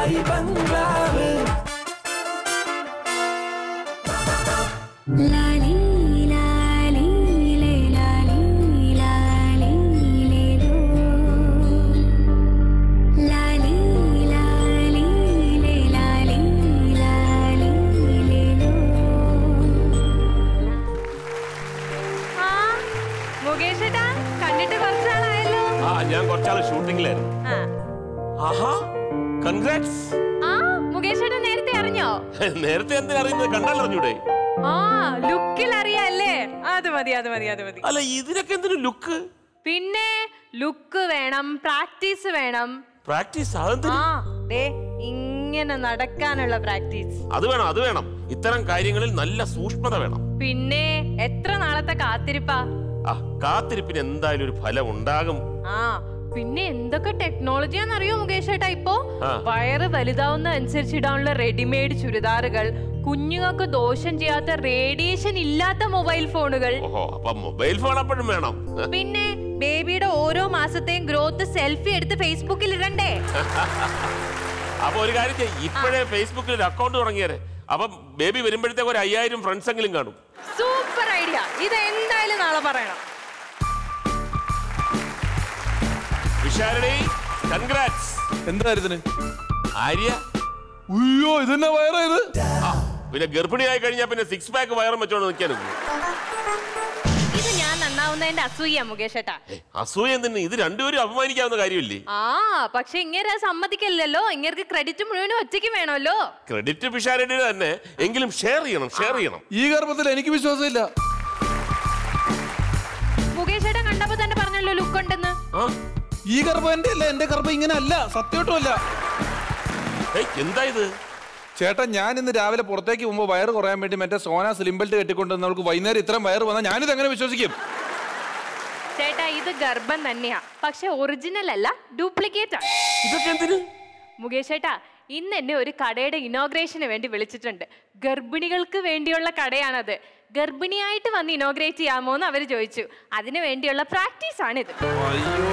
Dubai bungalow ലാലി ലാലി ലേ ലാലി ലാലി ലേലോ ലാലി ലാലി ലേ ലാലി ലാലി ലേലോ ആ മുകേഷ് ഏട്ടാ കണ്ടിട്ട് കുറച്ചാളായല്ലോ ആ ഞാൻ കുറച്ചാൾ ഷൂട്ടിങ്ങിലായിരുന്നു ആ. ആഹാ കൺഗ്രാറ്റ്സ് ആ മുകേഷ് ഏട്ടാ നേരത്തെ അറിഞ്ഞോ നേരത്തെ എന്തിനാ അറിയുന്നത് കണ്ടാലറിഞ്ഞൂടെ ആ ലുക്കിൽ അറിയാല്ലേ അത് മതി അത് മതി അത് മതി അല്ല ഇതിനൊക്കെ എന്തിനു ലുക്ക് പിന്നെ ലുക്ക് വേണം പ്രാക്ടീസ് വേണം പ്രാക്ടീസ് ആ അതെന്തിനു ദേ ഇങ്ങനെ നടക്കാനുള്ള പ്രാക്ടീസ് അത് വേണം അത് വേണം ഇത്തരം കാര്യങ്ങളിൽ നല്ല സൂക്ഷ്മത വേണം പിന്നെ എത്ര നാളത്തെ കാത്തിരിപ്പാ ആ കാത്തിരിപ്പിന് എന്തായാലും ഒരു ഫലം ഉണ്ടാകും ആ പിന്നെ എന്തൊക്കെ ടെക്നോളജിയാന്നറിയോ മുകേഷ് ഏട്ടാ ഇപ്പോ ആ. വയറ് വലുതാവുന്ന അനുസരിച്ച് ഇടാനുള്ള റെഡിമെയ്ഡ് ചുരിദാറുകൾ കുഞ്ഞുങ്ങൾക്ക് ദോഷം ചെയ്യാത്ത റേഡിയേഷൻ ഇല്ലാത്ത മൊബൈൽ ഫോണുകൾ ഓഹോ അപ്പൊ മൊബൈൽ ഫോൺ അപ്പോഴും വേണം പിന്നെ ബേബിയുടെ ഓരോ മാസത്തെയും ഗ്രോത്ത് സെൽഫി എടുത്ത് ഫേസ്ബുക്കിൽ ഇടണ്ടേ അപ്പൊ ഒരു കാര്യം ചെയ്യ് ഇപ്പോഴേ ഫേസ്ബുക്കിൽ ഒരു അക്കൗണ്ട് തുടങ്ങിയാലേ അപ്പം ബേബി വരുമ്പോഴത്തേക്ക് ഒരു അയ്യായിരം ഫ്രണ്ട്സ് എങ്കിലും കാണും സൂപ്പർ ഐഡിയ ഇത് എന്തായാലും നാളെ പറയണം വിശാരണി കൺഗ്രാറ്റ്സ് എന്തായിരുന്നു ആര്യ അയ്യോ ഇതെന്നെ വയറാ ഇത് ആ, പിന്നെ ഗർഭിണിയായി കഴിഞ്ഞാൽ പിന്നെ സിക്സ് പാക്ക് വയറും വെച്ചോണ്ട് നിൽക്കാനും ഇത് ഞാൻ നന്നാവുന്നതിന്റെ അസൂയ മുകേഷ് ഏട്ടാ അസൂയ എന്തിന് ഇത് രണ്ടുപേരും അപമാനിക്കാവുന്ന കാര്യമില്ലേ ആ പക്ഷെ ഇങ്ങനെ സമ്മതിക്കല്ലോ ഇങ്ങനെ ക്രെഡിറ്റ് മുഴുവനും ഒറ്റയ്ക്ക് വേണമല്ലോ ക്രെഡിറ്റ് പിഷാരടിയുടെ തന്നെ എങ്കിലും ഷെയർ ചെയ്യണം ഷെയർ ചെയ്യണം ഈ ഗർഭത്തിൽ എനിക്ക് വിശ്വാസമില്ല മുകേഷ് ഏട്ടൻ കണ്ടപ്പോ തന്നെ പറഞ്ഞല്ലോ ലുക്ക് ഉണ്ടെന്ന് ആ ഈ ഗർഭം എന്റെ അല്ല എന്റെ ഗർഭം ഇങ്ങനെ അല്ല സത്യമായിട്ടും അല്ല ഏയ്, എന്താ ഇത് ചേട്ടാ ഞാൻ ഇന്ന് രാവിലെ പുറത്തേക്ക് പോകുമ്പോൾ വയറ് കുറയാൻ വേണ്ടി മറ്റേ സോന സ്ലിം ബെൽറ്റ് കെട്ടിക്കൊണ്ട് നമുക്ക് വൈകുന്നേരം ഇത്രയും വയറ് വന്നാൽ ഞാനിത് എങ്ങനെ വിശ്വസിക്കും ചേട്ടാ ഇത് ഗർഭം തന്നെയാ പക്ഷെ ഒറിജിനൽ അല്ല ഡ്യൂപ്ലിക്കേറ്റ് ആണ് ഇതൊക്കെ എന്തിന് മുകേഷ് ഏട്ടാ ഇന്ന് എന്നെ ഒരു കടയുടെ ഇനോഗ്രേഷന് വേണ്ടി വിളിച്ചിട്ടുണ്ട് ഗർഭിണികൾക്ക് വേണ്ടിയുള്ള കടയാണത് ഗർഭിണിയായിട്ട് വന്ന് ഇനോഗ്രേറ്റ് ചെയ്യാമോ എന്ന് അവർ ചോദിച്ചു അതിനു വേണ്ടിയുള്ള പ്രാക്ടീസ് ആണിത് അയ്യോ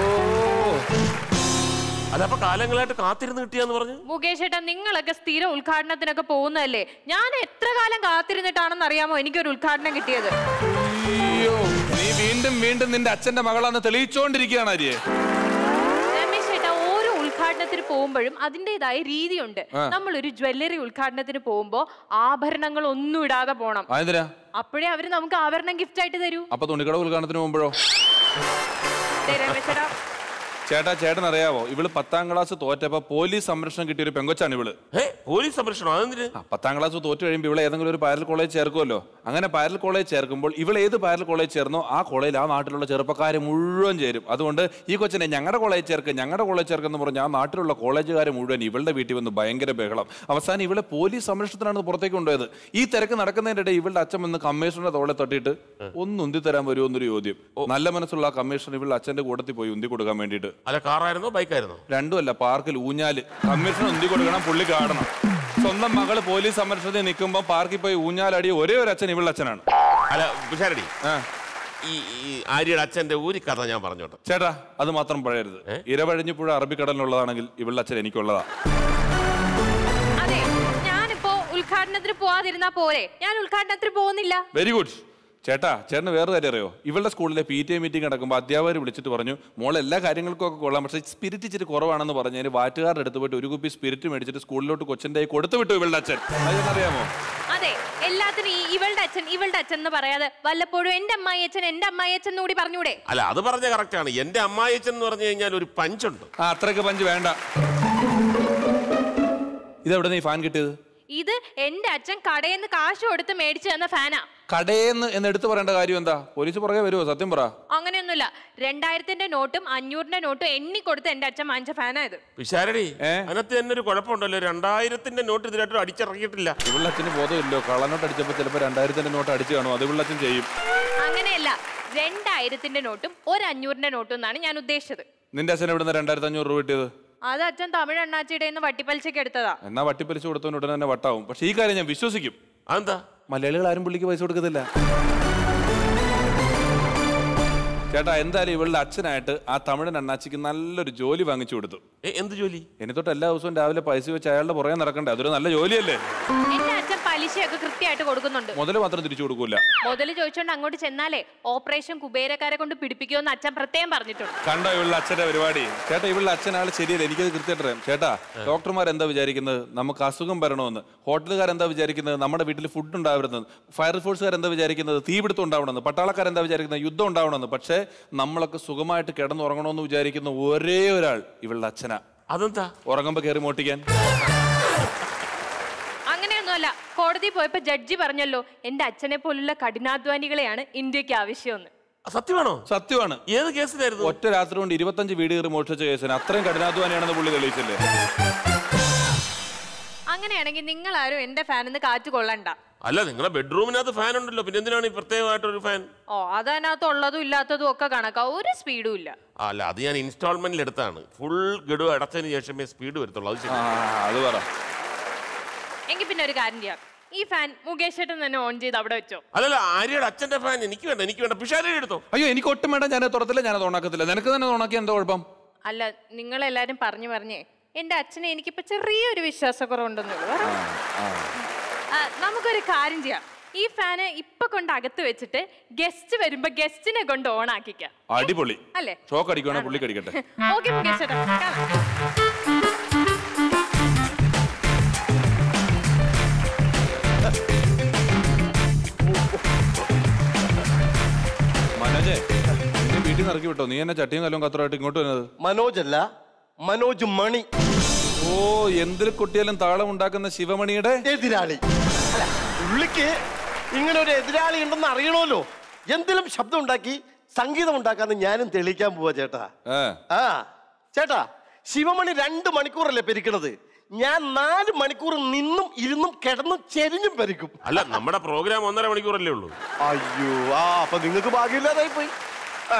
അതപ്പൊ കാലങ്ങളായിട്ട് കാത്തിരുന്ന് കിട്ടിയാന്ന് പറഞ്ഞു മുകേഷ് ഏട്ടാ നിങ്ങളൊക്കെ സ്ഥിരം ഉദ്ഘാടനത്തിനൊക്കെ പോകുന്നതല്ലേ ഞാൻ എത്ര കാലം കാത്തിരുന്നിട്ടാണെന്ന് അറിയാമോ എനിക്കൊരു ഉദ്ഘാടനം കിട്ടിയത് അയ്യോ നീ വീണ്ടും വീണ്ടും നിന്റെ അച്ഛന്റെ മകളാന്ന് തെളിയിച്ചോണ്ടിരിക്കുകയാണ് ആര്യെ രമേശ് ചേട്ടാ ഓരോ ഉദ്ഘാടനത്തിന് പോകുമ്പോഴും അതിൻ്റെതായ രീതിയുണ്ട് നമ്മളൊരു ജ്വല്ലറി ഉദ്ഘാടനത്തിന് പോകുമ്പോ ആഭരണങ്ങൾ ഒന്നും ഇടാതെ പോണം ആയതിനാ അപ്പോഴേ അവര് നമുക്ക് ആഭരണം ഗിഫ്റ്റ് ആയിട്ട് തരൂ അപ്പൊ തുണിക്കട ഉദ്ഘാടനത്തിന് പോകുമ്പോഴോ ദേ രമേശ് ചേട്ടാ ചേട്ടാ ചേട്ടൻ അറിയാവോ ഇവള് പത്താം ക്ലാസ് തോറ്റപ്പോ പോലീസ് സംരക്ഷണം കിട്ടിയ ഒരു പെങ്കൊച്ചാണ് ഇവള് ഏ പോലീസ് സംരക്ഷണം അതെന്തിന് ആ, പത്താം ക്ലാസ് തോറ്റു കഴിയുമ്പോൾ ഇവളെ ഏതെങ്കിലും ഒരു പാരൽ കോളേജ് ചേർക്കുമല്ലോ അങ്ങനെ പാരൽ കോളേജ് ചേർക്കുമ്പോൾ ഇവൾ ഏത് പാരൽ കോളേജ് ചേർന്നോ ആ കോളേജിൽ ആ നാട്ടിലുള്ള ചെറുപ്പക്കാർ മുഴുവൻ ചേരും അതുകൊണ്ട് ഈ കൊച്ചിനെ ഞങ്ങളുടെ കോളേജ് ചേർക്ക് ഞങ്ങളുടെ കോളേജ് ചേർക്കെന്ന് പറഞ്ഞ് ആ നാട്ടിലുള്ള കോളേജുകാർ മുഴുവൻ ഇവളുടെ വീട്ടിൽ വന്ന് ഭയങ്കര ബഹളം അവസാനം ഇവളെ പോലീസ് സംരക്ഷണത്തിനാണ് പുറത്തേക്ക് കൊണ്ടുപോയത് ഈ തിരക്ക് നടക്കുന്നതിന്റെ ഇടയിൽ ഇവളുടെ അച്ഛൻ വന്ന് കമ്മീഷണറുടെ തോളെ തട്ടിയിട്ട് ഒന്ന് ഉന്തി തരാൻ വരുമോ എന്നൊരു ചോദ്യം നല്ല മനസ്സുള്ള ആ കമ്മീഷണർ ഇവളുടെ അച്ഛന്റെ കൂട്ടത്തിൽ പോയി ഉന്തി കൊടുക്കാൻ വേണ്ടിയിട്ട് അല്ല കാറായിരുന്നോ ബൈക്കായിരുന്നോ രണ്ടുമല്ല പാർക്കിൽ ഊഞ്ഞാല് കമ്മീഷൻ ഉന്തി കൊടുക്കണം പുള്ളി കാണണം സ്വന്തം മകള് പോലീസ് സംരക്ഷണത്തിൽ നിൽക്കുമ്പോൾ പാർക്കിൽ പോയി ഊഞ്ഞാലടി ഒരേ ഒരു അച്ഛൻ ഇവളുടെ അച്ഛനാണ് അല്ല പിഷാരടി ആ ഈ ഈ ആര്യയുടെ അച്ഛന്റെ ഒരു കഥ ഞാൻ പറഞ്ഞോട്ടെ ചേട്ടാ അത് മാത്രം പഴയരുത് ഏ? ഇരവഴിഞ്ഞപ്പുഴ അറബിക്കടലിനുള്ളതാണെങ്കിൽ ഇവളുടെ അച്ഛൻ എനിക്കുള്ളതാ അതെ ഞാനിപ്പോ ഉദ്ഘാടനത്തിന് പോവാതിരുന്നാ പോരെ ഞാൻ ഉദ്ഘാടനത്തിന് പോകുന്നില്ല വെരി ഗുഡ് ചേട്ടാ ചേട്ടന് വേറെ കാര്യം അറിയോ ഇവളുടെ സ്കൂളിലെ പി ടി എ മീറ്റിംഗ് നടക്കുമ്പോൾ അധ്യാപകർ വിളിച്ചിട്ട് പറഞ്ഞു മോൾ എല്ലാ കാര്യങ്ങൾക്കും ഒക്കെ കൊള്ളാം പക്ഷേ സ്പിരിറ്റ് ഇച്ചിരി കുറവാണെന്ന് പറഞ്ഞതിന് വാറ്റുകാരുടെ അടുത്ത് പോയിട്ട് ഒരു കുപ്പി സ്പിരിറ്റ് മേടിച്ചിട്ട് സ്കൂളിലോട്ട് കൊച്ചിൻ്റെ കയ്യിൽ കൊടുത്തു വിട്ടു ഇവളുടെ അച്ഛൻ അതെന്നറിയാമോ അതെ എല്ലാത്തിനും ഈ ഇവളുടെ അച്ഛൻ ഇവളുടെ അച്ഛൻ എന്ന് പറയാതെ വല്ലപ്പോഴും എന്റെ അമ്മായി അച്ഛൻ എന്റെ അമ്മായി അച്ഛൻ കൂടി പറഞ്ഞൂടെ അല്ല അത് പറഞ്ഞ കറക്റ്റ് ആണ് എന്റെ അമ്മായിച്ചൻ എന്ന് പറഞ്ഞു കഴിഞ്ഞാൽ ഒരു പഞ്ചുണ്ട് ആ അത്രയ്ക്ക് പഞ്ച് വേണ്ട ഇതെവിടെ നീ ഫാൻ കിട്ടിയത് ഇത് എന്റെ അച്ഛൻ കടയിൽ നിന്ന് കാശ് കൊടുത്ത് മേടിച്ചു തന്ന ഫാനാ കടേന്ന് എന്ന് എടുത്തു പറയേണ്ട കാര്യം എന്താ പോലീസ് പുറകെ വരുമോ സത്യം പറ അങ്ങനെയൊന്നുമില്ല രണ്ടായിരത്തിന്റെ നോട്ടും അഞ്ഞൂറിന്റെ നോട്ടും എണ്ണി കൊടുത്ത് എന്റെ അച്ഛൻ വാങ്ങിച്ച ഫാനാ ഇത് പിഷാരടി ഏ? അതിനകത്ത് തന്നെ ഒരു കുഴപ്പമുണ്ടല്ലോ രണ്ടായിരത്തിന്റെ നോട്ട് ഇതിലായിട്ടും അടിച്ചിറക്കിയിട്ടില്ല ഇവളുടെ അച്ഛന് ബോധമില്ലോ കള്ളനോട്ട് അടിച്ചപ്പോൾ ചിലപ്പോൾ രണ്ടായിരത്തിന്റെ നോട്ട് അടിച്ചു കാണും അത് ഇവളുടെ അച്ഛൻ ചെയ്യും അങ്ങനെയല്ല രണ്ടായിരത്തിന്റെ നോട്ടും ഒരു അഞ്ഞൂറിന്റെ നോട്ടും എന്നാണ് ഞാൻ ഉദ്ദേശിച്ചത് നിന്റെ അച്ഛൻ എവിടുന്ന് രണ്ടായിരത്തി അഞ്ഞൂറ് രൂപ കിട്ടിയത് അത് അച്ഛൻ തമിഴ് അണ്ണാച്ചിയുടെ നിന്ന് വട്ടിപ്പലിശക്ക് എടുത്തതാ എന്നാ വട്ടിപ്പലിച്ച് കൊടുത്തവന് ഉടനെ തന്നെ വട്ടാവും പക്ഷെ ഈ കാര്യം ഞാൻ വിശ്വസിക്കും അതെന്താ മലയാളികൾ ആരും പുള്ളിക്ക് പൈസ കൊടുക്കത്തില്ല ചേട്ടാ എന്തായാലും ഇവളുടെ അച്ഛനായിട്ട് ആ തമിഴൻ അണ്ണാച്ചിക്ക് നല്ലൊരു ജോലി വാങ്ങിച്ചു കൊടുത്തു ഏ, എന്ത് ജോലി ഇനി തൊട്ട് എല്ലാ ദിവസവും രാവിലെ പൈസ വെച്ച് അയാളുടെ പുറകെ നടക്കണ്ടേ അതൊരു നല്ല ജോലിയല്ലേ എന്റെ അച്ഛൻ പലിശയൊക്കെ കൃത്യമായിട്ട് കൊടുക്കുന്നുണ്ട് മുതൽ മാത്രം തിരിച്ചു കൊടുക്കൂല മുതൽ ചോദിച്ചോണ്ട് അങ്ങോട്ട് ചെന്നാലേ ഓപ്പറേഷൻ കുബേരക്കാരെ കൊണ്ട് പിടിപ്പിക്കുമെന്ന് അച്ഛൻ പ്രത്യേകം പറഞ്ഞിട്ടുണ്ട് കണ്ടോ ഇവളുടെ അച്ഛന്റെ പരിപാടി ചേട്ടാ ഇവളുടെ അച്ഛനാൾ ശരിയല്ല എനിക്കത് കൃത്യമായിട്ട് അറിയാം ചേട്ടാ ഡോക്ടർമാർ എന്താ വിചാരിക്കുന്നത് നമുക്ക് അസുഖം വരണമെന്ന് ഹോട്ടലുകാർ എന്താ വിചാരിക്കുന്നത് നമ്മുടെ വീട്ടിൽ ഫുഡ് ഉണ്ടാവരുന്നത് ഫയർഫോഴ്സുകാർ എന്താ വിചാരിക്കുന്നത് തീപിടുത്തം ഉണ്ടാവണമെന്ന് പട്ടാളക്കാർ എന്താ വിചാരിക്കുന്നത് യുദ്ധം ഉണ്ടാവണമെന്ന് പക്ഷേ നമ്മളൊക്കെ സുഖമായിട്ട് കിടന്നുറങ്ങണമെന്ന് വിചാരിക്കുന്ന ഒരേ ഒരാൾ ഇവളുടെ അച്ഛനാ അതെന്താ ഉറങ്ങുമ്പോ കയറി മോട്ടിക്കാൻ അങ്ങനെയൊന്നുമല്ല കോടതി പോയപ്പോ ജഡ്ജി പറഞ്ഞല്ലോ എന്റെ അച്ഛനെ പോലുള്ള കഠിനാധ്വാനികളെയാണ് ഇന്ത്യക്ക് ആവശ്യമെന്ന് ആ, സത്യമാണോ സത്യമാണ് ഏത് കേസിലായിരുന്നു ഒറ്റ രാത്രി കൊണ്ട് ഇരുപത്തഞ്ച് വീട് കയറി മോഷിച്ച കേസിന് അത്രയും കഠിനാധ്വാനിയാണെന്ന് പുള്ളി തെളിയിച്ചില്ലേ അങ്ങനെയാണെങ്കിൽ നിങ്ങൾ ആരും എന്റെ ഫാനിന്ന് കാറ്റ് കൊള്ളണ്ട അല്ല നിങ്ങളെ ബെഡ്റൂമിനകത്ത് ഫാൻ ഉണ്ടല്ലോ പിന്നെ എന്തിനാണ് ഈ പ്രത്യേകമായിട്ടൊരു ഫാൻ ഓ അതതിനകത്ത് ഉള്ളതും ഇല്ലാത്തതും ഒക്കെ കണക്കാ ഒരു സ്പീഡും ഇല്ല ആ, അല്ല അത് ഞാൻ ഇൻസ്റ്റാൾമെന്റിൽ എടുത്താണ് ഫുൾ ഗഡു അടച്ചതിന് ശേഷമേ സ്പീഡ് വരത്തുള്ളൂ അത് ആ ശരി അത് പറ എങ്കിൽ പിന്നെ ഒരു കാര്യം ചെയ്യാം ഈ ഫാൻ മുകേഷ് ഏട്ടൻ തന്നെ ഓൺ ചെയ്ത് അവിടെ വെച്ചോ അല്ലല്ല ആര്യയുടെ അച്ഛന്റെ ഫാൻ എനിക്ക് വേണ്ട എനിക്ക് വേണ്ട പിഷാരി എടുത്തോ അയ്യോ എനിക്ക് ഒട്ടും വേണ്ട ഞാൻ തുറത്തില്ല ഞാനത് ഓണാക്കത്തില്ല നിനക്ക് തന്നെ ഓണാക്കി എന്താ കുഴപ്പം അല്ല നിങ്ങളെല്ലാരും പറഞ്ഞു പറഞ്ഞേ എന്റെ അച്ഛനെ എനിക്കിപ്പോ ചെറിയൊരു വിശ്വാസക്കുറവുണ്ടെന്നുള്ളൂ വേറെ ആ, നമുക്കൊരു കാര്യം ചെയ്യാം ഈ ഫാന് ഇപ്പൊ കൊണ്ട് അകത്ത് വെച്ചിട്ട് ഗസ്റ്റ് വരുമ്പോ ഗസ്റ്റിനെ കൊണ്ട് ഓൺ ആക്കിക്കാം അടിപൊളി അല്ലേ ഷോക്ക് അടിക്കുവാണെങ്കിൽ പുള്ളിക്ക് അടിക്കട്ടെ ഓക്കെ മുകേഷ് ചേട്ടാ കാണാം മനോജേ നിന്നെ വീട്ടിൽ നിന്ന് ഇറക്കി വിട്ടോ നീ എന്നെ ചട്ടിയും കല്ലും കത്തറായിട്ട് ഇങ്ങോട്ട് വരുന്നത് മനോജ് അല്ല മനോജ് മണി ഓ എന്തിൽ കൊട്ടിയാലും താളം ഉണ്ടാക്കുന്ന ശിവമണിയുടെ എതിരാളി അല്ല പുള്ളിക്ക് ഇങ്ങനെ ഒരു എതിരാളി ഉണ്ടെന്ന് അറിയണമല്ലോ എന്തിലും ശബ്ദം ഉണ്ടാക്കി സംഗീതം ഉണ്ടാക്കാന്ന് ഞാനും തെളിയിക്കാൻ പോവാ ചേട്ടാ ഏ ആ ചേട്ടാ ശിവമണി രണ്ട് മണിക്കൂറല്ലേ പെരിക്കണത് ഞാൻ നാല് മണിക്കൂർ നിന്നും ഇരുന്നും കിടന്നും ചെരിഞ്ഞും പെരിക്കും അല്ല നമ്മുടെ പ്രോഗ്രാം ഒന്നര മണിക്കൂറല്ലേ ഉള്ളൂ അയ്യോ ആ അപ്പൊ നിങ്ങൾക്ക് ഭാഗ്യമില്ലാതായി പോയി ആ,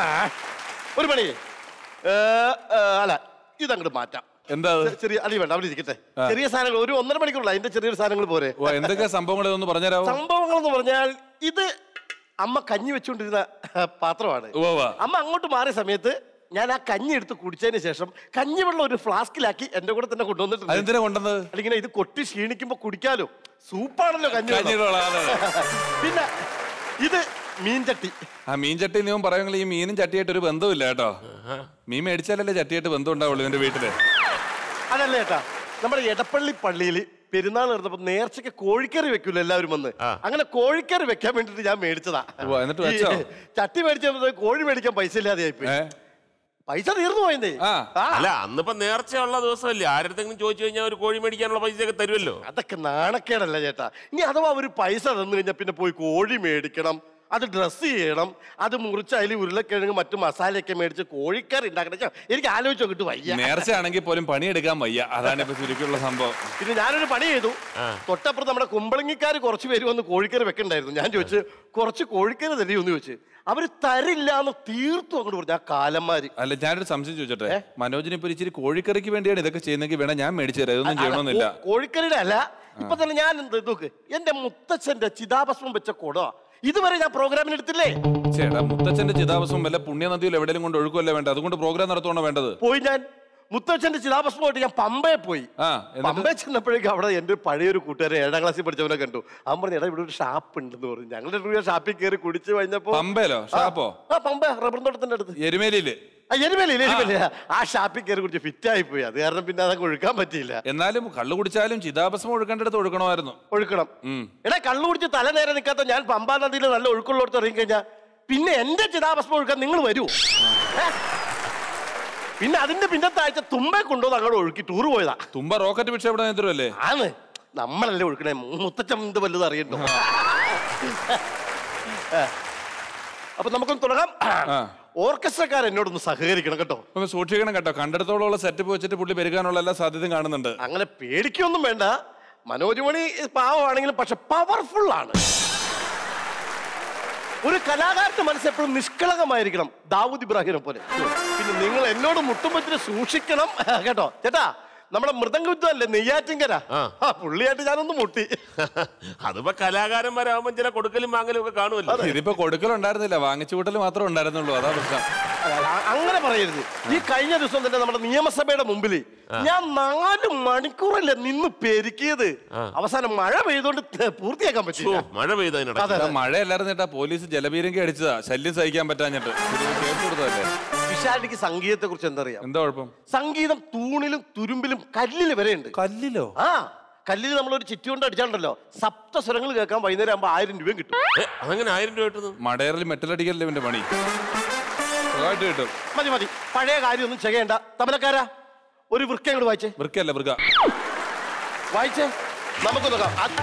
ഒരു പണി ഏ, ഏ, അല്ല ഇതങ്ങോട്ട് മാറ്റാം എന്താ അത്? ചെ- ചെറിയ അടി വേണ്ട അവിടെ ഇരിക്കട്ടെ ചെറിയ സാധനങ്ങൾ ഒരു ഒന്നര മണിക്കൂറുള്ള അതിന്റെ ചെറിയൊരു സാധനങ്ങൾ പോരെ ഓ എന്തൊക്കെ സംഭവങ്ങൾ ഒന്ന് പറഞ്ഞുതരാവോ സംഭവങ്ങൾ എന്ന് പറഞ്ഞാൽ ഇത് അമ്മ കഞ്ഞി വെച്ചുകൊണ്ടിരുന്ന പാത്രമാണ് ഉവ്വ് ഉവ്വ്. അമ്മ അങ്ങോട്ട് മാറിയ സമയത്ത് ഞാൻ ആ കഞ്ഞി എടുത്ത് കുടിച്ചതിന് ശേഷം കഞ്ഞിവെള്ളം ഒരു ഫ്ലാസ്കിലാക്കി എന്റെ കൂടെ തന്നെ കൊണ്ടുവന്നിട്ടുണ്ട് അതെന്തിനാ കൊണ്ടുവന്നത് അല്ലെങ്കിൽ ഇത് കൊട്ടി ക്ഷീണിക്കുമ്പോ കുടിക്കാലോ സൂപ്പാണല്ലോ കഞ്ഞി കഞ്ഞിയുടെ വെള്ളം, അതെ, അതെ. പിന്നെ ഇത് മീൻചട്ടി ആ മീൻ ചട്ടി നീ പറയുമെങ്കിൽ ഈ മീനും ചട്ടിയായിട്ട് ഒരു ബന്ധമില്ല കേട്ടോ മീൻ മേടിച്ചാലല്ലേ ചട്ടിയായിട്ട് ബന്ധം ഉണ്ടാവുള്ളൂ എന്റെ വീട്ടില് അതല്ല ചേട്ടാ നമ്മുടെ എടപ്പള്ളി പള്ളിയിൽ പെരുന്നാൾ നടന്നപ്പോ നേർച്ചയ്ക്ക് കോഴിക്കറി വെക്കൂല എല്ലാവരും വന്ന് അങ്ങനെ കോഴിക്കറി വെക്കാൻ വേണ്ടിട്ട് ഞാൻ മേടിച്ചതാ ഉവ്വ, എന്നിട്ട് വെച്ചോ? ഈ ചട്ടി മേടിച്ചപ്പോ കോഴി മേടിക്കാൻ പൈസ ഇല്ലാതെ ആയിപ്പോയി ഏ പൈസ തീർന്നു പോയെന്നേ ആ. ആ, അല്ല അന്നിപ്പോ നേർച്ചയുള്ള ദിവസമല്ലേ ആരടുത്തെങ്കിലും ചോദിച്ചു കഴിഞ്ഞാൽ ഒരു കോഴി മേടിക്കാനുള്ള പൈസയൊക്കെ തരുമല്ലോ അതൊക്കെ നാണക്കേടല്ല ചേട്ടാ ഇനി അഥവാ ഒരു പൈസ തന്നു കഴിഞ്ഞാൽ പിന്നെ പോയി കോഴി മേടിക്കണം അത് ഡ്രസ്സ് ചെയ്യണം അത് മുറിച്ച് അതിൽ ഉരുളക്കിഴങ്ങ് മറ്റു മസാലയൊക്കെ മേടിച്ച് കോഴിക്കറി ഉണ്ടാക്കണം ഛെ, എനിക്ക് ആലോചിച്ച് നോക്കിട്ട് വയ്യ നേർച്ചയാണെങ്കിൽ പോലും പണിയെടുക്കാൻ വയ്യ അതാണ് ഇപ്പൊ ചുരുക്കിയുള്ള സംഭവം പിന്നെ ഞാനൊരു പണി ചെയ്തു തൊട്ടപ്പുറത്ത് നമ്മുടെ കുമ്പളങ്ങിക്കാർ കുറച്ച് പേര് വന്ന് കോഴിക്കറി വെക്കണ്ടായിരുന്നു ഞാൻ ചോദിച്ചു കുറച്ച് കോഴിക്കറി തരുമോ എന്ന് ചോദിച്ചു അവര് തരില്ല എന്ന് തീർത്തും അങ്ങോട്ട് പറഞ്ഞു ആ കാലന്മാര് അല്ല ഞാനൊരു സംശയം ചോദിച്ചോട്ടെ മനോജിന് ഇപ്പൊ ഇച്ചിരി കോഴിക്കറിക്ക് വേണ്ടിയാണ് ഇതൊക്കെ ചെയ്യുന്നെങ്കിൽ വേണം ഞാൻ മേടിച്ചു തരാം ഇതൊന്നും ചെയ്യണമെന്നില്ല കോ- കോഴിക്കറിയുടെ അല്ല ഇപ്പൊ തന്നെ ഞാൻ എന്ത് നോക്ക് എന്റെ മുത്തച്ഛന്റെ ചിതാഭസ്മം വെച്ച കൊട ഇതുവരെ ഞാൻ പ്രോഗ്രാമിന് എടുത്തില്ലേ ചേട്ടാ മുത്തച്ഛന്റെ ചിതാഭസ്മം വല്ല പുണ്യനദിയിൽ എവിടെയെങ്കിലും കൊണ്ട് ഒഴുക്കുമല്ലേ വേണ്ട അതുകൊണ്ട് പ്രോഗ്രാം നടത്തുവാണോ വേണ്ടത് പോയി ഞാൻ മുത്തച്ഛന്റെ ചിതാഭസ്മമായിട്ട് ഞാൻ പമ്പയെ പോയി ആ എന്നിട്ട് പമ്പയെ ചെന്നപ്പോഴേക്കും അവിടെ എന്റെ പഴയൊരു കൂട്ടുകാരെ ഏഴാം ക്ലാസ്സിൽ പഠിച്ചവനെ കണ്ടു അവൻ പറഞ്ഞു എടാ ഇവിടെ ഒരു ഷാപ്പ് ഉണ്ടെന്ന് പറഞ്ഞു ഞങ്ങളുടെ രൂപ ഷാപ്പിൽ കയറി കുടിച്ച് കഴിഞ്ഞപ്പോ പമ്പയിലോ ഷാപ്പോ ആ പമ്പ റബ്ബർ തോട്ടത്തിന്റെ അടുത്ത് എരുമേലിയില് ആ എരുമലി എരുമലി ആ ഷാപ്പിൽ കയറി കുടിച്ച് ഫിറ്റ് ആയി പോയി അത് കാരണം പിന്നെ അതങ്ങ് ഒഴുക്കാൻ പറ്റിയില്ല എന്നാലും കള്ളു കുടിച്ചാലും ചിതാഭസ്മം ഒഴുക്കേണ്ടടുത്ത് ഒഴുക്കണമായിരുന്നു ഒഴുക്കണം ഉം. എടാ കള്ളു കുടിച്ച് തല നേരെ നിൽക്കാത്ത ഞാൻ പമ്പാ നദിയിൽ നല്ല ഒഴുക്കുള്ളടത്ത് ഇറങ്ങി കഴിഞ്ഞാൽ പിന്നെ എന്റെ ചിതാഭസ്മം ഒഴുക്കാൻ നിങ്ങൾ വരൂ ഏ? പിന്നെ അതിന്റെ പിന്നത്തെ ആഴ്ച തുമ്പെ കൊണ്ടുവന്ന് അങ്ങോട്ട് ഒഴുക്കി ടൂർ പോയതാ തുമ്പ റോക്കറ്റ് വിക്ഷേപണ നേതൃത്വല്ലേ ആണ് നമ്മളല്ലേ ഒഴുക്കണേ മുത്തച്ഛൻ എന്ത് വല്ലതും അറിയണ്ടോ ഏ. അപ്പൊ നമുക്കൊന്ന് തുടങ്ങാം ഓർക്കസ്ട്രക്കാർ എന്നോടൊന്ന് സഹകരിക്കണം കേട്ടോ ഒന്ന് സൂക്ഷിക്കണം കേട്ടോ കണ്ടെടുത്തോളമുള്ള സെറ്റപ്പ് വെച്ചിട്ട് പുള്ളി പെരുകാനുള്ള എല്ലാ സാധ്യതയും കാണുന്നുണ്ട് അങ്ങനെ പേടിക്കൊന്നും വേണ്ട മനോജ് മണി പാവമാണെങ്കിലും പക്ഷെ പവർഫുൾ ആണ് ഒരു കലാകാരന്റെ മനസ്സ് എപ്പോഴും നിഷ്കളങ്കമായിരിക്കണം ദാവൂദ് ഇബ്രാഹിമിനെ പോലെ പിന്നെ നിങ്ങൾ എന്നോട് മുട്ടുമ്പത്തിന് സൂക്ഷിക്കണം കേട്ടോ ചേട്ടാ നമ്മുടെ മൃദംഗുദ്ധല്ലേ നെയ്യാറ്റിങ്കര ആ. ആ പുള്ളിയായിട്ട് ഞാനൊന്ന് മുട്ടി അതിപ്പോ കലാകാരന്മാരാകുമ്പോ ചില കൊടുക്കലും വാങ്ങലും ഒക്കെ കാണുമല്ലോ ഇതിപ്പോ കൊടുക്കലുണ്ടായിരുന്നില്ല വാങ്ങിച്ചു കൂട്ടൽ മാത്രമേ ഉണ്ടായിരുന്നുള്ളൂ അതാ പ്രശ്നം അ- അങ്ങനെ പറയരുത് ഈ കഴിഞ്ഞ ദിവസം തന്നെ നമ്മുടെ നിയമസഭയുടെ മുമ്പിൽ ഞാൻ നാല് മണിക്കൂറല്ലേ നിന്ന് പെരുക്കിയത് അവസാനം മഴ പെയ്തോണ്ട് ത- പൂർത്തിയാക്കാൻ ഓ, പറ്റില്ല മഴ പെയ്തതിനിടയ്ക്ക് അതെ ഇതാ മഴയല്ലായിരുന്നു കേട്ടാ പോലീസ് ജലപീരങ്കി അടിച്ചതാ ശല്യം സഹിക്കാൻ പറ്റാഞ്ഞിട്ട് ഇത് കേസ് കൊടുത്തതല്ലേ വിശാലിക്ക് സംഗീതത്തെ കുറിച്ച് എന്തറിയാം എന്താ കുഴപ്പം സംഗീതം തൂണിലും തുരുമ്പിലും കല്ലില് വരെ ഉണ്ട് കല്ലിലോ ആ കല്ലിൽ നമ്മളൊരു ചിറ്റി കൊണ്ട് അടിച്ചാണ്ടല്ലോ സപ്ത സ്വരങ്ങൾ കേൾക്കാൻ വൈകുന്നേരം ആകുമ്പോൾ ആയിരം രൂപയും കിട്ടും ഏ, അതങ്ങനെ ആയിരം രൂപ കിട്ടുന്നു മടയറിൽ മെറ്റലടിക്കല്ലേ ഇവന്റെ പണി സുഖമായിട്ട് കിട്ടും മതി മതി പഴയ കാര്യമൊന്നും ചെയ്യണ്ട തബലക്കാരാ ഒരു വൃക്ക അങ്ങോട്ട് വായിച്ചേ വൃക്കല്ല വൃക്ക വായിച്ചേ നമുക്ക് നോക്കാം അത്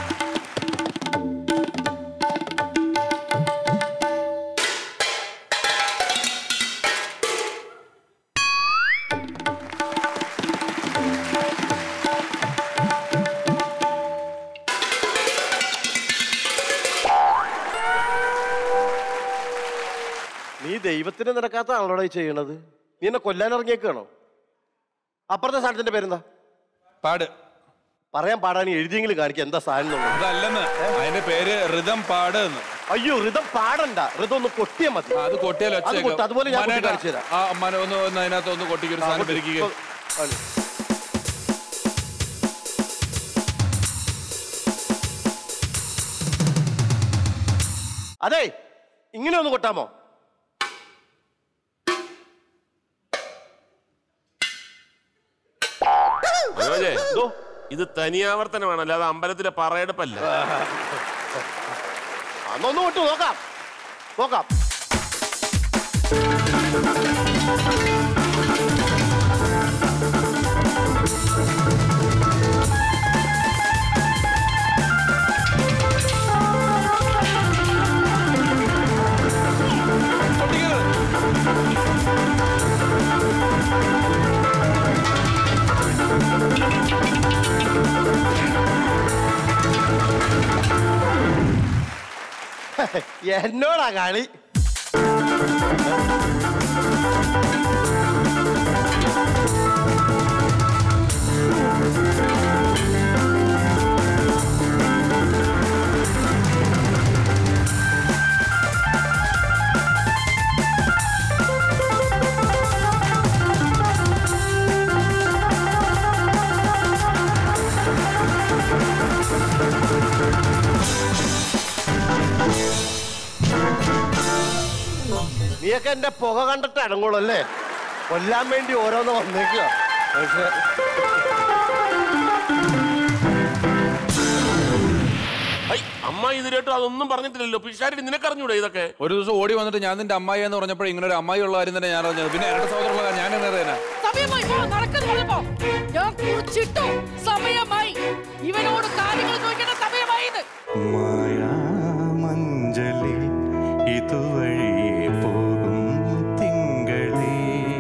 നീ ദൈവത്തിന് നിരക്കാത്ത ആളോടെ ചെയ്യണത് നീ എന്നെ കൊല്ലാൻ ഇറങ്ങിയേക്കാണോ അപ്പുറത്തെ സാധനത്തിന്റെ പേരെന്താ പാട് പറയാൻ പാടാൻ എഴുതിയെങ്കിലും കാണിക്കുക എന്താ സാധനം എന്നുള്ളത് അതല്ലെന്ന് അതിന്റെ പേര് ഋതം പാട് എന്ന് അയ്യോ ഋതം പാടണ്ട ഋതം ഒന്ന് കൊട്ടിയാ മതി ആ, അത് കൊട്ടിയാൽ ഒച്ച അത് കൊട്ട്, കേൾക്കും. അതുപോലെ ഞാൻ കൊട്ടി മനേട്ടാ, കാണിച്ചു തരാം. ആ മന ഒന്ന് ഒന്ന് അതിനകത്ത് ഒന്ന് കൊട്ടിക്ക് ഒരു സാധനം പെരുക്കുക ഇപ്പൊ- ആണ്. അതെ ഇങ്ങനെ ഒന്ന് കൊട്ടാമോ മനോജേ എന്തോ ഇത് തനിയാവർത്തനമാണ് അല്ലാതെ അമ്പലത്തിലെ പറയെടുപ്പല്ല അന്നൊന്ന് കൊട്ടു നോക്കാം നോക്കാം എന്നോടാ കളി നീയൊക്കെ എന്റെ പുക കണ്ടിട്ട് അടങ്ങുള്ളൂ അല്ലേ കൊല്ലാൻ വേണ്ടി ഓരോന്ന് വന്നേക്കുക പക്ഷേ ഐ, അമ്മ ഇതിലേട്ടും അതൊന്നും പറഞ്ഞിട്ടില്ലല്ലോ പിഷാരി നിനക്കറിഞ്ഞൂടെ ഇതൊക്കെ ഒരു ദിവസം ഓടി വന്നിട്ട് ഞാൻ നിന്റെ അമ്മായി എന്ന് പറഞ്ഞപ്പോൾ ഇങ്ങനെ ഒരു അമ്മായി ഉള്ള കാര്യം തന്നെ ഞാൻ അറിഞ്ഞത് പിന്നെ ഇരട്ട സഹോദരമുള്ള ഞാൻ എങ്ങനെ അറിയാനാ സമയമായി പോ നടക്കുന്നു പറഞ്ഞപ്പോ ഞാൻ കുറിച്ചിട്ടു സമയമായി ഇവനോട് കാര്യങ്ങൾ ചോദിക്കേണ്ട സമയമായി ഇത് മായാമഞ്ജലി ഇതുവഴിയെ പോകും തിങ്കളേ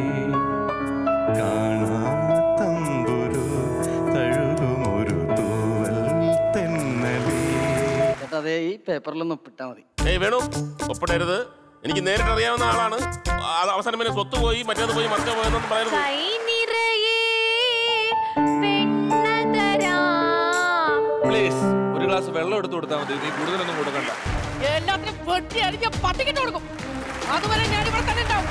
കാണാത്തമ്പുരു തഴുകുമൊരു തൂവൽ തെന്നലേ ചേട്ടാ അതേ ഈ പേപ്പറിലൊന്ന് ഒപ്പിട്ടാ മതി ഏയ് വേണു ഒപ്പിടരുത് എനിക്ക് നേരിട്ട് അറിയാവുന്ന ആളാണ് അത് അവസാനം പിന്നെ സ്വത്ത് പോയി മറ്റേത് പോയി മറ്റേ പോയെന്നൊന്നും പറയരുത് കൈ നിറയെ വെണ്ണതരാം പ്ലീസ് ഒരു ഗ്ലാസ് വെള്ളം എടുത്തു കൊടുത്താൽ മതി നീ കൂടുതലൊന്നും കൊടുക്കണ്ട എല്ലാത്തിനും വെട്ടി അടിഞ്ഞ് പട്ടിക്കിട്ട് കൊടുക്കും അതുവരെ ഞാൻ ഇവിടെ തന്നെ ഉണ്ടാവും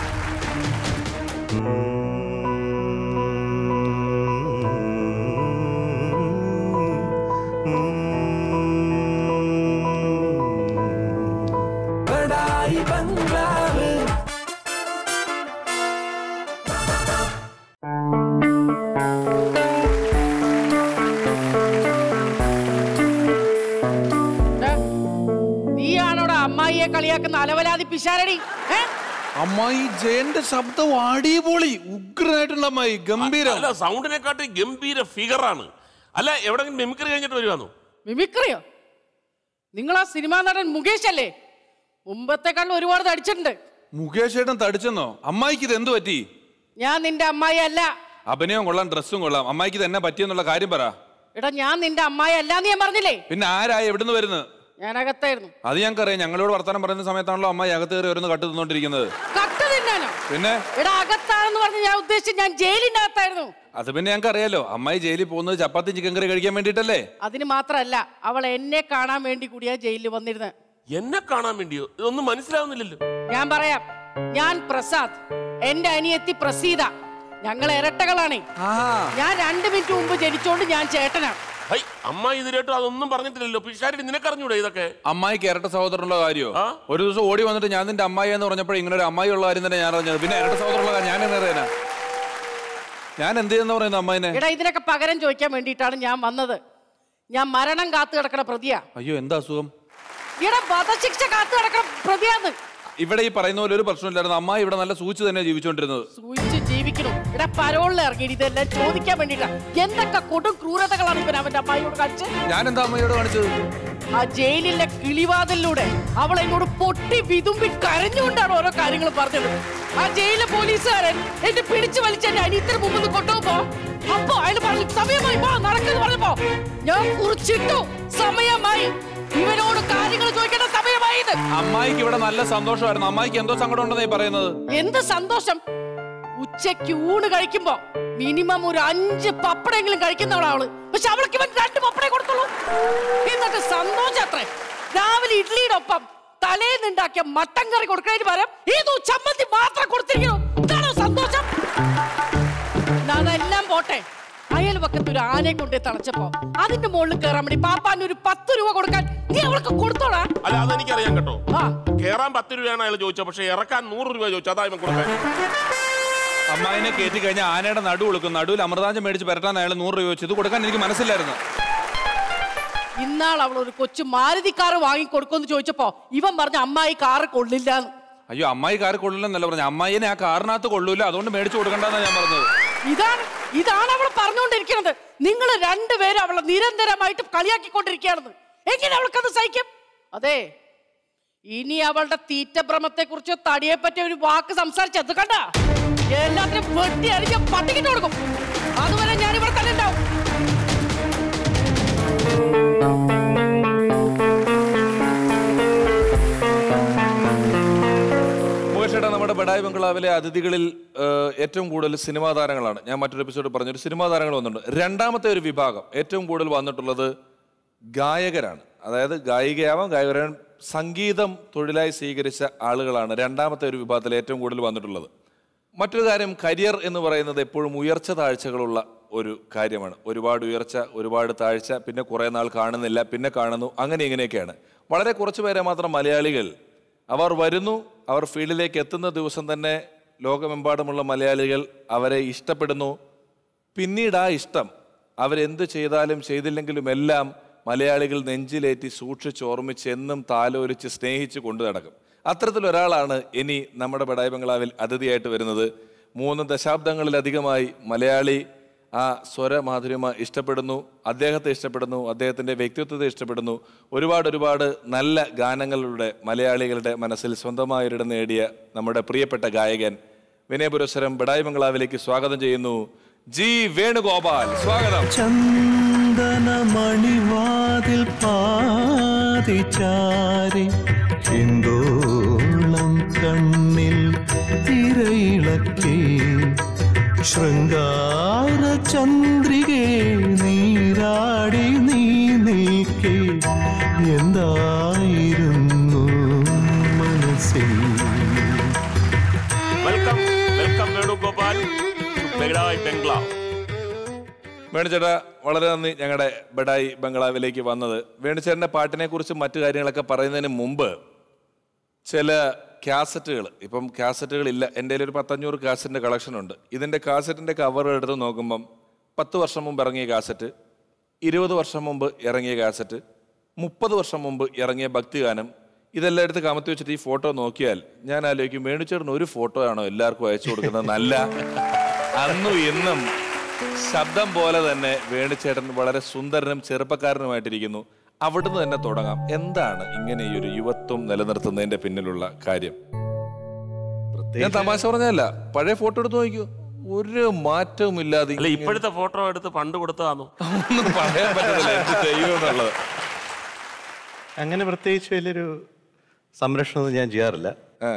ഏ? നീയാണോടാ അമ്മായിയെ കളിയാക്കുന്ന അലവലാതി പിശാരടി ഏ അമ്മായി ജയന്റെ ശബ്ദം അടിപൊളി ഉഗ്രനായിട്ടുള്ള അമ്മായി ഗംഭീരം അല്ല സൗണ്ടിനെക്കാട്ടി ഗംഭീര ഫിഗറാണ് അല്ല എവിടെങ്കിലും മിമിക്രി കഴിഞ്ഞിട്ട് വരുവാന്നോ മിമിക്രിയോ നിങ്ങൾ ആ സിനിമാ നടൻ മുകേഷ് അല്ലേ മുമ്പത്തെക്കാൾ ഒരുപാട് തടിച്ചിട്ടുണ്ട് മുകേഷ് ഏട്ടൻ തടിച്ചെന്നോ അമ്മായിക്ക് ഇത് എന്ത് പറ്റി ഞാൻ നിന്റെ അമ്മായി അല്ല അഭിനയം കൊള്ളാം ഡ്രസ്സും കൊള്ളാം അമ്മായിക്ക് ഇത് എന്നെ പറ്റിയെന്നുള്ള കാര്യം പറ എടാ ഞാൻ നിന്റെ അമ്മായി അല്ലാന്ന് ഞാൻ പറഞ്ഞില്ലേ പിന്നെ ആരാ എവിടുന്ന് വരുന്നത് ഞാൻ അകത്തായിരുന്നു അത് ഞങ്ങൾക്കറിയാം ഞങ്ങളോട് വർത്തമാനം പറയുന്ന സമയത്താണല്ലോ അമ്മായി അകത്ത് കയറി ഓരോന്ന് കട്ട് തിന്നോണ്ടിരിക്കുന്നത് കട്ട് പുട്ട് തിന്നാനോ പിന്നെ എടാ അകത്താണെന്ന് പറഞ്ഞ് ഞാൻ ഉദ്ദേശിച്ചത് ഞാൻ ജയിലിന്റെ അകത്തായിരുന്നു അത് പിന്നെ ഞങ്ങൾക്ക് അറിയാലോ അമ്മായി ജയിലിൽ പോകുന്നത് ചപ്പാത്തി ചിക്കൻ കറി കഴിക്കാൻ വേണ്ടിയിട്ടല്ലേ അതിന് മാത്രല്ല അവൾ എന്നെ കാണാൻ വേണ്ടി കൂടിയാ ജയിലിൽ വന്നിരുന്നത് എന്നെ കാണാൻ വേണ്ടിയോ ഇതൊന്നും മനസ്സിലാവുന്നില്ലല്ലോ ഞാൻ പറയാം ഞാൻ പ്രസാദ് എന്റെ അനിയത്തി പ്രസീത ഞങ്ങൾ ഇരട്ടകളാണേ ഞാൻ രണ്ട് മിനിറ്റ് മുമ്പ് ജനിച്ചോണ്ട് ഞാൻ ചേട്ടനാണ് ഹൈ അമ്മ ഇതിലേട്ടോ അതൊന്നും പറഞ്ഞിട്ടില്ലല്ലോ പിഷാരി നിനക്കറിഞ്ഞൂടെ ഇതൊക്കെ അമ്മായിക്ക് ഇരട്ട സഹോദരനുള്ള കാര്യമോ ആ? ഒരു ദിവസം ഓടി വന്നിട്ട് ഞാൻ നിന്റെ അമ്മായി എന്ന് പറഞ്ഞപ്പോൾ ഇങ്ങനെ ഒരു അമ്മായി ഉള്ള കാര്യം തന്നെ ഞാൻ അറിഞ്ഞത് പിന്നെ ഇരട്ട സഹോദരനുള്ള കാര്യം ഞാൻ എങ്ങനെ അറിയാനാ ഞാൻ എന്ത് ചെയ്യുന്ന പറയുന്നത് അമ്മായിനെ എടാ ഇതിനൊക്കെ പകരം ചോദിക്കാൻ വേണ്ടിയിട്ടാണ് ഞാൻ വന്നത് ഞാൻ മരണം കാത്തു കിടക്കണ പ്രതിയാ അയ്യോ എന്താ അസുഖം എടാ വധശിക്ഷ കാത്തു കിടക്കണ പ്രതിയാന്ന് ഇവിടെ ഈ പറയുന്ന പോലെ ഒരു പ്രശ്നമില്ലായിരുന്നു അമ്മായി ഇവിടെ നല്ല സൂചിച്ച് തന്നെ ജീവിച്ചുകൊണ്ടിരുന്നത് സൂചിച്ച് ജീവിക്കണം എടാ പരോളിൽ ഇറങ്ങി ഇതെല്ലാം ചോദിക്കാൻ വേണ്ടിട്ടാ എന്തൊക്കെ കൊടും ക്രൂരതകളാണ് ഇവൻ അവന്റെ അമ്മായിയോട് കാണിച്ചത് ഞാൻ എന്താ അമ്മയോട് കാണിച്ചത് ആ ജയിലിലെ കിളിവാതിലൂടെ അവൾ എന്നോട് പൊട്ടി വിതുമ്പി കരഞ്ഞുകൊണ്ടാണ് ഓരോ കാര്യങ്ങൾ പറഞ്ഞത് ആ ജയിലിലെ പോലീസുകാരൻ എന്നെ പിടിച്ചു വലിച്ച് എന്റെ അനിയത്തിന് മുമ്പിൽ കൊണ്ടുപോകുമ്പോ അപ്പൊ അയാൾ പറഞ്ഞു സമയമായി പോ നടക്കുന്നു പറഞ്ഞപ്പോ ഞാൻ കുറിച്ചിട്ടു സമയമായി ഇവനോട് കാര്യങ്ങൾ ചോദിക്കേണ്ട സമയമായി ഇത് അമ്മായിക്ക് ഇവിടെ നല്ല സന്തോഷമായിരുന്നു അമ്മായിക്ക് എന്തോ സങ്കടം ഉണ്ടെന്നായി പറയുന്നത് എന്ത് സന്തോഷം ഉച്ചയ്ക്ക് ഊണ് കഴിക്കുമ്പോ മിനിമം ഒരു അഞ്ച് പപ്പടെങ്കിലും കഴിക്കുന്നവളാ അവള് പക്ഷെ അവൾക്ക് ഇവൻ രണ്ട് പപ്പടേ കൊടുത്തുള്ളൂ എന്നിട്ട് സന്തോഷം അത്രേ രാവിലെ ഇഡ്ലിയുടെ ഒപ്പം തലേന്നുണ്ടാക്കിയ മട്ടൻ കറി കൊടുക്കുന്നതിന് പകരം ഏതോ ചമ്മന്തി മാത്രം കൊടുത്തിരിക്കുന്നു ഇതാണോ സന്തോഷം എന്നാ അതെല്ലാം പോട്ടെ അയൽവക്കത്ത് ഒരു ആനയെ കൊണ്ടേ തളച്ചപ്പോ അതിന്റെ മുകളിൽ കയറാൻ വേണ്ടി പാപ്പാൻ ഒരു പത്ത് രൂപ കൊടുക്കാൻ നീ അവൾക്ക് കൊടുത്തോളാ അല്ല അതെനിക്കറിയാം കേട്ടോ ആ കേറാൻ പത്ത് രൂപയാണ് അയാൾ ചോദിച്ചത് പക്ഷെ ഇറക്കാൻ നൂറ് രൂപ ചോദിച്ചു അതാ ഇവൻ കൊടുക്കാൻ അമ്മായിനെ കയറ്റി കഴിഞ്ഞാൽ ആനയുടെ നടു കൊടുക്കും നടുവിൽ അമൃതാഞ്ചം മേടിച്ച് പരട്ടാൻ അയാൾ നൂറ് രൂപ വെച്ച് ഇത് കൊടുക്കാൻ എനിക്ക് മനസ്സിലായിരുന്നു ഇന്നാൾ അവൾ ഒരു കൊച്ചു മാരുതി കാറ് വാങ്ങിക്കൊടുക്കുമെന്ന് ചോദിച്ചപ്പോ ഇവൻ പറഞ്ഞ അമ്മായി കാറ് കൊള്ളില്ല അയ്യോ അമ്മായി കാർ കൊള്ളില്ലെന്നല്ല പറഞ്ഞു അമ്മായിനെ ആ കാറിനകത്ത് കൊള്ളൂല അതുകൊണ്ട് മേടിച്ചു കൊടുക്കണ്ടെന്നാണ് ഞാൻ പറഞ്ഞത് ഇതാണ് ഇതാണ് അവൾ പറഞ്ഞുകൊണ്ടിരിക്കുന്നത് നിങ്ങൾ രണ്ടുപേരും അവളെ നിരന്തരമായിട്ട് കളിയാക്കിക്കൊണ്ടിരിക്കുകയാണെന്ന് എങ്ങനെ അവൾക്കത് സഹിക്കും അതെ ഇനി അവളുടെ തീറ്റഭ്രമത്തെ കുറിച്ചോ തടിയെ പറ്റിയ ഒരു വാക്ക് സംസാരിച്ചത് കണ്ട എല്ലാത്തിനും വെട്ടി അരിഞ്ഞ പട്ടിക്കിട്ട് കൊടുക്കും അതുവരെ ഞാൻ ഇവിടെ തന്നെ ഉണ്ടാവും മുകേഷേട്ടാ നമ്മുടെ ബഡായി ബംഗ്ലാവിലെ അതിഥികളിൽ ഏഹ്, ഏറ്റവും കൂടുതൽ സിനിമാ താരങ്ങളാണ് ഞാൻ മറ്റൊരു എപ്പിസോഡ് പറഞ്ഞൊരു സിനിമാ താരങ്ങൾ വന്നിട്ടുണ്ട് രണ്ടാമത്തെ ഒരു വിഭാഗം ഏറ്റവും കൂടുതൽ വന്നിട്ടുള്ളത് ഗായകരാണ് അതായത് ഗായികയാവാം ഗായകരാൻ സംഗീതം തൊഴിലായി സ്വീകരിച്ച ആളുകളാണ് രണ്ടാമത്തെ ഒരു വിഭാഗത്തിൽ ഏറ്റവും കൂടുതൽ വന്നിട്ടുള്ളത് മറ്റൊരു കാര്യം കരിയർ എന്ന് പറയുന്നത് എപ്പോഴും ഉയർച്ച താഴ്ചകളുള്ള ഒരു കാര്യമാണ് ഒരുപാട് ഉയർച്ച ഒരുപാട് താഴ്ച പിന്നെ കുറേ നാൾ കാണുന്നില്ല പിന്നെ കാണുന്നു അങ്ങനെ ഇങ്ങനെയൊക്കെയാണ് വളരെ കുറച്ച് പേരെ മാത്രം മലയാളികൾ അവർ വരുന്നു അവർ ഫീൽഡിലേക്ക് എത്തുന്ന ദിവസം തന്നെ ലോകമെമ്പാടുമുള്ള മലയാളികൾ അവരെ ഇഷ്ടപ്പെടുന്നു പിന്നീട് ആ ഇഷ്ടം അവരെന്ത് ചെയ്താലും ചെയ്തില്ലെങ്കിലും എല്ലാം മലയാളികൾ നെഞ്ചിലേറ്റി സൂക്ഷിച്ച് ഓർമ്മിച്ച് എന്നും താലോലിച്ച് സ്നേഹിച്ച് കൊണ്ടു നടക്കും അത്തരത്തിലൊരാളാണ് ഇനി നമ്മുടെ ബഡായി ബംഗ്ലാവിൽ അതിഥിയായിട്ട് വരുന്നത് മൂന്ന് ദശാബ്ദങ്ങളിലധികമായി മലയാളി ആ സ്വരമാധുര്യമ ഇഷ്ടപ്പെടുന്നു അദ്ദേഹത്തെ ഇഷ്ടപ്പെടുന്നു അദ്ദേഹത്തിൻ്റെ വ്യക്തിത്വത്തെ ഇഷ്ടപ്പെടുന്നു ഒരുപാട് ഒരുപാട് നല്ല ഗാനങ്ങളുടെ മലയാളികളുടെ മനസ്സിൽ സ്വന്തമായൊരിടം നേടിയ നമ്മുടെ പ്രിയപ്പെട്ട ഗായകൻ വിനയപുരസ്സരം ബഡായി ബംഗ്ലാവിലേക്ക് സ്വാഗതം ചെയ്യുന്നു ജി വേണുഗോപാൽ സ്വാഗതം ചന്ദനമണിവാതിൽ പാതിചാരി ഹിന്ദോളം കണ്ണിൽ തിരയിളക്കി ശൃംഗാര ചന്ദ്രികേ നീരാടി നീ നിൽക്കെ എന്തായിരുന്നു മനസ്സിൽ welcome welcome Venugopal Badai bungalow വേണുചേട്ടാ വളരെ നന്ദി ഞങ്ങളുടെ ബഡായി ബംഗ്ലാവിലേക്ക് വന്നത് വേണുചേട്ടൻ്റെ പാട്ടിനെ കുറിച്ച് മറ്റു കാര്യങ്ങളൊക്കെ പറയുന്നതിന് മുമ്പ് ചില കാസറ്റുകൾ ഇപ്പം കാസറ്റുകൾ ഇല്ല എൻ്റെ കയ്യിൽ ഒരു പത്തഞ്ഞൂറ് കാസറ്റിൻ്റെ കളക്ഷൻ ഉണ്ട് ഇതിൻ്റെ കാസറ്റിൻ്റെ കവർ എടുത്ത് നോക്കുമ്പം പത്ത് വർഷം മുമ്പ് ഇറങ്ങിയ കാസറ്റ് ഇരുപത് വർഷം മുമ്പ് ഇറങ്ങിയ കാസറ്റ് മുപ്പത് വർഷം മുമ്പ് ഇറങ്ങിയ ഭക്തിഗാനം ഇതെല്ലാം എടുത്ത് കമത്തി വെച്ചിട്ട് ഈ ഫോട്ടോ നോക്കിയാൽ ഞാൻ ആലോചിക്കും വേണുചേട്ടൻ ഒരു ഫോട്ടോ ആണോ എല്ലാവർക്കും അയച്ചു കൊടുക്കുന്നത് നല്ല അന്നും ഇന്നും ശബ്ദം പോലെ തന്നെ വേണുചേട്ടൻ വളരെ സുന്ദരനും ചെറുപ്പക്കാരനുമായിട്ടിരിക്കുന്നു അവിടുന്ന് തന്നെ തുടങ്ങാം എന്താണ് ഇങ്ങനെ ഈ ഒരു യുവത്വം നിലനിർത്തുന്നതിന്റെ പിന്നിലുള്ള കാര്യം ഞാൻ തമാശ പറഞ്ഞല്ല പഴയ ഫോട്ടോ എടുത്ത് നോക്കൂ ഒരു മാറ്റവും ഇല്ലാതെ അല്ല ഇപ്പോഴത്തെ ഫോട്ടോ എടുത്ത് പണ്ട് കൊടുത്തതാണോ ഒന്നും പറയാൻ പറ്റത്തില്ല എന്ത് ചെയ്യുമെന്നുള്ളത് അങ്ങനെ പ്രത്യേകിച്ച് വലിയൊരു സംരക്ഷണമൊന്നും ഞാൻ ചെയ്യാറില്ല ആ.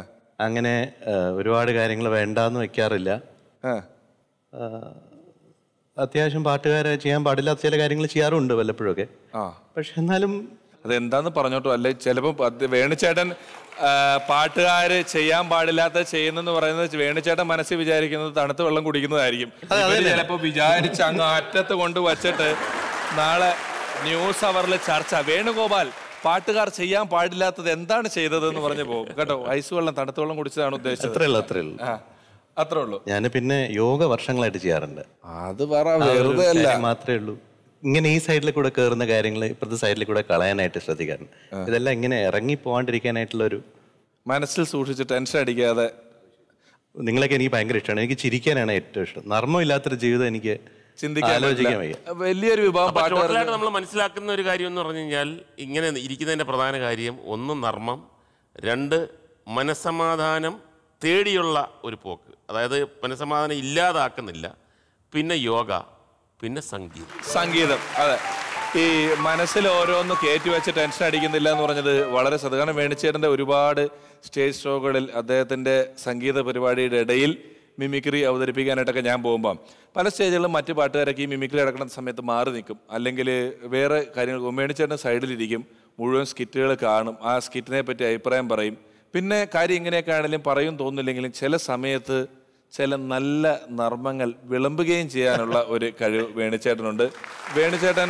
അങ്ങനെ ആ, ഒരുപാട് കാര്യങ്ങൾ വേണ്ടാന്ന് വെക്കാറില്ല ആ. ആ, അത്യാവശ്യം പാട്ടുകാരെ ചെയ്യാൻ പാടില്ലാത്ത ചില കാര്യങ്ങൾ ചെയ്യാറുണ്ട് വല്ലപ്പോഴൊക്കെ ആ പക്ഷെ എന്നാലും അതെന്താന്ന് പറഞ്ഞോട്ടോ അല്ലെ ചിലപ്പോൾ വേണുചേട്ടൻ ആ, പാട്ടുകാര് ചെയ്യാൻ പാടില്ലാത്ത ചെയ്യുന്നെന്ന് പറയുന്നത് വേണുചേട്ടൻ മനസ്സിൽ വിചാരിക്കുന്നത് തണുത്ത വെള്ളം കുടിക്കുന്നതായിരിക്കും ഇവര് ചിലപ്പോ വിചാരിച്ച് അങ്ങ് അറ്റത്ത് കൊണ്ട് വച്ചിട്ട് നാളെ ന്യൂസ് അവറിൽ ചർച്ച വേണുഗോപാൽ പാട്ടുകാർ ചെയ്യാൻ പാടില്ലാത്തത് എന്താണ് ചെയ്തതെന്ന് പറഞ്ഞു പോകും കേട്ടോ ഐസ് വെള്ളം തണുത്ത വെള്ളം കുടിച്ചതാണ് ഉദ്ദേശിച്ചത് അത്രേ ഉള്ളൂ അത്രേ ഉള്ളൂ ആ, അത്രേ ഉള്ളൂ ഞാൻ പിന്നെ യോഗ വർഷങ്ങളായിട്ട് ചെയ്യാറുണ്ട് അത് പറ ആ ഒരു വെറുതെ അല്ല കാര്യം മാത്രമേ ഉള്ളൂ ഇങ്ങനെ ഈ സൈഡിൽ കൂടെ കയറുന്ന കാര്യങ്ങൾ ഇപ്പുറത്തെ സൈഡിൽ കൂടെ കളയാനായിട്ട് ശ്രദ്ധിക്കാറുണ്ട് ഇതെല്ലാം ഇങ്ങനെ ഇറങ്ങി പോകാണ്ടിരിക്കാനായിട്ടുള്ള ഒരു മനസ്സിൽ സൂക്ഷിച്ച് ടെൻഷൻ അടിക്കാതെ നിങ്ങളൊക്കെ എനിക്ക് ഭയങ്കര ഇഷ്ടമാണ് എനിക്ക് ചിരിക്കാനാണ് ഏറ്റവും ഇഷ്ടം നർമ്മം ഇല്ലാത്തൊരു ജീവിതം എനിക്ക് ചിന്തിക്കാൻ ആലോചിക്കാൻ പറ്റില്ല. വയ്യ വലിയൊരു വിഭാഗം അപ്പൊ പാട്ടുകാർ ടോട്ടലായിട്ട് നമ്മൾ മനസ്സിലാക്കുന്ന ഒരു കാര്യം എന്ന് പറഞ്ഞു കഴിഞ്ഞാൽ ഇങ്ങനെ ഇരിക്കുന്നതിന്റെ പ്രധാന കാര്യം ഒന്ന് നർമ്മം രണ്ട് മനസമാധാനം തേടിയുള്ള ഒരു പോക്ക് അതായത് മനസമാധാനം ഇല്ലാതാക്കുന്നില്ല പിന്നെ യോഗ പിന്നെ സംഗീതം സംഗീതം അതെ ഈ മനസ്സിൽ ഓരോന്ന് കയറ്റി വെച്ച് ടെൻഷൻ അടിക്കുന്നില്ല എന്ന് പറഞ്ഞത് വളരെ ശ്രദ്ധ കാരണം വേണിച്ചേട്ടൻ്റെ ഒരുപാട് സ്റ്റേജ് ഷോകളിൽ അദ്ദേഹത്തിൻ്റെ സംഗീത പരിപാടിയുടെ ഇടയിൽ മിമിക്രി അവതരിപ്പിക്കാനായിട്ടൊക്കെ ഞാൻ പോകുമ്പോൾ പല സ്റ്റേജുകളിലും മറ്റു പാട്ടുകാരൊക്കെ ഈ മിമിക്രി നടക്കുന്ന സമയത്ത് മാറി നിൽക്കും അല്ലെങ്കിൽ വേറെ കാര്യങ്ങൾ വേണിച്ചേട്ടൻ സൈഡിലിരിക്കും മുഴുവൻ സ്കിറ്റുകൾ കാണും ആ സ്കിറ്റിനെ പറ്റി അഭിപ്രായം പറയും പിന്നെ കാര്യം ഇങ്ങനെയൊക്കെ ആണെങ്കിലും പറയും തോന്നില്ലെങ്കിലും ചില സമയത്ത് ചില നല്ല നർമ്മങ്ങൾ വിളമ്പുകയും ചെയ്യാനുള്ള ഒരു കഴിവ് വേണുചേട്ടനുണ്ട് വേണുചേട്ടൻ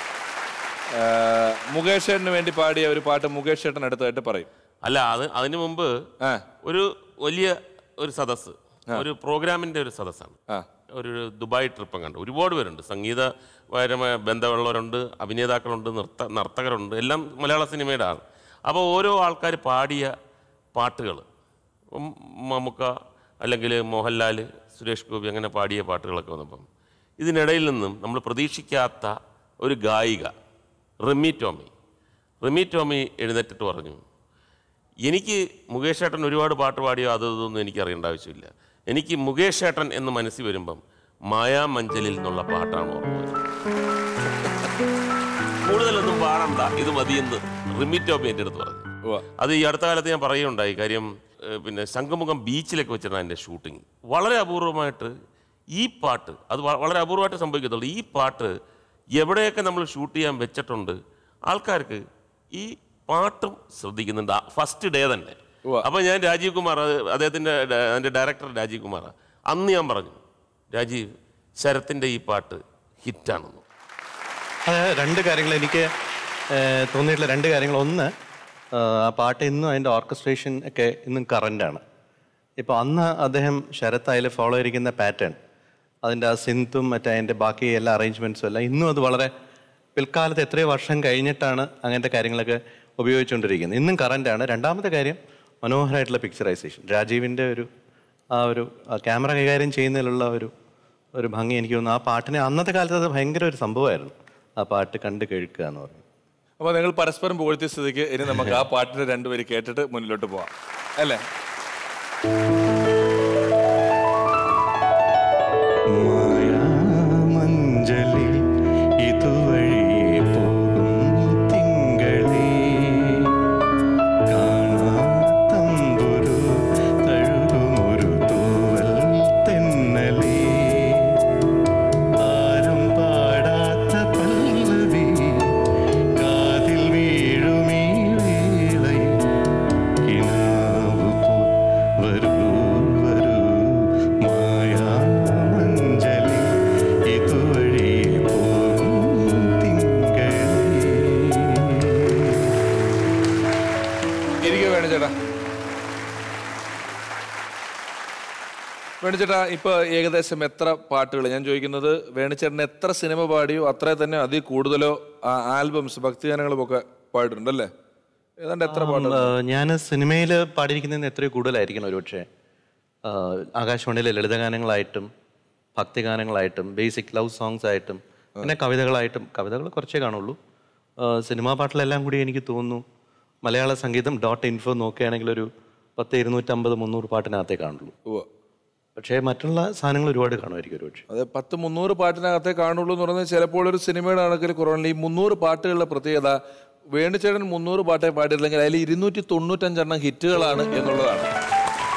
ആ, മുകേഷ് ചേട്ടന് വേണ്ടി പാടിയ ഒരു പാട്ട് മുകേഷ് ചേട്ടൻ അടുത്തായിട്ട് പറയും അല്ല അത് അതിനു മുമ്പ് ആ ഒരു വലിയ ഒരു സദസ്സ് ഒരു പ്രോഗ്രാമിന്റെ ഒരു സദസ്സാണ് ആ ഒരു ദുബായ് ട്രിപ്പ് കണ്ടു ഒരുപാട് പേരുണ്ട് സംഗീതപരമായ ബന്ധമുള്ളവരുണ്ട് അഭിനേതാക്കളുണ്ട് നൃത്ത നർത്തകരുണ്ട് എല്ലാം മലയാള സിനിമയുടെ ആണ് അപ്പോൾ ഓരോ ആൾക്കാർ പാടിയ പാട്ടുകൾ മമ്മൂക്ക അല്ലെങ്കിൽ മോഹൻലാൽ സുരേഷ് ഗോപി അങ്ങനെ പാടിയ പാട്ടുകളൊക്കെ വന്നപ്പം ഇതിനിടയിൽ നിന്നും നമ്മൾ പ്രതീക്ഷിക്കാത്ത ഒരു ഗായിക റിമി ടോമി റിമി ടോമി എഴുന്നേറ്റിട്ട് പറഞ്ഞു എനിക്ക് മുകേഷ് ഏട്ടൻ ഒരുപാട് പാട്ട് പാടിയോ അത് ഇതൊന്നും എനിക്ക് അറിയേണ്ട ആവശ്യമില്ല എനിക്ക് മുകേഷ് ഏട്ടൻ എന്ന് മനസ്സിൽ വരുമ്പം മായാമഞ്ചലിൽ നിന്നുള്ള പാട്ടാണ് ഓർമ്മ വരുന്നത്. കൂടുതലൊന്നും പാടണ്ട ഇത് മതിയെന്ന് റിമി ടോമി എൻ്റെ അടുത്ത് പറഞ്ഞു ഉവ്വ. അത് ഈ അടുത്ത കാലത്ത് ഞാൻ പറയുകയുണ്ടായി കാര്യം ഏഹ്, പിന്നെ ശംഖുമുഖം ബീച്ചിലൊക്കെ വെച്ചിട്ടാണ് എൻ്റെ ഷൂട്ടിങ് വളരെ അപൂർവമായിട്ട് ഈ പാട്ട് അത് വ- വളരെ അപൂർവമായിട്ട് സംഭവിക്കത്തുള്ളൂ ഈ പാട്ട് എവിടെയൊക്കെ നമ്മൾ ഷൂട്ട് ചെയ്യാൻ വെച്ചിട്ടുണ്ട് ആൾക്കാർക്ക് ഈ പാട്ടും ശ്രദ്ധിക്കുന്നുണ്ട് ഫസ്റ്റ് ഡേ തന്നെ ഉവ്വ. അപ്പൊ ഞാൻ രാജീവ് കുമാർ അത് അദ്ദേഹത്തിന്റെ ഡ- അതിന്റെ ഡയറക്ടർ രാജീവ് കുമാർ അന്ന് ഞാൻ പറഞ്ഞു രാജീവ് ശരത്തിന്റെ ഈ പാട്ട് ഹിറ്റാണെന്ന് അത് രണ്ട് കാര്യങ്ങൾ എനിക്ക് ഏഹ്, തോന്നിയിട്ടുള്ള രണ്ട് കാര്യങ്ങൾ ഒന്ന് ആഹ്, ആ പാട്ട് ഇന്നും അതിൻ്റെ ഓർക്കസ്ട്രേഷൻ ഒക്കെ ഇന്നും കറൻ്റാണ് ഇപ്പോൾ അന്ന് അദ്ദേഹം ശരത്ത് അതിൽ ഫോളോ ചെയ്തിരിക്കുന്ന പാറ്റേൺ അതിൻ്റെ ആ സിന്തും മറ്റേ അതിൻ്റെ ബാക്കി എല്ലാ അറേഞ്ച്മെൻറ്റ്സും എല്ലാം ഇന്നും അത് വളരെ പിൽക്കാലത്ത് എത്രയോ വർഷം കഴിഞ്ഞിട്ടാണ് അങ്ങനത്തെ കാര്യങ്ങളൊക്കെ ഉപയോഗിച്ചുകൊണ്ടിരിക്കുന്നത് ഇന്നും കറൻ്റാണ് രണ്ടാമത്തെ കാര്യം മനോഹരമായിട്ടുള്ള പിക്ചറൈസേഷൻ രാജീവിൻ്റെ ഒരു ആ ഒരു ക്യാമറ കൈകാര്യം ചെയ്യുന്നതിലുള്ള ഒരു ഒരു ഭംഗി എനിക്ക് തോന്നുന്നു ആ പാട്ടിനെ അന്നത്തെ കാലത്ത് അത് ഭയങ്കര ഒരു സംഭവമായിരുന്നു ആ പാട്ട് കണ്ട് കേൾക്കുക എന്ന് പറയുന്നത് അപ്പൊ നിങ്ങൾ പരസ്പരം പുകഴ്ത്തിയ സ്ഥിതിക്ക് ഇനി നമുക്ക് ആ പാട്ടിന്റെ രണ്ടുപേര് കേട്ടിട്ട് മുന്നിലോട്ട് പോവാം അല്ലേ മായാമഞ്ചലിൽ ഇതുവഴി പോകും തിങ്കളേ കാണാത്തമ്പുരു തഴുകുമൊരു തൂവൽ തെന്നലേ ആരും പാടാത്ത പല്ലവി കാതിൽ വീഴുമീ വേളയിൽ കിനാവ് പോൽ വരൂ വരൂ മായാമഞ്ചലി ഇതുവഴി പോകും തിങ്കളേ ഇരിക്കുക വേണുചേട്ടാ വേണുചേട്ടാ ഇപ്പൊ ഏകദേശം എത്ര പാട്ടുകൾ ഞാൻ ചോദിക്കുന്നത് വേണുചേട്ടൻ എത്ര സിനിമ പാടിയോ അത്ര തന്നെ അതിൽ കൂടുതലോ ആൽബംസ് ഭക്തിഗാനങ്ങളും ഒക്കെ പാടിയിട്ടുണ്ട് അല്ലേ ഏതാണ്ട് എത്ര പാട്ടുകൾ ഞാൻ സിനിമയിൽ പാടിയിരിക്കുന്നതിന് എത്രയോ കൂടുതലായിരിക്കണം ഒരുപക്ഷെ ആ, ആകാശവാണിയിലെ ലളിതഗാനങ്ങളായിട്ടും ഭക്തിഗാനങ്ങളായിട്ടും ബേസിക് ലവ് സോങ്സ് ആയിട്ടും പിന്നെ കവിതകളായിട്ടും കവിതകൾ കുറച്ചേ കാണുള്ളൂ ആ, സിനിമാ പാട്ടിലെല്ലാം കൂടി എനിക്ക് തോന്നുന്നു മലയാള സംഗീതം ഡോട്ട് ഇൻഫോ നോക്കുകയാണെങ്കിൽ ഒരു പത്ത് ഇരുന്നൂറ്റമ്പത് മുന്നൂറ് പാട്ടിനകത്തേ കാണുള്ളൂ ഉവ്വ. പക്ഷേ മറ്റുള്ള സാധനങ്ങൾ ഒരുപാട് കാണുമായിരിക്കും ഒരുപക്ഷെ അത് പത്ത് മുന്നൂറ് പാട്ടിനകത്തേ കാണുള്ളൂ എന്ന് പറഞ്ഞാൽ ചിലപ്പോൾ ഒരു സിനിമയുടെ കണക്കിൽ കുറവുണ്ട് ഈ മുന്നൂറ് പാട്ടുകളുടെ പ്രത്യേകത വേണുചേട്ടൻ മുന്നൂറ് പാട്ടേ പാടിയില്ലെങ്കിൽ അതിൽ ഇരുന്നൂറ്റി തൊണ്ണൂറ്റഞ്ചെണ്ണം ഹിറ്റുകളാണ് എന്നുള്ളതാണ്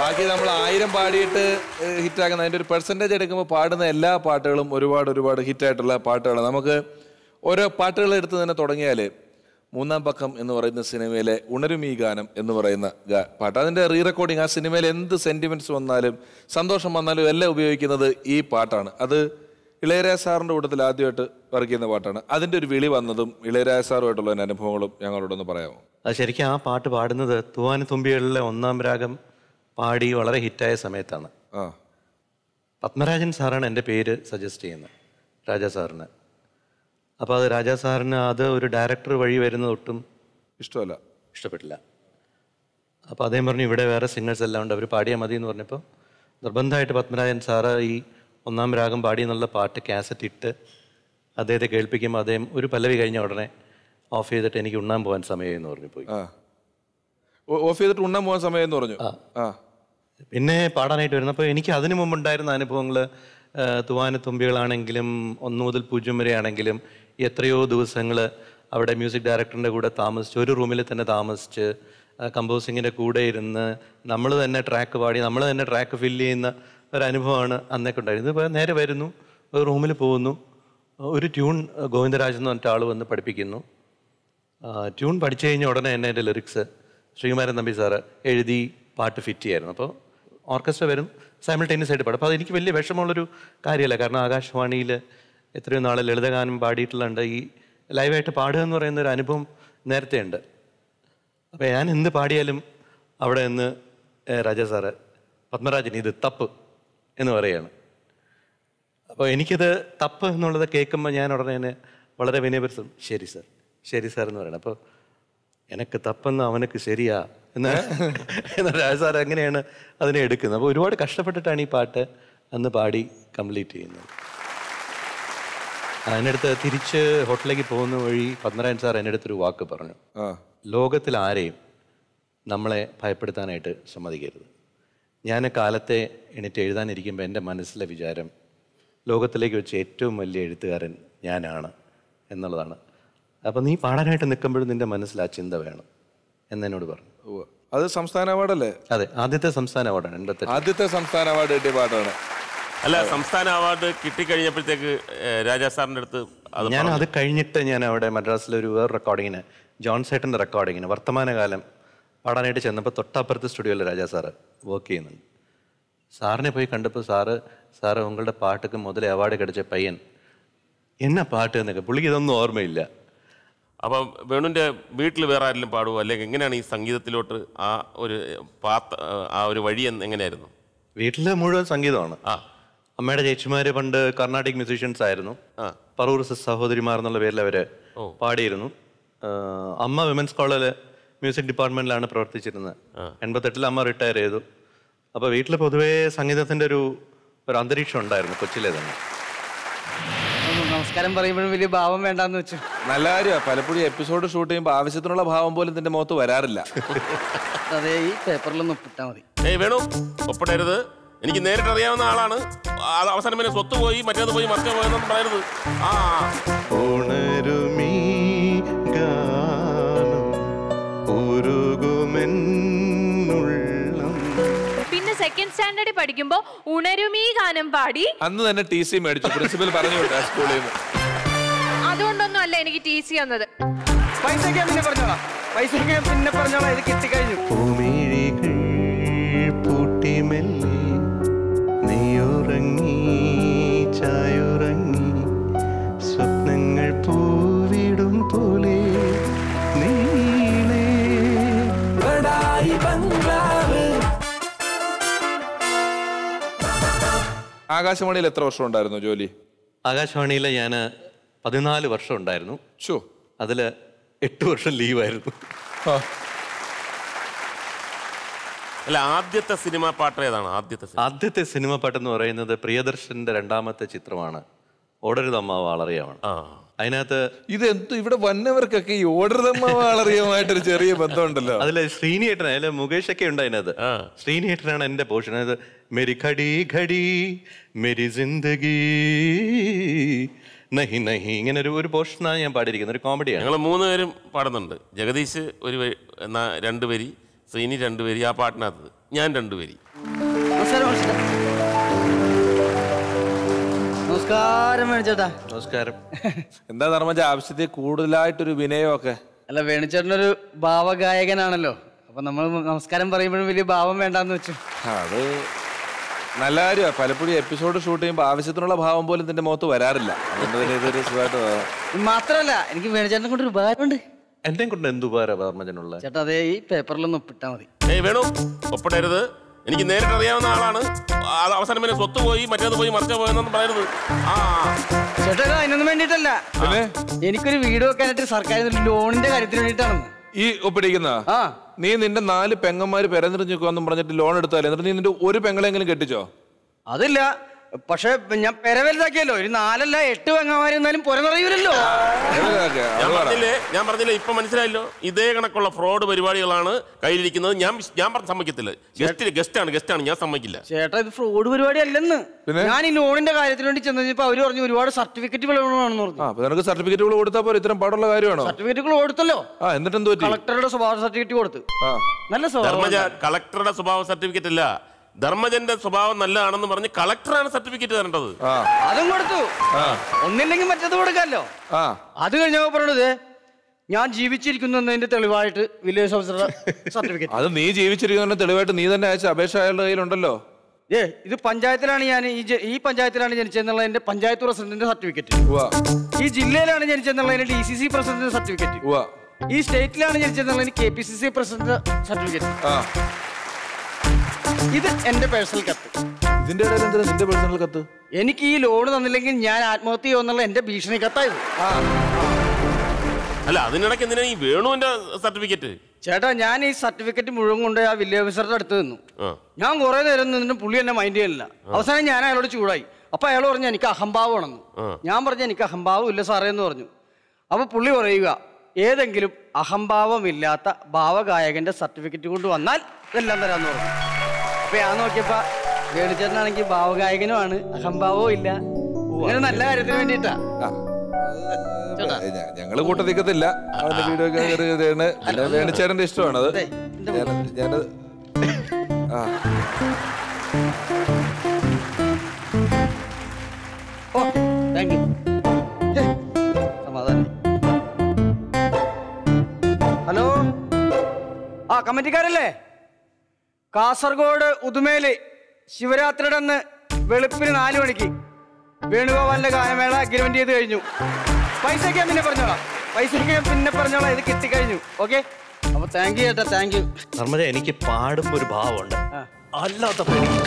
ബാക്കി നമ്മൾ ആയിരം പാടിയിട്ട് ഹിറ്റാക്കുന്ന അതിൻ്റെ ഒരു പെർസെൻറ്റേജ് എടുക്കുമ്പോൾ പാടുന്ന എല്ലാ പാട്ടുകളും ഒരുപാട് ഒരുപാട് ഹിറ്റായിട്ടുള്ള പാട്ടുകളാണ് നമുക്ക് ഓരോ പാട്ടുകൾ എടുത്ത് തന്നെ തുടങ്ങിയാൽ മൂന്നാം പക്കം എന്ന് പറയുന്ന സിനിമയിലെ ഉണരും ഈ ഗാനം എന്ന് പറയുന്ന ഗാ- പാട്ട് അതിൻ്റെ റീ റെക്കോർഡിങ് ആ സിനിമയിൽ എന്ത് സെൻറ്റിമെൻറ്റ്സ് വന്നാലും സന്തോഷം വന്നാലും എല്ലാം ഉപയോഗിക്കുന്നത് ഈ പാട്ടാണ് അത് ഇളയരാജ സാറിൻ്റെ കൂട്ടത്തിൽ ആദ്യമായിട്ട് വർക്ക് ചെയ്യുന്ന പാട്ടാണ് അതിൻ്റെ ഒരു വിളി വന്നതും ഇളയരാജ സാറുമായിട്ടുള്ള എൻ്റെ അനുഭവങ്ങളും ഞങ്ങളോടൊന്ന് പറയാമോ അത് ശരിക്കും ആ പാട്ട് പാടുന്നത് തൂവാന തുമ്പികളിലെ ഒന്നാം രാഗം പാടി വളരെ ഹിറ്റായ സമയത്താണ് ആ പത്മരാജൻ സാറാണ് എൻ്റെ പേര് സജസ്റ്റ് ചെയ്യുന്നത് രാജാ സാറിന് അപ്പോൾ അത് രാജാ സാറിന് അത് ഒരു ഡയറക്ടർ വഴി വരുന്നത് ഒട്ടും ഇഷ്ടമല്ല ഇഷ്ടപ്പെട്ടില്ല അപ്പോൾ അദ്ദേഹം പറഞ്ഞു ഇവിടെ വേറെ സിംഗേഴ്സ് എല്ലാം ഉണ്ട് അവർ പാടിയാൽ മതി എന്ന് പറഞ്ഞപ്പോൾ നിർബന്ധമായിട്ട് പത്മരാജൻ സാറ് ഈ ഒന്നാം രാഗം പാടി എന്നുള്ള പാട്ട് കാസറ്റ് ഇട്ട് അദ്ദേഹത്തെ കേൾപ്പിക്കുമ്പോൾ അദ്ദേഹം ഒരു പല്ലവി കഴിഞ്ഞ ഉടനെ ഓഫ് ചെയ്തിട്ട് എനിക്ക് ഉണ്ണാൻ പോകാൻ സമയമായി എന്ന് പറഞ്ഞു പോയി ആ ഓ- ഓഫ് ചെയ്തിട്ട് ഉണ്ണാൻ പോകാൻ സമയം എന്ന് പറഞ്ഞു ആ പിന്നെ പാടാനായിട്ട് വരുന്നപ്പോൾ എനിക്ക് അതിനു മുമ്പുണ്ടായിരുന്ന അനുഭവങ്ങൾ തുവാനത്തുമ്പികളാണെങ്കിലും ഒന്ന് മുതൽ പൂജ്യം വരെ ആണെങ്കിലും എത്രയോ ദിവസങ്ങൾ അവിടെ മ്യൂസിക് ഡയറക്ടറിൻ്റെ കൂടെ താമസിച്ച് ഒരു റൂമിൽ തന്നെ താമസിച്ച് കമ്പോസിങ്ങിൻ്റെ കൂടെ ഇരുന്ന് നമ്മൾ തന്നെ ട്രാക്ക് പാടി നമ്മൾ തന്നെ ട്രാക്ക് ഫില്ല് ചെയ്യുന്ന ഒരു അനുഭവമാണ് അന്നൊക്കെ ഉണ്ടായിരുന്നത് ഇപ്പോൾ നേരെ വരുന്നു ഒരു റൂമിൽ പോകുന്നു ഒരു ട്യൂൺ ഗോവിന്ദരാജ് എന്ന് പറഞ്ഞിട്ട് ആൾ വന്ന് പഠിപ്പിക്കുന്നു ആ, ട്യൂൺ പഠിച്ചു കഴിഞ്ഞ ഉടനെ തന്നെ എൻ്റെ ലിറിക്സ് ശ്രീകുമാരൻ തമ്പി സാറ് എഴുതി പാട്ട് ഫിറ്റ് ചെയ്യായിരുന്നു അപ്പോൾ ഓർക്കസ്ട്ര വരും സൈമിൾട്ടേനിയസ് ആയിട്ട് പാടും അപ്പോൾ അതെനിക്ക് വലിയ വിഷമമുള്ളൊരു കാര്യമല്ല കാരണം ആകാശവാണിയിൽ എത്രയോ നാൾ ലളിതഗാനം പാടിയിട്ടുള്ളുണ്ട് ഈ ലൈവായിട്ട് പാടുക എന്ന് പറയുന്ന ഒരു അനുഭവം നേരത്തെ ഉണ്ട് അപ്പോൾ ഞാൻ എന്ത് പാടിയാലും അവിടെ നിന്ന് ഏ, രാജാ സാറ് പത്മരാജൻ ഇത് തപ്പ് എന്ന് പറയുകയാണ് അപ്പോൾ എനിക്കിത് തപ്പ് എന്നുള്ളത് കേൾക്കുമ്പോൾ ഞാൻ ഉടനെ തന്നെ വളരെ വിനയപരിസം ശരി സാർ ശരി സാർ എന്ന് പറയണം അപ്പോൾ എനക്ക് തപ്പെന്ന് അവനക്ക് ശരിയാ എന്ന് എന്ന് രാജ സാർ അങ്ങനെയാണ് അതിനെ എടുക്കുന്നത് അപ്പോൾ ഒരുപാട് കഷ്ടപ്പെട്ടിട്ടാണ് ഈ പാട്ട് അന്ന് പാടി കംപ്ലീറ്റ് ചെയ്യുന്നത് അതിനടുത്ത് തിരിച്ച് ഹോട്ടലിലേക്ക് പോകുന്ന വഴി പത്മരാജൻ സാർ എൻ്റെ അടുത്തൊരു വാക്ക് പറഞ്ഞു ആ ലോകത്തിൽ ആരെയും നമ്മളെ ഭയപ്പെടുത്താനായിട്ട് സമ്മതിക്കരുത് ഞാൻ കാലത്തെ എണീറ്റ് എഴുതാനിരിക്കുമ്പോൾ എൻ്റെ മനസ്സിലെ വിചാരം ലോകത്തിലേക്ക് വെച്ച് ഏറ്റവും വലിയ എഴുത്തുകാരൻ ഞാനാണ് എന്നുള്ളതാണ് അപ്പം നീ പാടാനായിട്ട് നിൽക്കുമ്പോഴും നിൻ്റെ മനസ്സിൽ ആ ചിന്ത വേണം എന്നെന്നോട് പറഞ്ഞു ഉവ്വ്. അത് സംസ്ഥാന അവാർഡല്ലേ അതെ ആദ്യത്തെ സംസ്ഥാന അവാർഡാണ് എൺപത്തെട്ട് ആദ്യത്തെ സംസ്ഥാന അവാർഡ് കിട്ടിയ പാട്ടാണ് അല്ല സംസ്ഥാന അവാർഡ് കിട്ടിക്കഴിഞ്ഞപ്പോഴത്തേക്ക് ഏഹ്, രാജാ സാറിന്റെ അടുത്ത് അത് ഞാൻ പറഞ്ഞു. അത് കഴിഞ്ഞിട്ട് ഞാൻ അവിടെ മദ്രാസിലെ ഒരു വേറെ റെക്കോർഡിങ്ങിന് ജോൺ സേട്ടൻ്റെ റെക്കോർഡിങ്ങിന് വർത്തമാനകാലം പാടാനായിട്ട് ചെന്നപ്പോൾ തൊട്ടപ്പുറത്ത് സ്റ്റുഡിയോയിൽ രാജാ സാറ് വർക്ക് ചെയ്യുന്നുണ്ട് സാറിനെ പോയി കണ്ടപ്പോൾ സാറ് സാറ് ഉങ്ങളുടെ പാട്ടുക്ക് മുതലേ അവാർഡ് കിടച്ച പയ്യൻ എന്നാ പാട്ട് എന്നൊക്കെ പുള്ളിക്ക് ഇതൊന്നും ഓർമ്മയില്ല അപ്പം വേണുവിന്റെ വീട്ടിൽ വേറെ ആരെങ്കിലും പാടുമോ അല്ലെങ്കിൽ എങ്ങനെയാണ് ഈ സംഗീതത്തിലോട്ട് ആ ഒരു പാത്ത ആ ഒരു വഴി എന്ന് എങ്ങനെയായിരുന്നു വീട്ടിൽ മുഴുവൻ സംഗീതമാണ് ആ അമ്മയുടെ ചേച്ചിമാര് പണ്ട് കർണാട്ടിക് മ്യൂസീഷ്യൻസ് ആയിരുന്നു ആ. പറൂർ സിസ് സഹോദരിമാർ എന്നുള്ള പേരിൽ അവര് പാടിയിരുന്നു ആ, അമ്മ വിമൻസ് കോളേജിൽ മ്യൂസിക് ഡിപ്പാർട്ട്മെന്റിലാണ് പ്രവർത്തിച്ചിരുന്നത് എൺപത്തെട്ടിൽ അമ്മ റിട്ടയർ ചെയ്തു അപ്പോൾ വീട്ടിൽ പൊതുവേ സംഗീതത്തിന്റെ ഒരു ഒരു അന്തരീക്ഷം ഉണ്ടായിരുന്നു കൊച്ചിലെ തന്നെ ഒന്ന് നമസ്കാരം പറയുമ്പോഴും വലിയ ഭാവം വേണ്ടാന്ന് വെച്ചു നല്ല കാര്യമാണ് പലപ്പോഴും എപ്പിസോഡ് ഷൂട്ട് ചെയ്യുമ്പോൾ ആവശ്യത്തിനുള്ള ഭാവം പോലും ഇതിന്റെ മുഖത്ത് വരാറില്ല അതേ ഈ പേപ്പറിലൊന്ന് ഒപ്പിട്ടാ മതി ഏയ് വേണു ഒപ്പിടരുത് എനിക്ക് നേരിട്ട് അറിയാവുന്ന ആളാണ് ആ, അവസാനം പിന്നെ സ്വത്ത് പോയി മറ്റേത് പോയി മറ്റേ പോയെന്നൊന്നും പറയരുത് ആ ഉണരുമീ ഗാനം ഉരുകുമെന്നുള്ളം പിന്നെ സെക്കൻഡ് സ്റ്റാൻഡേർഡിൽ പഠിക്കുമ്പോൾ ഉണരുമീ ഗാനം പാടി അന്ന് തന്നെ ടി സി മേടിച്ചു പ്രിൻസിപ്പൽ പറഞ്ഞു വിട്ടാ സ്കൂളിൽ നിന്ന് അതുകൊണ്ടൊന്നും അല്ല എനിക്ക് ടി സി വന്നത് പൈസ ഒക്കെ പിന്നെ പറഞ്ഞോളാം പൈസ ഒക്കെ പിന്നെ പറഞ്ഞോളാം ഇത് കിട്ടിക്കഴിഞ്ഞു പൂമിഴികൾ പൂട്ടിമെല്ലെ നീയുറങ്ങി ചായുറങ്ങി സ്വപ്നങ്ങൾ പൂവിടും പോലെ നീളേ ആകാശവാണിയിൽ എത്ര വർഷം ഉണ്ടായിരുന്നു ജോലി ആകാശവാണിയിൽ ഞാൻ പതിനാല് വർഷം ഉണ്ടായിരുന്നു ഷോ അതിൽ എട്ട് വർഷം ലീവായിരുന്നു അല്ല ആദ്യത്തെ സിനിമ പാട്ട് ഏതാണ് ആദ്യത്തെ സിനിമ ആദ്യത്തെ സിനിമ പാട്ടെന്ന് പറയുന്നത് പ്രിയദർശന്റെ രണ്ടാമത്തെ ചിത്രമാണ് ഓടരുതമ്മ വളറിയമാണ് ആ അതിനകത്ത് ഇത് എന്ത് ഇവിടെ വന്നവർക്കൊക്കെ ഈ ഓർഡർ വളറിയുമായിട്ടൊരു ചെറിയ ബന്ധമുണ്ടല്ലോ അതില് ശ്രീനിയേട്ടൻ അതില് മുകേഷ് ഒക്കെ ഉണ്ട് അതിനകത്ത് ആ. ശ്രീനിയേട്ടനാണ് എന്റെ പോർഷൻ അതായത് മെരി ഘടി ഘടി മെരി ജിന്ദഗി നഹി നഹി ഇങ്ങനെ ഒരു ഒരു പോർഷനാണ് ഞാൻ പാടിയിരിക്കുന്നത് ഒരു കോമഡിയാണ് ഞങ്ങൾ മൂന്ന് പേരും പാടുന്നുണ്ട് ജഗദീഷ് ഒരു വരി- എന്നാ രണ്ട് വരി ശ്രീനി രണ്ട് വരി ആ പാട്ടിനകത്ത് ഞാൻ രണ്ട് വരി നമസ്കാരം മേടിച്ചേട്ടാ നമസ്കാരം എന്താ ധർമ്മജ ആവശ്യത്തിൽ കൂടുതലായിട്ടൊരു വിനയമൊക്കെ അല്ല വേണിച്ചേട്ടനൊരു ഭാവഗായകനാണല്ലോ അപ്പൊ നമ്മൾ നമസ്കാരം പറയുമ്പോഴും വലിയ ഭാവം വേണ്ടാന്ന് വെച്ചു അത് നല്ല കാര്യമാണ് പലപ്പോഴും എപ്പിസോഡ് ഷൂട്ട് ചെയ്യുമ്പോൾ ആവശ്യത്തിനുള്ള ഭാവം പോലും ഇതിന്റെ മുഖത്ത് വരാറില്ല അതുകൊണ്ട് തന്നെ ഇതൊരു സുഖമായിട്ട് പോകാം. മാത്രല്ല എനിക്ക് വേണിച്ചേട്ടനെ കൊണ്ട് ഒരു ഉപകാരമുണ്ട് എന്നെ കൊണ്ട് എന്ത് ഉപകാരം ധർമ്മജനുള്ള ചേട്ടാ അതേ ഈ പേപ്പറിലൊന്ന് ഒപ്പിട്ടാ മതി ഏയ് വേണു ഒപ്പിടരുത് എനിക്ക് നേരിട്ട് അറിയാവുന്ന ആളാണ് ആ, അവസാനം പിന്നെ സ്വത്ത് പോയി മറ്റേത് പോയി മറിച്ച പോയെന്നൊന്നും പറയരുത് ആ ചേട്ടാ ഇത് അതിനൊന്നും വേണ്ടിയിട്ടല്ല പിന്നെ എനിക്കൊരു വീട് വെക്കാനായിട്ട് സർക്കാർ ലോണിന്റെ കാര്യത്തിന് വേണ്ടിയിട്ടാണ് ഈ ഒപ്പിടിക്കുന്ന ആ നീ നിന്റെ നാല് പെങ്ങന്മാര് പെരന്നിരിഞ്ഞു നിൽക്കുമെന്നും പറഞ്ഞിട്ട് ലോൺ എടുത്താലേ എന്നിട്ട് നീ നിന്റെ ഒരു പെങ്ങളെങ്കിലും കെട്ടിച്ചോ അതില്ല പക്ഷെ ഞാൻ പെര വലുതാക്കിയല്ലോ ഒരു നാലല്ല എട്ട് പെങ്ങന്മാരെന്നാലും പുര നിറയൂലല്ലോ ഏതൊക്കെ? ഞാൻ അത് പറ. പറഞ്ഞില്ലേ ഞാൻ പറഞ്ഞില്ലേ ഇപ്പൊ മനസ്സിലായല്ലോ ഇതേ കണക്കുള്ള ഫ്രോഡ് പരിപാടികളാണ് കയ്യിലിരിക്കുന്നത് ഞാൻ വിശ്- ഞാൻ പറഞ്ഞ് സമ്മതിക്കത്തില്ല ഗസ്റ്റ് ഗസ്റ്റാണ് ഗസ്റ്റാണ് ഞാൻ സമ്മതിക്കില്ല ചേട്ടാ ഇത് ഫ്രോഡ് പരിപാടി അല്ലെന്ന് പിന്നെ? ഞാൻ ഈ ലോണിന്റെ കാര്യത്തിന് വേണ്ടി ചെന്ന് കഴിഞ്ഞപ്പോ അവര് പറഞ്ഞു ഒരുപാട് സർട്ടിഫിക്കറ്റ് വേണമെന്ന് പറഞ്ഞു ആ അപ്പൊ നിനക്ക് സർട്ടിഫിക്കറ്റുകൾ കൊടുത്താൽ പോലെ ഇത്രയും പാടുള്ള കാര്യമാണോ സർട്ടിഫിക്കറ്റുകൾ കൊടുത്തല്ലോ ആ എന്നിട്ട് എന്ത് പറ്റി കളക്ടറുടെ സ്വഭാവ സർട്ടിഫിക്കറ്റ് കൊടുത്തു ആ നല്ല സ്വഭാവം ധർമ്മജ കളക്ടറുടെ സ്വഭാവ സർട്ടിഫിക്കറ്റ് അല്ല ധർമ്മജന്റെ സ്വഭാവം നല്ലതാണെന്ന് പറഞ്ഞ് കളക്ടറാണ് സർട്ടിഫിക്കറ്റ് തരേണ്ടത് ആ അതും കൊടുത്തു ഒന്നില്ലെങ്കിൽ മറ്റത് കൊടുക്കാമല്ലോ ആ അത് കഴിഞ്ഞപ്പോ പറഞ്ഞത് ഞാൻ ജീവിച്ചിരിക്കുന്നു എന്നതിന്റെ തെളിവായിട്ട് വില്ലേജ് ഓഫീസറുടെ സർട്ടിഫിക്കറ്റ് അത് നീ ജീവിച്ചിരിക്കുന്ന തെളിവായിട്ട് നീ തന്നെ അയച്ച അപേക്ഷ അയാളുടെ കയ്യിലുണ്ടല്ലോ ഏ ഇത് പഞ്ചായത്തിലാണ് ഞാൻ ഈ ജ- ഈ പഞ്ചായത്തിലാണ് ജനിച്ചതെന്നുള്ളതിന്റെ പഞ്ചായത്ത് പ്രസിഡന്റിന്റെ സർട്ടിഫിക്കറ്റ് ഉവ്വ ഈ ജില്ലയിലാണ് ജനിച്ചതെന്നുള്ളതിന്റെ ഡി സി സി പ്രസിഡന്റിന്റെ സർട്ടിഫിക്കറ്റ് ഉവ്വ ഈ സ്റ്റേറ്റിലാണ് ജനിച്ചതെന്നുള്ളതിന് K P C C president certificate ആ ഇത് എന്റെ പേഴ്സണൽ കത്ത് ഇതിന്റെ ഇടയിൽ എന്തിനാ നിന്റെ പേഴ്സണൽ കത്ത് എനിക്ക് ഈ ലോൺ തന്നില്ലെങ്കിൽ ഞാൻ ആത്മഹത്യ ചെയ്യുമെന്നുള്ള എന്റെ ഭീഷണി കത്തായത് അല്ല അതിനിടയ്ക്ക് എന്തിനാ ഈ വേണുവിന്റെ സർട്ടിഫിക്കറ്റ് ചേട്ടാ ഞാൻ ഈ സർട്ടിഫിക്കറ്റ് മുഴുവൻ കൊണ്ട് ആ വില്ലേജ് ഓഫീസറുടെ അടുത്ത് നിന്നു ആ ഞാൻ കുറെ നേരം നിന്നിട്ട് പുള്ളി എന്നെ മൈൻഡ് ചെയ്യില്ല അവസാനം ഞാൻ അയാളോട് ചൂടായി അപ്പൊ അയാൾ പറഞ്ഞു എനിക്ക് അഹംഭാവമാണെന്ന് ആ. ഞാൻ പറഞ്ഞു എനിക്ക് അഹംഭാവം ഇല്ല സാറേ എന്ന് പറഞ്ഞു അപ്പൊ പുള്ളി പറയുക ഏതെങ്കിലും അഹംഭാവമില്ലാത്ത ഭാവഗായകന്റെ സർട്ടിഫിക്കറ്റ് കൊണ്ട് വന്നാൽ ഇതെല്ലാം തരാന്ന് പറഞ്ഞു അപ്പൊ ഞാൻ നോക്കിയപ്പോ വേണിച്ചേട്ടനാണെങ്കിൽ ഭാവഗായകനുമാണ് അഹംഭാവവും ഇല്ല അങ്ങനെ നല്ല കാര്യത്തിന് വേണ്ടിയിട്ടാ ആ. ഞ- ഞങ്ങള് കൂട്ടത്തിക്കത്തില്ല അവന്റെ വീഡിയോ ഒക്കെ കയറി ഇതാണ്. പിന്നെ വേണിച്ചേട്ടന്റെ ഇഷ്ടമാണത് ദേ, എന്റെ ഞാൻ- ഞാനത് ആ ഓ താങ്ക് യു സമാധാനം ഹലോ ആ കമ്മിറ്റിക്കാരല്ലേ കാസർഗോഡ് ഉദുമേല് ശിവരാത്രിയുടെ അന്ന് വെളുപ്പിന് നാല് മണിക്ക് വേണുഗോപാലിന്റെ ഗാനമേള അഗ്രിമെന്റ് ചെയ്ത് കഴിഞ്ഞു പൈസയ്ക്ക് ഞാൻ പിന്നെ പറഞ്ഞോളാം പൈസയ്ക്ക് ഞാൻ പിന്നെ പറഞ്ഞോളാം ഇത് കിട്ടിക്കഴിഞ്ഞു ഓക്കെ അപ്പൊ താങ്ക് യു ചേട്ടാ താങ്ക് യു ധർമ്മജ എനിക്ക് പാടുമ്പോ ഒരു ഭാവമുണ്ട് ആ. അല്ലാത്തപ്പോ എനിക്ക്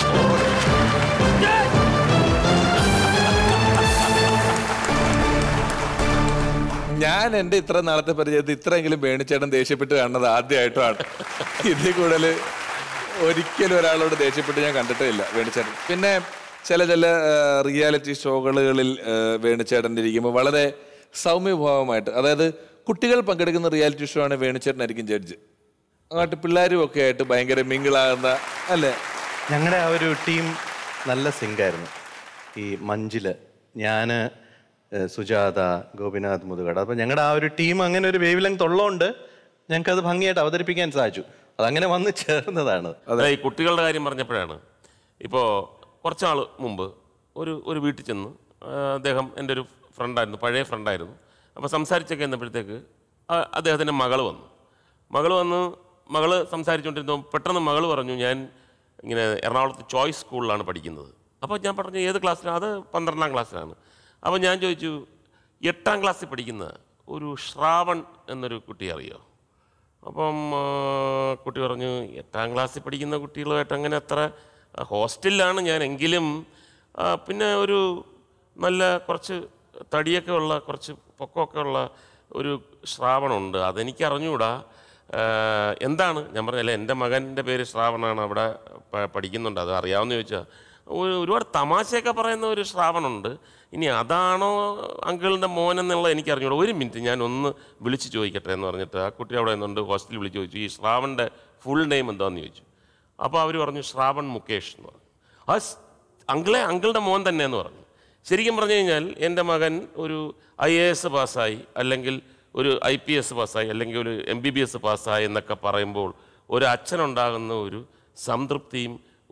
ഞാൻ എന്റെ ഇത്ര നാളത്തെ പരിചയത്തിൽ ഇത്രയെങ്കിലും വേണിച്ചേട്ടൻ ദേഷ്യപ്പെട്ട് കാണുന്നത് ആദ്യമായിട്ടാണ് ഇതിൽ കൂടുതൽ ഒരിക്കലും ഒരാളോട് ദേഷ്യപ്പെട്ട് ഞാൻ കണ്ടിട്ടേ ഇല്ല വേണിച്ചേട്ടൻ പിന്നെ ചില ചില റിയാലിറ്റി ഷോകളിൽ വേണിച്ചേട്ടൻ ഇരിക്കുമ്പോൾ വളരെ സൗമ്യഭാവമായിട്ട് അതായത് കുട്ടികൾ പങ്കെടുക്കുന്ന റിയാലിറ്റി ഷോ ആണ് വേണിച്ചേട്ടനായിരിക്കും ജഡ്ജ് അങ്ങോട്ട് പിള്ളേരും ഒക്കെ ആയിട്ട് ഭയങ്കര മിങ്കിളാകുന്ന അല്ലേ ഞങ്ങളുടെ ആ ഒരു ടീം നല്ല സിങ്കായിരുന്നു ഈ മഞ്ചില് ഞാന് ഏഹ്, സുജാത ഗോപിനാഥ് മുതുകട അപ്പൊ ഞങ്ങളുടെ ആ ഒരു ടീം അങ്ങനെ ഒരു വേവ് ലെങ്ത് ഉള്ളതുകൊണ്ട് ഞങ്ങൾക്ക് അത് ഭംഗിയായിട്ട് അവതരിപ്പിക്കാൻ സാധിച്ചു അതങ്ങനെ വന്ന് ചേർന്നതാണ് അതെ ഈ കുട്ടികളുടെ കാര്യം പറഞ്ഞപ്പോഴാണ് ഇപ്പോൾ കുറച്ചാൾ മുമ്പ് ഒരു ഒരു വീട്ടിൽ ചെന്ന് ആ, അദ്ദേഹം എൻ്റെ ഒരു ഫ്രണ്ടായിരുന്നു പഴയ ഫ്രണ്ടായിരുന്നു അപ്പോൾ സംസാരിച്ചൊക്കെ എന്നപ്പോഴത്തേക്ക് അദ്ദേഹത്തിൻ്റെ മകൾ വന്നു മകൾ വന്ന് മകൾ സംസാരിച്ചുകൊണ്ടിരുന്നു പെട്ടെന്ന് മകൾ പറഞ്ഞു ഞാൻ ഇങ്ങനെ എറണാകുളത്ത് ചോയ്സ് സ്കൂളിലാണ് പഠിക്കുന്നത് അപ്പോൾ ഞാൻ പറഞ്ഞു ഏത് ക്ലാസ്സിലാണ് അത് പന്ത്രണ്ടാം ക്ലാസ്സിലാണ് അപ്പോൾ ഞാൻ ചോദിച്ചു എട്ടാം ക്ലാസ്സിൽ പഠിക്കുന്ന ഒരു ശ്രാവൺ എന്നൊരു കുട്ടി അറിയോ അപ്പം ആ, കുട്ടി പറഞ്ഞു എട്ടാം ക്ലാസ്സിൽ പഠിക്കുന്ന കുട്ടികളുമായിട്ട് അങ്ങനെ അത്ര ആ, ഹോസ്റ്റലിലാണ് ഞാൻ എങ്കിലും ആ, പിന്നെ ഒരു നല്ല കുറച്ച് തടിയൊക്കെ ഉള്ള കുറച്ച് പൊക്കമൊക്കെ ഉള്ള ഒരു ശ്രാവണമുണ്ട് അതെനിക്ക് അറിഞ്ഞുകൂടാ ആ, എന്താണ് ഞാൻ പറഞ്ഞല്ലേ എൻ്റെ മകൻ്റെ പേര് ശ്രാവണാണ് അവിടെ പ- പഠിക്കുന്നുണ്ട് അത് അറിയാവുന്ന ചോദിച്ചാൽ ഒരു- ഒരുപാട് തമാശയൊക്കെ പറയുന്ന ഒരു ശ്രാവണുണ്ട് ഇനി അതാണോ അങ്കിളിൻ്റെ മോൻ എന്നുള്ളത് എനിക്ക് അറിഞ്ഞൂടാ ഒരു മിനിറ്റ് ഞാൻ ഒന്ന് വിളിച്ച് ചോദിക്കട്ടെ എന്ന് പറഞ്ഞിട്ട് ആ കുട്ടി അവിടെ നിന്നുണ്ട് ഹോസ്റ്റലിൽ വിളിച്ച് ചോദിച്ചു ഈ ശ്രാവണിൻ്റെ ഫുൾ നെയിം എന്താണെന്ന് ചോദിച്ചു അപ്പോൾ അവർ പറഞ്ഞു ശ്രാവൺ മുകേഷ് എന്ന് പറഞ്ഞു ആ സ്- അങ്കിളെ അങ്കിളുടെ മോൻ തന്നെ എന്ന് പറഞ്ഞു ശരിക്കും പറഞ്ഞു കഴിഞ്ഞാൽ എൻ്റെ മകൻ ഒരു ഐ എ എസ് പാസ്സായി അല്ലെങ്കിൽ ഒരു ഐ പി എസ് പാസ്സായി അല്ലെങ്കിൽ ഒരു എം ബി ബി എസ് പാസ്സായി എന്നൊക്കെ പറയുമ്പോൾ ഒരു അച്ഛനുണ്ടാകുന്ന ഒരു സംതൃപ്തിയും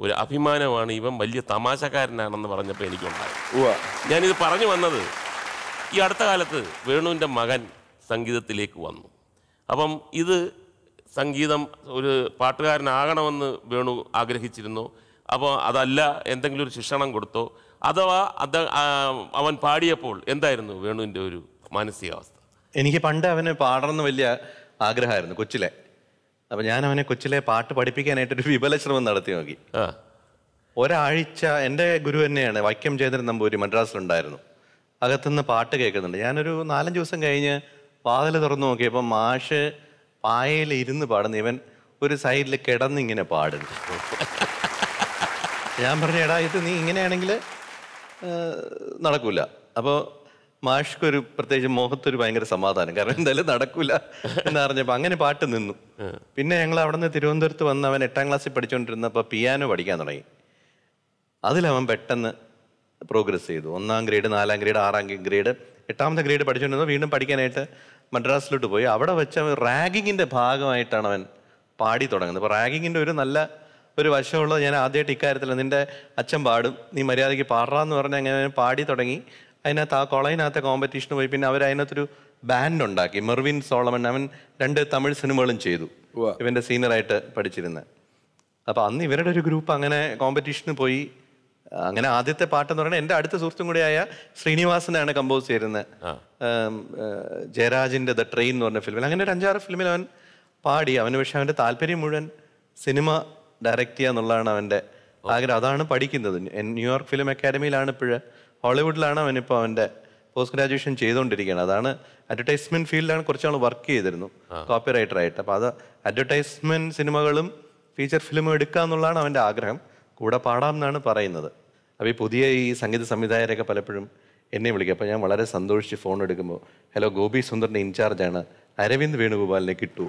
ഒരു അഭിമാനമാണ് ഇവൻ വലിയ തമാശക്കാരനാണെന്ന് പറഞ്ഞപ്പോൾ എനിക്കുണ്ടായത് ഉവ്വ. ഞാനിത് പറഞ്ഞു വന്നത് ഈ അടുത്ത കാലത്ത് വേണുവിൻ്റെ മകൻ സംഗീതത്തിലേക്ക് വന്നു അപ്പം ഇത് സംഗീതം ഒരു പാട്ടുകാരനാകണമെന്ന് വേണു ആഗ്രഹിച്ചിരുന്നു അപ്പോൾ അതല്ല എന്തെങ്കിലും ഒരു ശിക്ഷണം കൊടുത്തോ അഥവാ അത് ആ, അവൻ പാടിയപ്പോൾ എന്തായിരുന്നു വേണുവിൻ്റെ ഒരു മാനസികാവസ്ഥ എനിക്ക് പണ്ട് അവന് പാടണമെന്ന് വലിയ ആഗ്രഹമായിരുന്നു കൊച്ചിലെ അപ്പം ഞാൻ അവനെ കൊച്ചിലെ പാട്ട് പഠിപ്പിക്കാനായിട്ടൊരു വിപുല ശ്രമം നടത്തി നോക്കി ആ ഒരാഴ്ച എൻ്റെ ഗുരു തന്നെയാണ് വൈക്കം ജയന്ദ്രൻ നമ്പൂരി മദ്രാസിലുണ്ടായിരുന്നു അകത്തുനിന്ന് പാട്ട് കേൾക്കുന്നുണ്ട് ഞാനൊരു നാലഞ്ച് ദിവസം കഴിഞ്ഞ് വാതിൽ തുറന്നു നോക്കിയപ്പോൾ മാഷ് പായയിൽ ഇരുന്ന് പാടുന്നു ഇവൻ ഒരു സൈഡിൽ കിടന്ന് ഇങ്ങനെ പാടുന്നു ഞാൻ പറഞ്ഞു എടാ ഇത് നീ ഇങ്ങനെയാണെങ്കിൽ നടക്കൂല അപ്പോൾ മാഷ്ക്കൊരു പ്രത്യേകിച്ച് മോഹത്തൊരു ഭയങ്കര സമാധാനം കാരണം എന്തായാലും നടക്കൂല എന്ന് അറിഞ്ഞപ്പോൾ അങ്ങനെ പാട്ട് നിന്നു പിന്നെ ഞങ്ങൾ അവിടെ നിന്ന് തിരുവനന്തപുരത്ത് വന്ന് അവൻ എട്ടാം ക്ലാസ്സിൽ പഠിച്ചുകൊണ്ടിരുന്നപ്പോൾ പിയാനോ പഠിക്കാൻ തുടങ്ങി അതിലവൻ പെട്ടെന്ന് പ്രോഗ്രസ് ചെയ്തു ഒന്നാം ഗ്രേഡ് നാലാം ഗ്രേഡ് ആറാം ഗ്രേഡ് എട്ടാമത്തെ ഗ്രേഡ് പഠിച്ചുകൊണ്ടിരുന്നത് വീണ്ടും പഠിക്കാനായിട്ട് മദ്രാസിലോട്ട് പോയി അവിടെ വെച്ച് അവൻ റാഗിങ്ങിൻ്റെ ഭാഗമായിട്ടാണ് അവൻ പാടി തുടങ്ങുന്നത് അപ്പോൾ റാഗിങ്ങിൻ്റെ ഒരു നല്ല ഒരു വശമുള്ളത് ഞാൻ ആദ്യമായിട്ട് ഇക്കാര്യത്തിൽ നിൻ്റെ അച്ഛൻ പാടും നീ മര്യാദയ്ക്ക് പാടാന്ന് പറഞ്ഞ് അങ്ങനെ അവൻ പാടി തുടങ്ങി അതിനകത്ത് ആ കോളേജിനകത്തെ കോമ്പറ്റീഷന് പോയി പിന്നെ അവർ അതിനകത്തൊരു ബാൻഡ് ഉണ്ടാക്കി മെർവിൻ സോളമൻ അവൻ രണ്ട് തമിഴ് സിനിമകളും ചെയ്തു ഇവൻ്റെ സീനിയറായിട്ട് പഠിച്ചിരുന്നത് അപ്പോൾ അന്ന് ഇവരുടെ ഒരു ഗ്രൂപ്പ് അങ്ങനെ കോമ്പറ്റീഷന് പോയി അങ്ങനെ ആദ്യത്തെ പാട്ടെന്ന് പറയുന്നത് എൻ്റെ അടുത്ത സുഹൃത്തും കൂടിയായ ശ്രീനിവാസനാണ് കമ്പോസ് ചെയ്യുന്നത് ജയരാജിൻ്റെ ദ ട്രെയിൻ എന്ന് പറഞ്ഞ ഫിലിമിൽ അങ്ങനെ ഒരു അഞ്ചാറ് ഫിലിമിൽ അവൻ പാടി അവന് പക്ഷെ അവൻ്റെ താല്പര്യം മുഴുവൻ സിനിമ ഡയറക്റ്റ് ചെയ്യുക എന്നുള്ളതാണ് അവൻ്റെ ആഗ്രഹം അതാണ് പഠിക്കുന്നത് എൻ- ന്യൂയോർക്ക് ഫിലിം അക്കാഡമിയിലാണ് ഇപ്പോഴ് ഹോളിവുഡിലാണ് അവനിപ്പോൾ അവൻ്റെ പോസ്റ്റ് ഗ്രാജുവേഷൻ ചെയ്തുകൊണ്ടിരിക്കുകയാണ് അതാണ് അഡ്വർടൈസ്മെന്റ് ഫീൽഡിലാണ് കുറച്ചാൾ വർക്ക് ചെയ്തിരുന്നു കോപ്പി റൈറ്ററായിട്ട് അപ്പോൾ അത് അഡ്വർടൈസ്മെന്റ് സിനിമകളും ഫീച്ചർ ഫിലിമും എടുക്കുക എന്നുള്ളതാണ് അവൻ്റെ ആഗ്രഹം കൂടെ പാടാം എന്നാണ് പറയുന്നത് അപ്പോൾ ഈ പുതിയ ഈ സംഗീത സംവിധായകരൊക്കെ പലപ്പോഴും എന്നെ വിളിക്കും അപ്പോൾ ഞാൻ വളരെ സന്തോഷിച്ച് ഫോൺ എടുക്കുമ്പോൾ ഹലോ ഗോപി സുന്ദറിൻ്റെ ഇൻചാർജാണ് അരവിന്ദ് വേണുഗോപാലിനെ കിട്ടൂ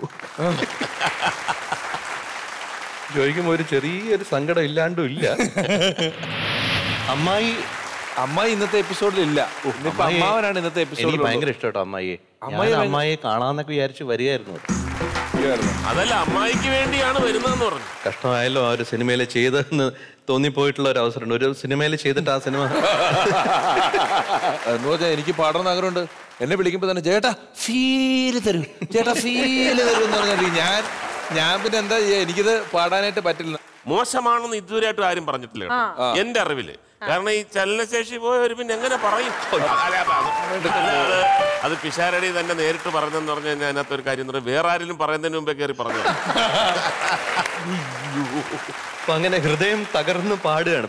ചോദിക്കുമ്പോൾ ഒരു ചെറിയൊരു സങ്കടം ഇല്ലാണ്ടും ഇല്ല അമ്മായി അമ്മായി ഇന്നത്തെ എപ്പിസോഡിൽ ഇല്ല ഇന്നിപ്പോ അമ്മായി- അമ്മാവനാണ് ഇന്നത്തെ എനിക്ക് എപ്പിസോഡിൽ ഭയങ്കര ഇഷ്ടട്ടോ അമ്മായിയെ അമ്മായി ഞാൻ ഭയങ്കര- അമ്മായിയെ കാണാന്നൊക്കെ വിചാരിച്ച് വരികയായിരുന്നു അതല്ല അമ്മായിക്ക് വേണ്ടിയാണ് വരുന്നതെന്ന് പറഞ്ഞു കഷ്ടമായല്ലോ ആ ഒരു സിനിമയിൽ ചെയ്തതെന്ന് തോന്നിപ്പോയിട്ടുള്ള ഒരു അവസരമുണ്ട് ഒരു സിനിമയിൽ ചെയ്തിട്ട് ആ സിനിമ എന്ന് വെച്ചാൽ എനിക്ക് പാടണമെന്ന് ആഗ്രഹമുണ്ട് എന്നെ വിളിക്കുമ്പോ തന്നെ ചേട്ടാ ഫീല് തരും ചേട്ടാ ഫീല് തരും എന്ന് പറഞ്ഞാൽ ഞാൻ ഞാൻ പിന്നെ എന്താ ചെയ്യാ എനിക്കിത് പാടാനായിട്ട് പറ്റില്ല മോശമാണെന്ന് ഇതുവരെയായിട്ട് ആരും പറഞ്ഞിട്ടില്ല കേട്ടോ. എന്റെ അറിവില് കാരണം ഈ ചലനശേഷി പോയവർ പിന്നെ എങ്ങനെ പറയും അല്ല, അല്ല, അത് അല്ല, അത് അത് പിഷാരടി തന്നെ നേരിട്ട് പറഞ്ഞെന്ന് പറഞ്ഞു കഴിഞ്ഞാൽ അതിനകത്ത് ഒരു കാര്യം എന്ന് പറഞ്ഞാൽ വേറെ ആരെങ്കിലും പറയുന്നതിന് മുമ്പേ കയറി പറഞ്ഞു അപ്പൊ അങ്ങനെ ഹൃദയം തകർന്ന് പാടുകയാണ്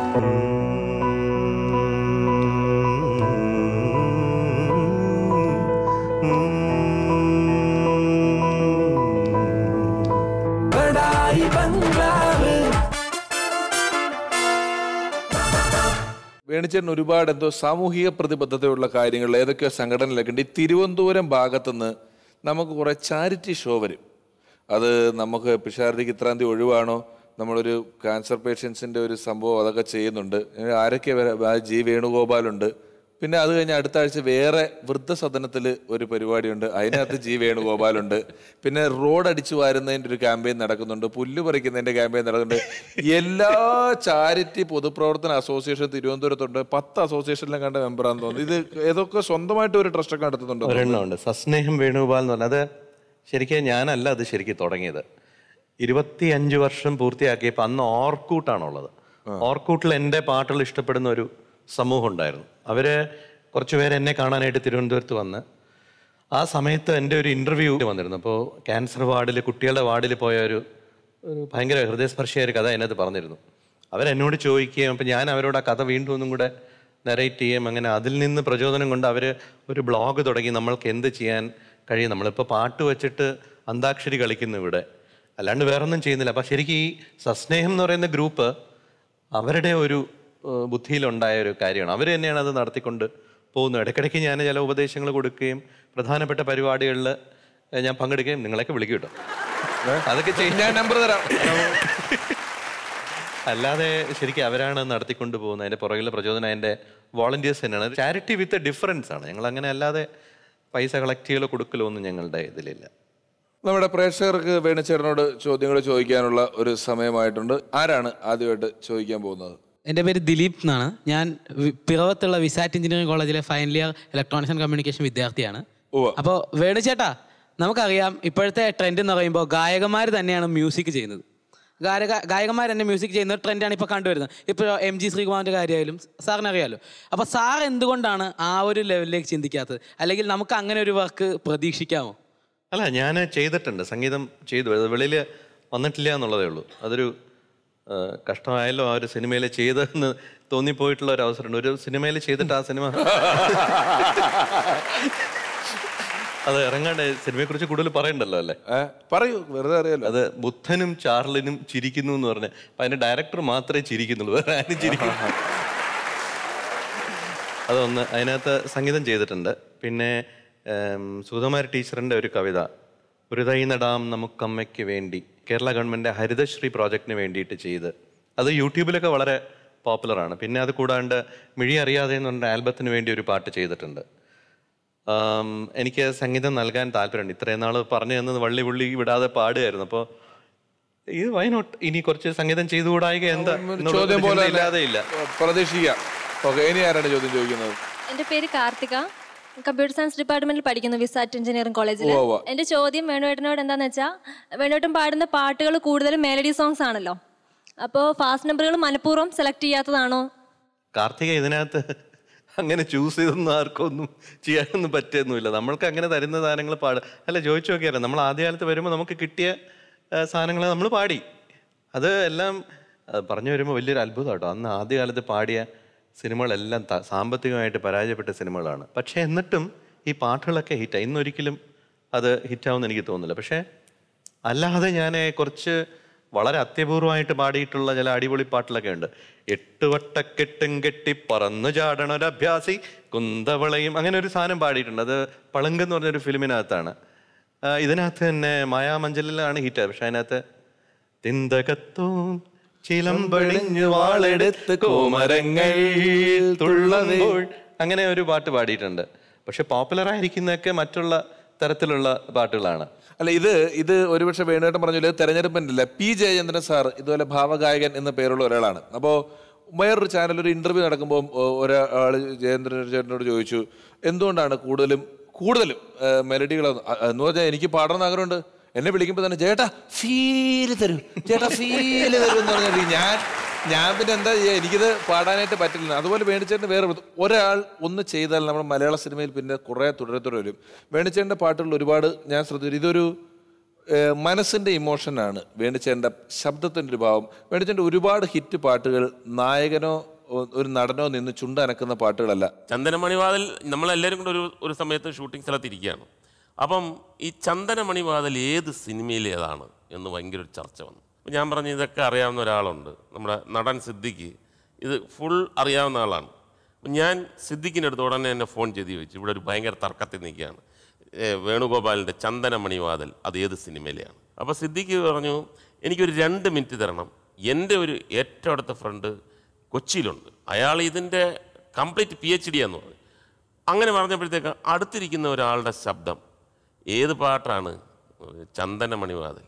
വേണിച്ചേട്ടൻ ഒരുപാട് എന്തോ സാമൂഹിക പ്രതിബദ്ധതയുള്ള കാര്യങ്ങൾ ഏതൊക്കെയോ സംഘടനയിലൊക്കെ ഉണ്ട് ഈ തിരുവനന്തപുരം ഭാഗത്തുനിന്ന് നമുക്ക് കുറെ ചാരിറ്റി ഷോ വരും അത് നമുക്ക് പിഷാരടിക്ക് ഇത്രാം തീയതി ഒഴിവാണോ നമ്മളൊരു ക്യാൻസർ പേഷ്യൻസിന്റെ ഒരു സംഭവം അതൊക്കെ ചെയ്യുന്നുണ്ട് ഏ, ആരൊക്കെ വരാ- ആ ജി വേണുഗോപാലുണ്ട് പിന്നെ അത് കഴിഞ്ഞ് അടുത്ത ആഴ്ച വേറെ വൃദ്ധസദനത്തിൽ ഒരു പരിപാടിയുണ്ട് അതിനകത്ത് ജി വേണുഗോപാലുണ്ട് പിന്നെ റോഡ് അടിച്ചു വാരുന്നതിൻ്റെ ഒരു ക്യാമ്പയിൻ നടക്കുന്നുണ്ട് പുല്ല് പറിക്കുന്നതിൻ്റെ ക്യാമ്പയിൻ നടക്കുന്നുണ്ട് എല്ലാ ചാരിറ്റി പൊതുപ്രവർത്തന അസോസിയേഷൻ തിരുവനന്തപുരത്തുണ്ട് പത്ത് അസോസിയേഷനിലും കണ്ട മെമ്പറാന്ന് തോന്നുന്നു ഇത് ഏതൊക്കെ സ്വന്തമായിട്ട് ഒരു ട്രസ്റ്റൊക്കെ നടത്തുന്നുണ്ടോ ഒരെണ്ണമുണ്ട് സസ്നേഹം വേണുഗോപാൽ എന്ന് പറഞ്ഞത് അത് ശരിക്കും ഞാനല്ല അത് ശരിക്കും തുടങ്ങിയത് ഇരുപത്തി അഞ്ച് വർഷം പൂർത്തിയാക്കിയപ്പോൾ അന്ന് ഓർക്കൂട്ടാണുള്ളത് ഓർക്കൂട്ടിൽ എൻ്റെ പാട്ടുകൾ ഇഷ്ടപ്പെടുന്ന ഒരു സമൂഹം ഉണ്ടായിരുന്നു അവര് കുറച്ച് പേര് എന്നെ കാണാനായിട്ട് തിരുവനന്തപുരത്ത് വന്ന് ആ സമയത്ത് എൻ്റെ ഒരു ഇൻ്റർവ്യൂ വന്നിരുന്നു അപ്പോൾ ക്യാൻസർ വാർഡിൽ കുട്ടികളുടെ വാർഡിൽ പോയ ഒരു ഒരു ഭയങ്കര ഹൃദയസ്പർശിയായ ഒരു കഥ അതിനകത്ത് പറഞ്ഞിരുന്നു അവരെന്നോട് ചോദിക്കുകയും അപ്പം ഞാൻ അവരോട് ആ കഥ വീണ്ടും ഒന്നും കൂടെ നറേറ്റ് ചെയ്യുകയും അങ്ങനെ അതിൽ നിന്ന് പ്രചോദനം കൊണ്ട് അവർ ഒരു ബ്ലോഗ് തുടങ്ങി നമ്മൾക്ക് എന്ത് ചെയ്യാൻ കഴിയും നമ്മളിപ്പോൾ പാട്ട് വെച്ചിട്ട് അന്താക്ഷരി കളിക്കുന്നു ഇവിടെ അല്ലാണ്ട് വേറൊന്നും ചെയ്യുന്നില്ല അപ്പം ശരിക്കും ഈ സസ്നേഹം എന്ന് പറയുന്ന ഗ്രൂപ്പ് അവരുടെ ഒരു ഏഹ്, ബുദ്ധിയിലുണ്ടായ ഒരു കാര്യമാണ് അവർ തന്നെയാണ് അത് നടത്തിക്കൊണ്ട് പോകുന്നത് ഇടയ്ക്കിടയ്ക്ക് ഞാൻ ചില ഉപദേശങ്ങൾ കൊടുക്കുകയും പ്രധാനപ്പെട്ട പരിപാടികളിൽ ഞാൻ പങ്കെടുക്കുകയും നിങ്ങളെയൊക്കെ വിളിക്കും കേട്ടോ അതൊക്കെ ചെയ്യും ഞാൻ നമ്പർ തരാം അല്ലാതെ ശരിക്കും അവരാണ് നടത്തിക്കൊണ്ട് പോകുന്നത് അതിന്റെ പുറകിലെ പ്രചോദനം അതിന്റെ വോളണ്ടിയേഴ്സ് തന്നെയാണ് ചാരിറ്റി വിത്ത് ഡിഫറൻസ് ആണ് ഞങ്ങൾ അങ്ങനെ അല്ലാതെ പൈസ കളക്ട് ചെയ്യലോ കൊടുക്കലോ ഒന്നും ഞങ്ങളുടെ ഇതിലില്ല നമ്മുടെ പ്രേക്ഷകർക്ക് വേണിച്ചേട്ടനോട് ചോദ്യങ്ങൾ ചോദിക്കാനുള്ള ഒരു സമയമായിട്ടുണ്ട് ആരാണ് ആദ്യമായിട്ട് ചോദിക്കാൻ പോകുന്നത് എൻ്റെ പേര് ദിലീപ് എന്നാണ് ഞാൻ വി- പിറവത്തുള്ള വിസാറ്റ് എഞ്ചിനീയറിംഗ് കോളേജിലെ final year electronics and communication വിദ്യാർത്ഥിയാണ് ഉവ്വ. അപ്പോൾ വേണുചേട്ടാ നമുക്കറിയാം ഇപ്പോഴത്തെ ട്രെൻഡ് എന്ന് പറയുമ്പോൾ ഗായകന്മാർ തന്നെയാണ് മ്യൂസിക് ചെയ്യുന്നത് ഗായക ഗായകന്മാർ തന്നെ മ്യൂസിക് ചെയ്യുന്ന ട്രെൻഡാണ് ഇപ്പോൾ കണ്ടുവരുന്നത് ഇപ്പോൾ എം ജി ശ്രീകുമാറിൻ്റെ കാര്യമായാലും സാറിന് അറിയാമല്ലോ അപ്പോൾ സാർ എന്തുകൊണ്ടാണ് ആ ഒരു ലെവലിലേക്ക് ചിന്തിക്കാത്തത് അല്ലെങ്കിൽ നമുക്ക് അങ്ങനെ ഒരു വർക്ക് പ്രതീക്ഷിക്കാമോ അല്ല ഞാൻ ചെയ്തിട്ടുണ്ട് സംഗീതം ചെയ്തു അത് വെളിയിൽ വന്നിട്ടില്ല എന്നുള്ളതേ ഉള്ളൂ അതൊരു ആ, കഷ്ടമായല്ലോ ആ ഒരു സിനിമയിൽ ചെയ്തതെന്ന് തോന്നിപ്പോയിട്ടുള്ള ഒരു അവസരമുണ്ട് ഒരു സിനിമയിൽ ചെയ്തിട്ട് ആ സിനിമ അത് ഇറങ്ങാണ്ട് സിനിമയെക്കുറിച്ച് കൂടുതൽ പറയണ്ടല്ലോ അല്ലേ ഏ? പറയൂ വെറുതെ അറിയാലോ അത് ബുദ്ധനും ചാർലിനും ചിരിക്കുന്നു എന്ന് പറഞ്ഞ് അപ്പൊ അതിന്റെ ഡയറക്ടർ മാത്രമേ ചിരിക്കുന്നുള്ളൂ വേറെ ആരും ചിരിക്കുന്നു അതൊന്ന് അതിനകത്ത് സംഗീതം ചെയ്തിട്ടുണ്ട് പിന്നെ ഉം, സുധകുമാരി ടീച്ചറിന്റെ ഒരു കവിത ഒരു തൈ നടാം നമുക്കമ്മയ്ക്ക് വേണ്ടി കേരള ഗവൺമെന്റ് ഹരിതശ്രീ പ്രോജക്റ്റിന് വേണ്ടിയിട്ട് ചെയ്ത് അത് യൂട്യൂബിലൊക്കെ വളരെ പോപ്പുലറാണ് പിന്നെ അത് കൂടാണ്ട് മിഴി അറിയാതെ എന്ന് പറഞ്ഞ ആൽബത്തിന് വേണ്ടി ഒരു പാട്ട് ചെയ്തിട്ടുണ്ട് ആം, എനിക്ക് സംഗീതം നൽകാൻ താല്പര്യമുണ്ട് ഇത്രയും നാൾ പറഞ്ഞു തന്നത് വള്ളി പുള്ളി വിടാതെ പാടുകയായിരുന്നു അപ്പോൾ ഇത് വൈനോട്ട് ഇനി കുറച്ച് സംഗീതം ചെയ്തുകൂടായിക എന്താ ഒരു എന്നുള്ള ചോദ്യം ഒരു പോലെ ചിന്ത തന്നെ ഇല്ലാതെ ഇല്ല പ്രതീക്ഷിക്കാം ഓക്കെ ഇനി ആരാണ് ചോദ്യം ചോദിക്കുന്നത് എൻ്റെ പേര് കാർത്തിക കമ്പ്യൂട്ടർ സയൻസ് ഡിപ്പാർട്ട്മെന്റിൽ പഠിക്കുന്നു വിസാറ്റ് എഞ്ചിനീയറിംഗ് കോളേജിൽ ഉവ്വ് ഉവ്വ്. എൻ്റെ ചോദ്യം വേണുവേട്ടനോട് എന്താന്ന് വെച്ചാൽ വേണുവേട്ടൻ പാടുന്ന പാട്ടുകൾ കൂടുതലും മെലഡി സോങ്സ് ആണല്ലോ അപ്പോൾ ഫാസ്റ്റ് നമ്പറുകൾ മനഃപൂർവ്വം സെലക്ട് ചെയ്യാത്തതാണോ കാർത്തിക ഇതിനകത്ത് അങ്ങനെ ചൂസ് ചെയ്തൊന്നും ആർക്കും ഒന്നും ചെയ്യാനൊന്നും പറ്റുന്നില്ല നമ്മൾക്ക് അങ്ങനെ തരുന്ന സാധനങ്ങൾ പാട് അല്ല ചോദിച്ചു നോക്കിയാലോ നമ്മൾ ആദ്യകാലത്ത് വരുമ്പോൾ നമുക്ക് കിട്ടിയ സാധനങ്ങൾ നമ്മൾ പാടി അത് എല്ലാം ആ, പറഞ്ഞു വരുമ്പോൾ വലിയൊരു അത്ഭുതം കേട്ടോ അന്ന് ആദ്യകാലത്ത് പാടിയ സിനിമകളെല്ലാം ത- സാമ്പത്തികമായിട്ട് പരാജയപ്പെട്ട സിനിമകളാണ് പക്ഷേ എന്നിട്ടും ഈ പാട്ടുകളൊക്കെ ഹിറ്റായി ഇന്നൊരിക്കലും അത് ഹിറ്റാവുമെന്ന് എനിക്ക് തോന്നുന്നില്ല പക്ഷേ അല്ലാതെ ഞാൻ കുറച്ച് വളരെ അത്യപൂർവമായിട്ട് പാടിയിട്ടുള്ള ചില അടിപൊളി പാട്ടിലൊക്കെ ഉണ്ട് എട്ട് വട്ടക്കെട്ടും കെട്ടി പറന്നു ചാടണ ഒരു അഭ്യാസി കുന്തവളയും അങ്ങനെ ഒരു സാധനം പാടിയിട്ടുണ്ട് അത് പളങ്ക് എന്ന് പറഞ്ഞൊരു ഫിലിമിനകത്താണ് ആ, ഇതിനകത്ത് തന്നെ മായാമഞ്ചലിലാണ് ഹിറ്റ് പക്ഷെ അതിനകത്ത് തിന്തകത്തോം ചിലമ്പഴിഞ്ഞു വാളെടുത്ത് കോമരങ്ങൾ തുള്ളുമ്പോൾ അങ്ങനെ ഒരു പാട്ട് പാടിയിട്ടുണ്ട് പക്ഷെ പോപ്പുലർ ആയിരിക്കുന്നതൊക്കെ മറ്റുള്ള തരത്തിലുള്ള പാട്ടുകളാണ് അല്ല ഇത് ഇത് ഒരുപക്ഷെ വേണുവേട്ടൻ പറഞ്ഞില്ല തെരഞ്ഞെടുപ്പിനില്ല പി ജയചന്ദ്രൻ സാർ ഇതുപോലെ ഭാവഗായകൻ എന്ന പേരുള്ള ഒരാളാണ് അപ്പോൾ വേറൊരു ചാനൽ ഒരു ഇന്റർവ്യൂ നടക്കുമ്പോൾ ഒരാൾ ജയേന്ദ്രൻ ചേട്ടനോട് ചോദിച്ചു എന്തുകൊണ്ടാണ് കൂടുതലും കൂടുതലും മെലഡികൾ എന്ന് പറഞ്ഞാൽ എനിക്ക് പാടണമെന്ന് ആഗ്രഹമുണ്ട് എന്നെ വിളിക്കുമ്പോൾ തന്നെ ചേട്ടാ ഫീല് തരൂ ചേട്ടാ ഫീല് തരൂ എന്ന് പറഞ്ഞാൽ ഞാൻ ഞാൻ പിന്നെ എന്താ ചെയ്യുക എനിക്കിത് പാടാനായിട്ട് പറ്റില്ല അതുപോലെ വേണിച്ചേട്ടന് വേറെ ഒരു- ഒരാൾ ഒന്ന് ചെയ്താൽ നമ്മുടെ മലയാള സിനിമയിൽ പിന്നെ കുറേ തുടരെ തുടരെ വരും വേണിച്ചേട്ടൻ്റെ പാട്ടുകൾ ഒരുപാട് ഞാൻ ശ്രദ്ധിച്ചു ഇതൊരു ഏഹ്, മനസ്സിന്റെ ഇമോഷനാണ് വേണിച്ചേട്ടൻ്റെ ശബ്ദത്തിൻ്റെ ഒരു ഭാവം വേണിച്ചേട്ടൻ്റെ ഒരുപാട് ഹിറ്റ് പാട്ടുകൾ നായകനോ ഒ- ഒരു നടനോ നിന്ന് ചുണ്ടനക്കുന്ന പാട്ടുകളല്ല ചന്ദനമണിവാതിൽ നമ്മളെല്ലാവരും കൂടെ ഒരു ഒരു സമയത്ത് ഷൂട്ടിംഗ് സ്ഥലത്ത് ഇരിക്കുകയാണ് അപ്പം ഈ ചന്ദനമണിവാതിൽ ഏത് സിനിമയിലേതാണ് എന്ന് ഭയങ്കര ഒരു ചർച്ച വന്നു അപ്പം ഞാൻ പറഞ്ഞു ഇതൊക്കെ അറിയാവുന്ന ഒരാളുണ്ട് നമ്മുടെ നടൻ സിദ്ദിഖ് ഇത് ഫുൾ അറിയാവുന്ന ആളാണ് അപ്പം ഞാൻ സിദ്ദിഖിൻ്റെ അടുത്ത് ഉടനെ എന്നെ ഫോൺ ചെയ്ത് ചോദിച്ചു ഇവിടെ ഒരു ഭയങ്കര തർക്കത്തിൽ നിൽക്കുകയാണ് ഏ, വേണുഗോപാലിൻ്റെ ചന്ദനമണിവാതിൽ അത് ഏത് സിനിമയിലെയാണ് അപ്പോൾ സിദ്ദിഖ് പറഞ്ഞു എനിക്കൊരു രണ്ട് മിനിറ്റ് തരണം എൻ്റെ ഒരു ഏറ്റവും അടുത്ത ഫ്രണ്ട് കൊച്ചിയിലുണ്ട് അയാൾ ഇതിൻ്റെ കംപ്ലീറ്റ് പി എച്ച് ഡി എന്ന് പറഞ്ഞു അങ്ങനെ പറഞ്ഞപ്പോഴത്തേക്ക് അടുത്തിരിക്കുന്ന ഒരാളുടെ ശബ്ദം ഏത് പാട്ടാണ് ചന്ദനമണിവാതിൽ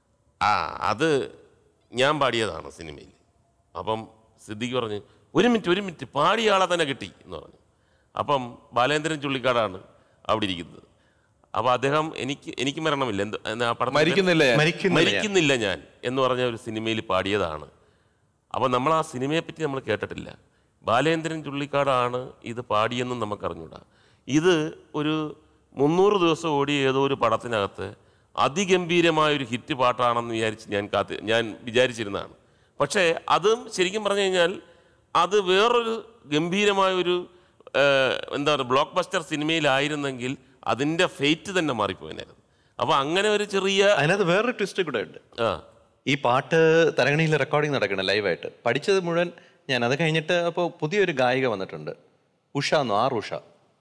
ആ അത് ഞാൻ പാടിയതാണ് സിനിമയിൽ അപ്പം സിദ്ദിഖ് പറഞ്ഞ് ഒരു മിനിറ്റ് ഒരു മിനിറ്റ് പാടിയ ആളെ തന്നെ കിട്ടി എന്ന് പറഞ്ഞു അപ്പം ബാലേന്ദ്രൻ ചുള്ളിക്കാടാണ് അവിടെ ഇരിക്കുന്നത് അപ്പോൾ അദ്ദേഹം എനിക്ക് എനിക്ക് മരണമില്ല എന്ത് എന്നാ ആ പടത്തിന്റെ- മരിക്കുന്നില്ല ഞാൻ. മരിക്കുന്നില്ല ഞാൻ. മരിക്കുന്നില്ല ഞാൻ എന്ന് പറഞ്ഞ ഒരു സിനിമയിൽ പാടിയതാണ് അപ്പോൾ നമ്മൾ ആ സിനിമയെ പറ്റി നമ്മൾ കേട്ടിട്ടില്ല ബാലേന്ദ്രൻ ചുള്ളിക്കാടാണ് ഇത് പാടിയെന്നും നമുക്കറിഞ്ഞൂടാ ഇത് ഒരു മുന്നൂറ് ദിവസം ഓടിയ ഏതോ ഒരു പടത്തിനകത്ത് അതിഗംഭീരമായ ഒരു ഹിറ്റ് പാട്ടാണെന്ന് വിചാരിച്ച് ഞാൻ കാത്തി ഞാൻ വിചാരിച്ചിരുന്നതാണ് പക്ഷേ അതും ശരിക്കും പറഞ്ഞു കഴിഞ്ഞാൽ അത് വേറൊരു ഗംഭീരമായ ഒരു ഏഹ്, എന്താ പറയുക ബ്ലോക്ക് ബസ്റ്റർ സിനിമയിലായിരുന്നെങ്കിൽ അതിൻ്റെ ഫെയ്റ്റ് തന്നെ മാറിപ്പോയനായിരുന്നു അപ്പോൾ അങ്ങനെ ഒരു ചെറിയ അതിനകത്ത് വേറൊരു ട്വിസ്റ്റ് കൂടെ ഉണ്ട് ആ ഈ പാട്ട് തരങ്ങണിയിൽ റെക്കോർഡിംഗ് നടക്കണം ലൈവായിട്ട് പഠിച്ചത് മുഴുവൻ ഞാൻ അത് കഴിഞ്ഞിട്ട് അപ്പോൾ പുതിയൊരു ഗായിക വന്നിട്ടുണ്ട് ഉഷ എന്നോ ആർ ഉഷ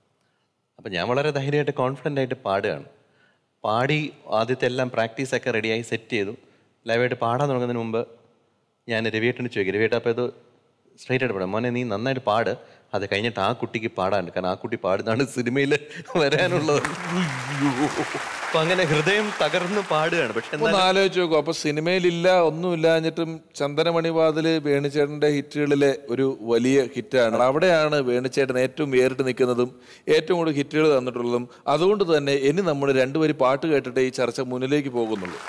അപ്പം ഞാൻ വളരെ ധൈര്യമായിട്ട് കോൺഫിഡൻ്റ് ആയിട്ട് പാടുകയാണ് പാടി ആദ്യത്തെ എല്ലാം പ്രാക്ടീസൊക്കെ റെഡിയായി സെറ്റ് ചെയ്തു ലൈവായിട്ട് പാടാൻ തുടങ്ങുന്നതിന് മുമ്പ് ഞാൻ രവിയേട്ടന് ചോദിക്കും രവിയേട്ട അപ്പോൾ ഇത് സ്ട്രൈറ്റ് ആയിട്ട് പാടാം മോനെ നീ നന്നായിട്ട് പാട് അത് കഴിഞ്ഞിട്ട് ആ കുട്ടിക്ക് പാടാനുണ്ട് കാരണം ആ കുട്ടി പാടുന്നതാണ് സിനിമയിൽ വരാനുള്ളത് അപ്പൊ അങ്ങനെ ഹൃദയം തകർന്ന് പാടുകയാണ് പക്ഷെ ഒന്ന് എന്നാലും ആലോചിച്ച് നോക്കൂ അപ്പൊ സിനിമയിലില്ല ഒന്നുമില്ലാഞ്ഞിട്ടും ചന്ദനമണിവാതില് വേണുചേട്ടന്റെ ഹിറ്റുകളിലെ ഒരു വലിയ ഹിറ്റാണ് അവിടെയാണ് വേണുചേട്ടൻ ഏറ്റവും വേറിട്ട് നിൽക്കുന്നതും ഏറ്റവും കൂടുതൽ ഹിറ്റുകൾ തന്നിട്ടുള്ളതും അതുകൊണ്ട് തന്നെ ഇനി നമ്മൾ രണ്ടുപേര് പാട്ട് കേട്ടിട്ട് ഈ ചർച്ച മുന്നിലേക്ക് പോകുന്നുള്ളൂ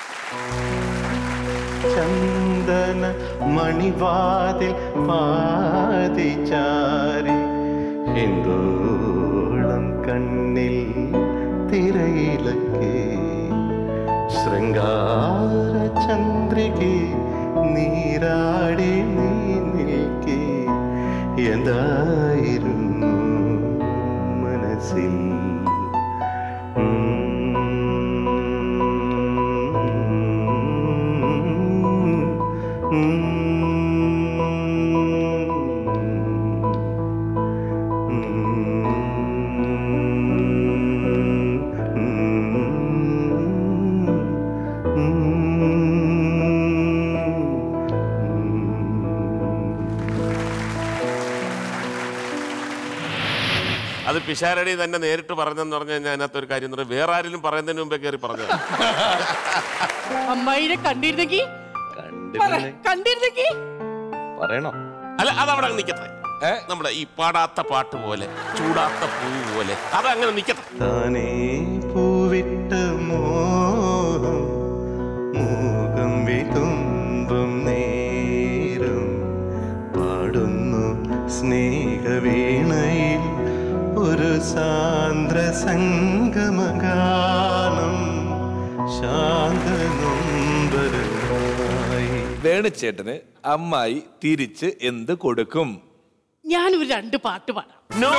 ചന്ദന മണിവാതിൽ പാതിചാരി ഹിന്ദോളം കണ്ണിൽ തിരയിലൊക്കെ ശൃംഗാര ചന്ദ്രികെ നീരാടി നീ നിൽക്കെ എന്തായിരുന്നു മനസ്സിൽ അത് പിഷാരടി തന്നെ നേരിട്ട് പറഞ്ഞെന്ന് പറഞ്ഞു കഴിഞ്ഞാൽ അതിനകത്ത് ഒരു കാര്യം എന്ന് പറഞ്ഞാൽ വേറെ ആരെങ്കിലും പറയുന്നതിന് മുമ്പേ കയറി പറഞ്ഞത് അമ്മായിനെ കണ്ടിരുന്നെങ്കി പറ, കണ്ടിരുന്നെങ്കി പറയണോ അല്ല അതവിടെ അങ്ങ് നിക്കട്ടെ നമ്മുടെ ഈ പാടാത്ത പാട്ട് പോലെ ചൂടാത്ത പൂ പോലെ അതങ്ങനെ നിക്കട്ടെ താനേ പൂവിട്ട മോഹം മൂകം വിതുമ്പും നേരം പാടുന്നു സ്നേഹവീണയിൽ ഒരു സാന്ദ്ര സംഗമഗാനം ശാന്തനൊമ്പരമായി വേണുചേട്ടന് അമ്മായി തിരിച്ച് എന്ത് കൊടുക്കും ഞാനൊരു രണ്ട് പാട്ട് പാടാം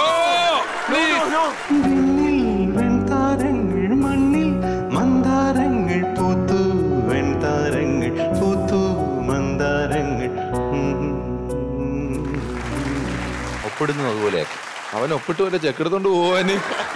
വെൺതാരങ്ങൾ മണ്ണിൽ മന്ദാരങ്ങൾ പൂത്തു വെൺതാരങ്ങൾ പൂത്തു മന്ദാരങ്ങൾ ഒപ്പിടുന്നു അതുപോലെയാക്കി അവൻ ഒപ്പിട്ട് വല്ല ചെക്കെടുത്തോണ്ട് പോവാന്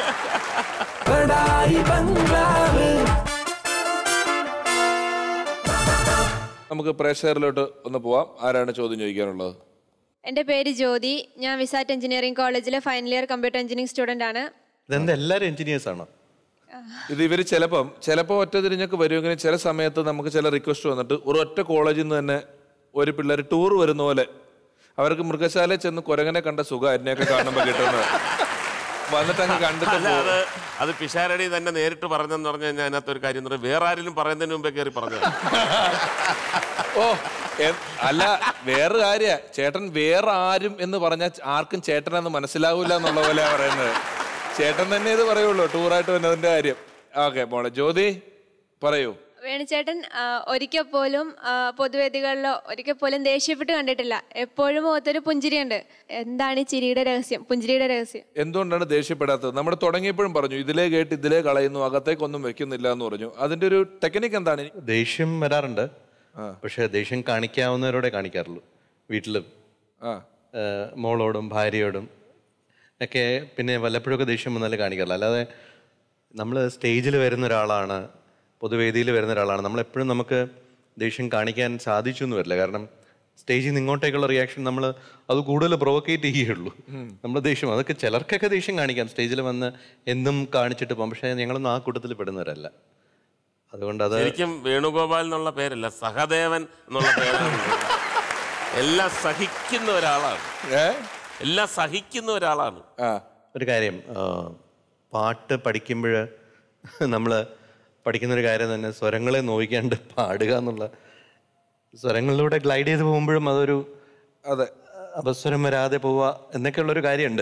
നമുക്ക് പ്രേക്ഷകരിലോട്ട് ഒന്ന് പോവാം ആരാണ് ചോദ്യം ചോദിക്കാനുള്ളത് എൻ്റെ പേര് ജ്യോതി ഞാൻ വിസാറ്റ് എഞ്ചിനീയറിംഗ് കോളേജിലെ final year computer engineering student ആണ് ഇതെന്താ എല്ലാവരും എഞ്ചിനീയേഴ്സ് ആണോ ഇത് ഇവര് ചിലപ്പം ചിലപ്പോൾ ഒറ്റ തിരിഞ്ഞൊക്കെ വരുമെങ്കിലും ചില സമയത്ത് നമുക്ക് ചില റിക്വസ്റ്റ് വന്നിട്ട് ഒരു ഒറ്റ കോളേജിൽ നിന്ന് തന്നെ ഒരു പിള്ളേർ ടൂർ വരുന്ന പോലെ അവർക്ക് മൃഗശാലയിൽ ചെന്ന് കുരങ്ങനെ കണ്ട സുഖം അതിനെയൊക്കെ കാണുമ്പോൾ കിട്ടുന്നത് വന്നിട്ട് അങ്ങ് കണ്ടിട്ട് അല്ല പോകും. അത് അത് പിഷാരടി തന്നെ നേരിട്ട് പറഞ്ഞെന്ന് പറഞ്ഞു കഴിഞ്ഞാൽ അതിനകത്ത് ഒരു കാര്യം എന്ന് പറഞ്ഞാൽ വേറെ ആരെങ്കിലും പറയുന്നതിന് മുമ്പേ കയറി പറഞ്ഞത് ഓ എ- അല്ല വേറെ കാര്യ ചേട്ടൻ വേറെ ആരും എന്ന് പറഞ്ഞാൽ ആർക്കും ചേട്ടനെന്ന് മനസ്സിലാവൂല എന്നുള്ള പോലെയാ പറയുന്നത് ചേട്ടൻ തന്നെ ഇത് പറയുള്ളൂ ടൂറായിട്ട് വന്നതിന്റെ കാര്യം ഓക്കെ മോളെ ജ്യോതി പറയൂ വേണുചേട്ടൻ ആ, ഒരിക്കൽ പോലും ആ, പൊതുവേദികളിലോ ഒരിക്കൽ പോലും ദേഷ്യപ്പെട്ട് കണ്ടിട്ടില്ല എപ്പോഴും മുഖത്തൊരു പുഞ്ചിരിയുണ്ട് എന്താണ് ഈ ചിരിയുടെ രഹസ്യം പുഞ്ചിരിയുടെ രഹസ്യം എന്തുകൊണ്ടാണ് ദേഷ്യപ്പെടാത്തത് നമ്മൾ തുടങ്ങിയപ്പോഴും പറഞ്ഞു ഇതിലേ കേട്ട് ഇതിലേ കളയുന്നു അകത്തേക്കൊന്നും വെക്കുന്നില്ല എന്ന് പറഞ്ഞു അതിന്റെ ഒരു ടെക്നിക്ക് എന്താണ് ദേഷ്യം വരാറുണ്ട് പക്ഷെ ദേഷ്യം കാണിക്കാവുന്നവരോടെ കാണിക്കാറുള്ളൂ വീട്ടിലും ആ ഏഹ് മോളോടും ഭാര്യയോടും ഒക്കെ പിന്നെ വല്ലപ്പോഴൊക്കെ ദേഷ്യം വന്നാലേ കാണിക്കാറില്ല അല്ലാതെ നമ്മൾ സ്റ്റേജിൽ വരുന്ന ഒരാളാണ് പൊതുവേദിയിൽ വരുന്ന ഒരാളാണ് നമ്മളെപ്പോഴും നമുക്ക് ദേഷ്യം കാണിക്കാൻ സാധിച്ചു എന്ന് വരില്ല കാരണം സ്റ്റേജിൽ നിന്ന് ഇങ്ങോട്ടേക്കുള്ള റിയാക്ഷൻ നമ്മൾ അത് കൂടുതൽ പ്രൊവോക്കേറ്റ് ചെയ്യുകയുള്ളൂ നമ്മൾ ദേഷ്യം അതൊക്കെ ചിലർക്കൊക്കെ ദേഷ്യം കാണിക്കാം സ്റ്റേജിൽ വന്ന് എന്തും കാണിച്ചിട്ട് പോകും പക്ഷേ ഞങ്ങളൊന്നും ആ കൂട്ടത്തിൽ പെടുന്നവരല്ല അതുകൊണ്ട് അത് ശരിക്കും വേണുഗോപാൽ എന്നുള്ള പേരല്ല സഹദേവൻ എന്നുള്ള പേരാണ് എല്ലാം സഹിക്കുന്ന ഒരാളാണ് എല്ലാം സഹിക്കുന്ന ഒരാളാണ് ഒരു കാര്യം ആ, പാട്ട് പഠിക്കുമ്പോൾ നമ്മൾ പഠിക്കുന്ന ഒരു കാര്യം തന്നെ സ്വരങ്ങളെ നോവിക്കാണ്ട് പാടുക എന്നുള്ള സ്വരങ്ങളിലൂടെ ഗ്ലൈഡ് ചെയ്ത് പോകുമ്പോഴും അതൊരു അതെ അപസ്വരം വരാതെ പോവുക എന്നൊക്കെയുള്ളൊരു കാര്യമുണ്ട്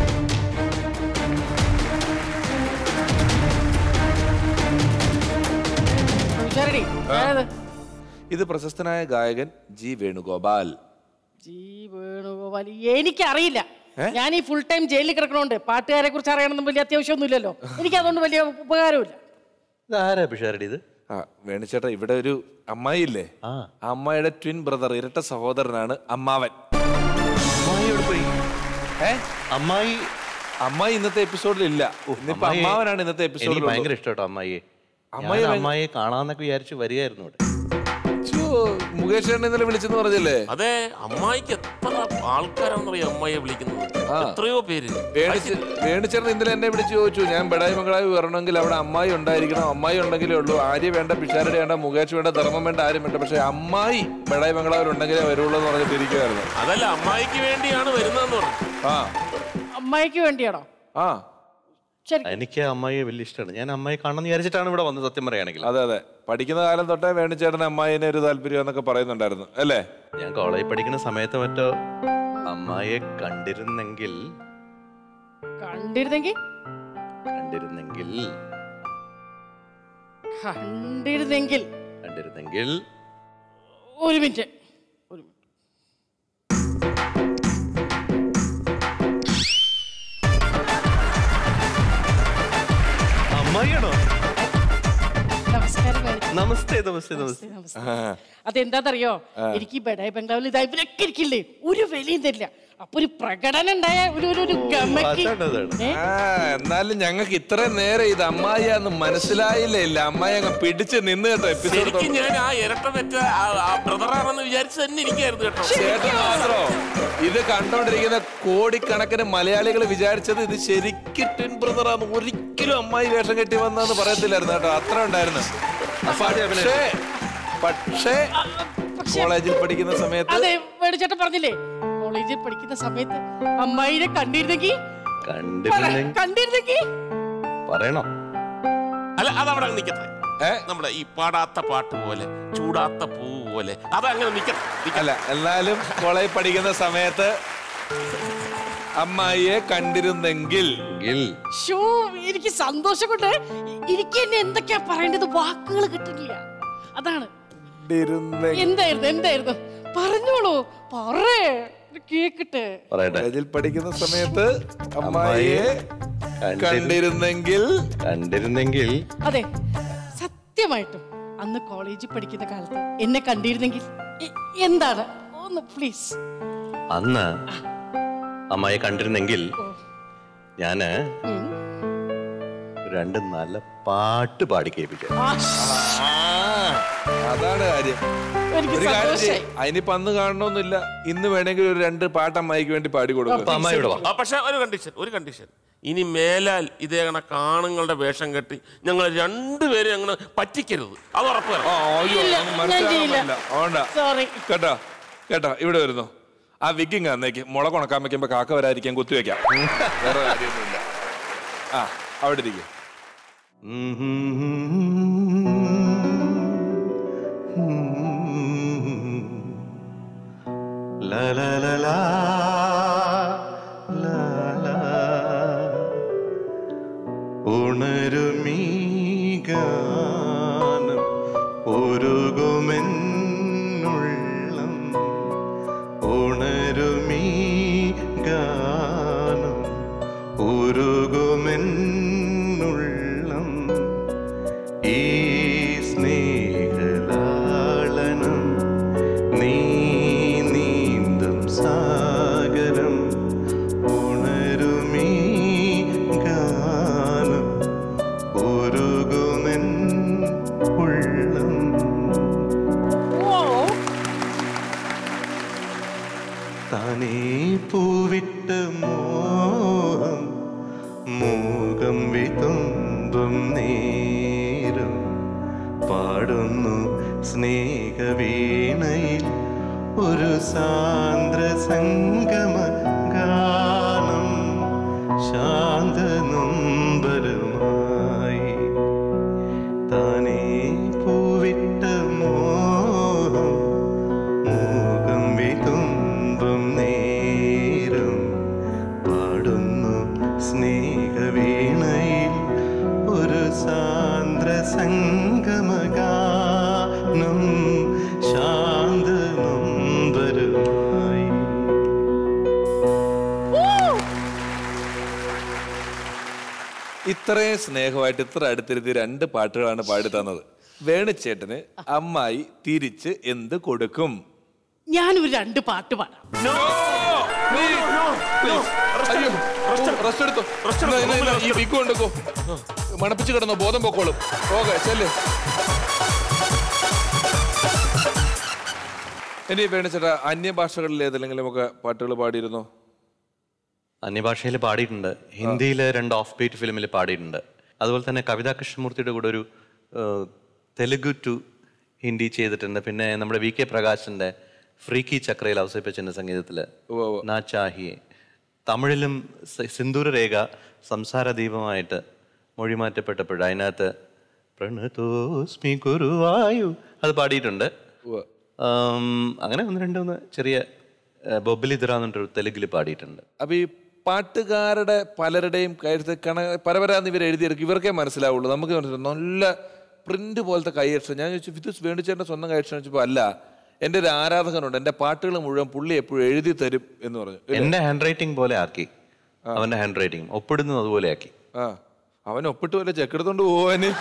ഉഷാരടി ഏത് ഇത് പ്രശസ്തനായ ഗായകൻ ജി വേണുഗോപാൽ ജി വേണുഗോപാൽ എനിക്കറിയില്ല ഞാൻ ഈ ഫുൾ ടൈം ജയിലിൽ കിടക്കണോണ്ട് പാട്ടുകാരെ കുറിച്ച് അറിയണമെന്നും വലിയ അത്യാവശ്യമൊന്നുമില്ലല്ലോ എനിക്ക് അതുകൊണ്ട് വലിയ ഉപകാരമില്ല ഇതാരാ പിഷാരടി ഇത് ആ വേണുചേട്ടാ ഇവിടെ ഒരു അമ്മായി ഇല്ലേ ആ അമ്മായിയുടെ ട്വിൻ ബ്രദർ ഇരട്ട സഹോദരനാണ് അമ്മാവൻ അമ്മായിയോട് പോയി ഏ അമ്മായി അമ്മായി ഇന്നത്തെ എപ്പിസോഡിൽ ഇല്ല ഇന്നിപ്പോ അമ്മായി- അമ്മാവനാണ് ഇന്നത്തെ എനിക്ക് എപ്പിസോഡിൽ ഭയങ്കര ഇഷ്ടട്ടോ അമ്മായിയെ അമ്മായി ഞാൻ ഭയങ്കര- അമ്മായിയെ കാണാന്നൊക്കെ വിചാരിച്ച് വരികയായിരുന്നു ഇവിടെ ഛോ, മുകേഷ് ചേട്ടൻ ഇന്നലെ വിളിച്ചെന്ന് പറഞ്ഞില്ലേ അതെ അമ്മായിക്ക് എത്ര ആൾക്കാരാണെന്നറിയാം അമ്മായിയെ വിളിക്കുന്നത് ആ. എത്രയോ പേര് വേണിച്ച് വേണിച്ചേട്ടൻ ഇന്നലെ എന്നെ വിളിച്ച് ചോദിച്ചു ഞാൻ ബഡായി മംഗളായി വരണമെങ്കിൽ അവിടെ അമ്മായി ഉണ്ടായിരിക്കണം അമ്മായി ഉണ്ടെങ്കിലേ ഉള്ളൂ ആര്യ വേണ്ട പിഷാരടി വേണ്ട മുകേഷ് വേണ്ട ധർമ്മം വേണ്ട ആരും വേണ്ട പക്ഷെ അമ്മായി ബഡായി മംഗളാവർ ഉണ്ടെങ്കിലേ വരുള്ളൂ എന്ന് പറഞ്ഞിട്ട് ഇരിക്കുവായിരുന്നു അതല്ല അമ്മായിക്ക് വേണ്ടിയാണ് വരുന്നതെന്ന് പറഞ്ഞു ആ അമ്മായിക്ക് വേണ്ടിയാണോ ആ ശരി എനിക്ക് അമ്മായിയെ വലിയ ഇഷ്ടമാണ് ഞാൻ അമ്മായി കാണണമെന്ന് വിചാരിച്ചിട്ടാണ് ഇവിടെ വന്നത് സത്യം പറയുകയാണെങ്കിൽ അതെ അതെ പഠിക്കുന്ന കാലം തൊട്ടേ വേണിച്ചേട്ടൻ അമ്മായിനെ ഒരു താല്പര്യം എന്നൊക്കെ പറയുന്നുണ്ടായിരുന്നു അല്ലേ ഞാൻ കോളേജിൽ പഠിക്കുന്ന സമയത്ത് മറ്റോ അമ്മായിയെ കണ്ടിരുന്നെങ്കിൽ കണ്ടിരുന്നെങ്കിൽ കണ്ടിരുന്നെങ്കിൽ കണ്ടിരുന്നെങ്കിൽ കണ്ടിരുന്നെങ്കിൽ ഒരു മിനിറ്റ് ഒരു മിനിറ്റ് അമ്മായിയാണോ നമസ്കാരം മേടിച്ചു. നമസ്തേ നമസ്തേ നമസ്തേ നമസ്തേ. അതെന്താന്നറിയോ എനിക്ക് ഈ ബഡായി ബംഗ്ലാവിൽ ഇതാ ഇവരൊക്കെ ഇരിക്കില്ലേ ഒരു വിലയും തരില്ല അപ്പൊ ഒരു പ്രകടനം ഉണ്ടായ ഒരു ഒരു ഒരു ഗമക്ക് അതാണ്, അതാണ്. ഏ? ആ എന്നാലും ഞങ്ങൾക്ക് ഇത്രയും നേരം ഇത് അമ്മായിയാന്ന് മനസ്സിലായില്ലേ ഇല്ല അമ്മായി അങ്ങ് പിടിച്ച് നിന്ന് കേട്ടോ എപ്പിസോഡ് ശരിക്കും ഞാൻ ആ ഇരട്ട പെറ്റ ബ്രദറാണെന്ന് വിചാരിച്ച് തന്നെ ഇരിക്കായിരുന്നു കേട്ടോ ചേട്ടൻ മാത്രോ ഇത് കണ്ടോണ്ടിരിക്കുന്ന കോടിക്കണക്കിന് മലയാളികൾ വിചാരിച്ചത് ഇത് ശരിക്കും ട്വിൻ ബ്രദറാന്ന് ഒരിക്കലും അമ്മായി വേഷം കെട്ടി വന്നെന്ന് പറയത്തില്ലായിരുന്നു കേട്ടോ അത്ര ഉണ്ടായിരുന്നു പക്ഷേ പക്ഷേ കോളേജിൽ പഠിക്കുന്ന സമയത്ത് അതെ മേടിച്ചേട്ടൻ പറഞ്ഞില്ലേ കോളേജിൽ പഠിക്കുന്ന സമയത്ത് അമ്മായിനെ കണ്ടിരുന്നെങ്കിൽ കണ്ടിരുന്നെങ്കിൽ കണ്ടിരുന്നെങ്കിൽ പറയണോ അല്ല അതവിടെ അങ്ങ് നിക്കട്ടെ ഏ? നമ്മുടെ ഈ പാടാത്ത പാട്ട് പോലെ ചൂടാത്ത പൂ പോലെ അതങ്ങനെ നിക്കട്ടെ നിക്കട്ടെ. അല്ല എന്നാലും കോളേജിൽ പഠിക്കുന്ന സമയത്ത് അമ്മായിയെ കണ്ടിരുന്നെങ്കിൽ ഷോ എനിക്ക് സന്തോഷം കൊണ്ട് എനിക്ക് എന്നെ എന്തൊക്കെയാ പറയേണ്ടത് വാക്കുകൾ കിട്ടുന്നില്ല അതാണ് കണ്ടിരുന്നെങ്കിൽ എന്തായിരുന്നു എന്തായിരുന്നു പറഞ്ഞോളൂ പറേ ഇത് കേക്കട്ടെ പറയട്ടെ കോളേജിൽ പഠിക്കുന്ന സമയത്ത് അമ്മായിയെ കണ്ടിരുന്നെങ്കിൽ കണ്ടിരുന്നെങ്കിൽ അതെ സത്യമായിട്ടും അന്ന് കോളേജിൽ പഠിക്കുന്ന കാലത്ത് എന്നെ കണ്ടിരുന്നെങ്കിൽ എ- എന്താണ് ഒന്ന് പ്ലീസ് അന്ന് അമ്മായി കണ്ടിരുന്നെങ്കിൽ ഞാന് രണ്ട് നല്ല പാട്ട് പാടി കേൾപ്പിക്കാം അതാണ് കാര്യം എനിക്ക് ഒരു കാര്യം ചെയ്യ്. സന്തോഷായി അതിനിപ്പോ അന്ന് കാണണമെന്നില്ല ഇന്ന് വേണമെങ്കിൽ ഒരു രണ്ട് പാട്ട് അമ്മായിക്ക് വേണ്ടി പാടി കൊടുക്കും അപ്പൊ അമ്മായി ഇവിടെ വാ ആ, പക്ഷെ ഒരു കണ്ടീഷൻ ഒരു കണ്ടീഷൻ ഇനി മേലാൽ ഇതേ കണക്ക് ആണുങ്ങളുടെ വേഷം കെട്ടി ഞങ്ങൾ രണ്ടുപേരും അങ്ങനെ പറ്റിക്കരുത് അത് ഉറപ്പ് തരണം. ആ, അയ്യോ, ഇല്ല, അങ്ങ് ഞാൻ മനസ്സിലാക്കാൻ ചെയ്യില്ല. പറ്റില്ല. വേണ്ട. സോറി കേട്ടോ കേട്ടോ ഇവിടെ വരുന്നു ആ വിക്കിങ് അന്നേക്ക് മുളക് ഉണക്കാൻ വെക്കുമ്പോ കാക്ക വരാതിരിക്കാൻ കുത്തിവെക്കാം വേറെ കാര്യമൊന്നുമില്ല ആ അവിടെ ഇരിക്കും La la la la la la ഉണരുമീ ഗാനം ഉരുകുമെന്നുള്ളം ഉണരുമീ ഗാനം ഉരുകുമെന്നുള്ളം ഈ സ്നേഹലാളനം നീ നീന്തും സാഗരം ഉണരുമീ ഗാനം ഉരുകുമെൻ ഉള്ളം ഓ താനേ പൂവിട്ട മോഹം മൂകം വിതുമ്പും നേരം പാടുന്നു സ്നേഹവീണയിൽ ഒരു സാന്ദ്ര സംഗമ ഗാനം ശാന്ത നൊമ്പരമായി താനേ പൂവിട്ട മോഹം മൂകം വിതുമ്പും നേരം പാടുന്നു സ്നേഹവീണയിൽ ഒരു സാന്ദ്ര സംഗമഗാനം ശാന്ത നൊമ്പരമായി ഇത്രയും സ്നേഹമായിട്ട് ഇത്ര അടുത്തിരുത്തി രണ്ട് പാട്ടുകളാണ് പാടി തന്നത് വേണിച്ചേട്ടന് അമ്മായി തിരിച്ച് എന്ത് കൊടുക്കും ഞാനൊരു രണ്ട് പാട്ട് പാടാം അയ്യോ, റെസ്റ്റ് എടുത്തോ ഇന്നാ, ഇന്നാ, ഇന്നാ, ഈ വിക്ക് കൊണ്ടുക്കോ മണപ്പിച്ച് കിടന്നോ ബോധം പൊക്കോളും ഓക്കെ ചെല്ല് ഇനി വേണിച്ചേട്ടാ അന്യഭാഷകളിൽ ഏതെങ്കിലും ഒക്കെ പാട്ടുകൾ പാടിയിരുന്നോ അന്യഭാഷയിൽ പാടിയിട്ടുണ്ട് ഹിന്ദിയിൽ രണ്ട് ഓഫ് ബീറ്റ് ഫിലിമിൽ പാടിയിട്ടുണ്ട് അതുപോലെ തന്നെ കവിതാ കൃഷ്ണമൂർത്തിയുടെ കൂടെ ഒരു ഏഹ്, തെലുഗു ടു ഹിന്ദി ചെയ്തിട്ടുണ്ട് പിന്നെ നമ്മുടെ വി കെ പ്രകാശിന്റെ ഫ്രീക്കി ചക്രയിൽ അവതരിപ്പിച്ചിട്ടുണ്ട് സംഗീതത്തിൽ നാ ചാഹിയെ തമിഴിലും സ- സിന്ദൂര രേഖ സംസാര ദീപമായിട്ട് മൊഴിമാറ്റപ്പെട്ടപ്പോൾ അതിനകത്ത് പ്രണതോസ്മി ഗുരുവായു അത് പാടിയിട്ടുണ്ട് ആം, അങ്ങനെ ഒന്ന് രണ്ട് മൂന്ന് ചെറിയ ഏഹ്, ബൊബിലിദ്ര എന്നിട്ടൊരു തെലുങ്കിൽ പാടിയിട്ടുണ്ട് അപ്പൊ ഈ പാട്ടുകാരുടെ പലരുടെയും കഴുത്ത് കണ പരപരാന്ന് ഇവർ എഴുതിയെടുക്കും ഇവർക്കേ മനസ്സിലാവുള്ളൂ നമുക്ക് മനസ്സിലാവും നല്ല പ്രിന്റ് പോലത്തെ കൈയക്ഷരം ഞാൻ ചോദിച്ചു വിദ്യുസ് വേണിച്ചേട്ടൻ്റെ സ്വന്തം കൈയക്ഷരം വെച്ചപ്പോൾ അല്ല എൻ്റെ ഒരു ആരാധകനുണ്ട് എൻ്റെ പാട്ടുകൾ മുഴുവൻ പുള്ളി എപ്പോഴും എഴുതി തരും എന്ന് പറഞ്ഞു ഇല്ലേ? എന്റെ ഹാൻഡ് റൈറ്റിംഗ് പോലെ ആക്കി അവന്റെ ഹാൻഡ് റൈറ്റിംഗ് ഒപ്പിടുന്നത് അതുപോലെ ആക്കി ആ അവൻ ഒപ്പിട്ട് വല്ല ചെക്കെടുത്തോണ്ട് പോവാന്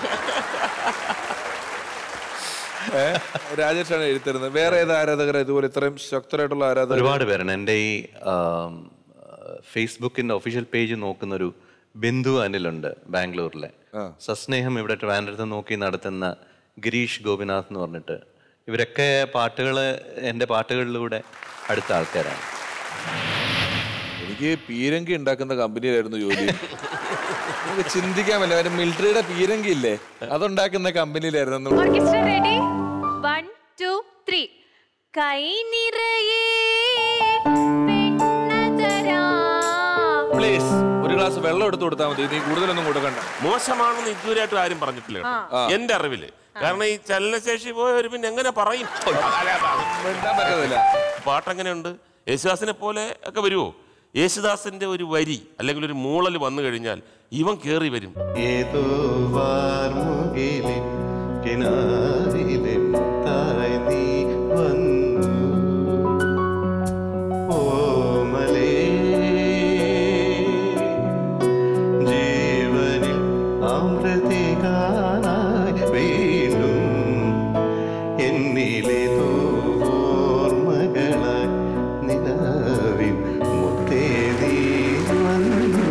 ഏ രാജേഷാണ് എഴുത്തരുന്നത് വേറെ ഏത് ആരാധകരാ ഇതുപോലെ ഇത്രയും ശക്തരായിട്ടുള്ള ആരാധകർ ഒരുപാട് പേരുണ്ട് എൻ്റെ ഈ ആം, ഫേസ്ബുക്കിന്റെ ഒഫീഷ്യൽ പേജ് നോക്കുന്ന ഒരു ബിന്ദു അനിലുണ്ട് ബാംഗ്ലൂരിലെ സസ്നേഹം ഇവിടെ ട്രിവാൻഡ്രത്ത് നോക്കി നടത്തുന്ന ഗിരീഷ് ഗോപിനാഥ് എന്ന് പറഞ്ഞിട്ട് ഇവരൊക്കെ പാട്ടുകൾ എൻ്റെ പാട്ടുകളിലൂടെ അടുത്ത ആൾക്കാരാണ് എനിക്ക് പീരങ്കി ഉണ്ടാക്കുന്ന കമ്പനിയിലായിരുന്നു ജോലി നമുക്ക് ചിന്തിക്കാൻ പറ്റില്ല അവന്റെ മിലിറ്ററിയുടെ പീരങ്കി ഇല്ലേ അതുണ്ടാക്കുന്ന കമ്പനിയിലായിരുന്നു orchestra ready one two three കൈ നിറയെ പെണ്ണതരാം. പ്ലീസ് ഒരു ഗ്ലാസ് വെള്ളം എടുത്തു കൊടുത്താൽ മതി നീ കൂടുതലൊന്നും കൊടുക്കണ്ട മോശമാണെന്ന് ഇതുവരെയായിട്ട് ആരും പറഞ്ഞിട്ടില്ല കേട്ടോ. എന്റെ അറിവില് കാരണം ഈ ചലനശേഷി പോയവർ പിന്നെ എങ്ങനെ പറയും മിണ്ടാൻ പറ്റത്തില്ല പാട്ടെങ്ങനെയുണ്ട് യേശുദാസിനെ പോലെ ഒക്കെ വരുമോ യേശുദാസിന്റെ ഒരു വരി അല്ലെങ്കിൽ ഒരു മൂളൽ വന്നു കഴിഞ്ഞാൽ ഇവൻ കേറി വരും ഏതോ വാർമുകിലിൻ കിനാവിലിൻ തായ് നീ വന്നു ഓമലേ ജീവനിൽ അമൃതികാനായി വീണ്ടും എന്നിലേതോ ഓർമ്മകളായി നിലാവിൻ മുത്തേ നീ വന്നു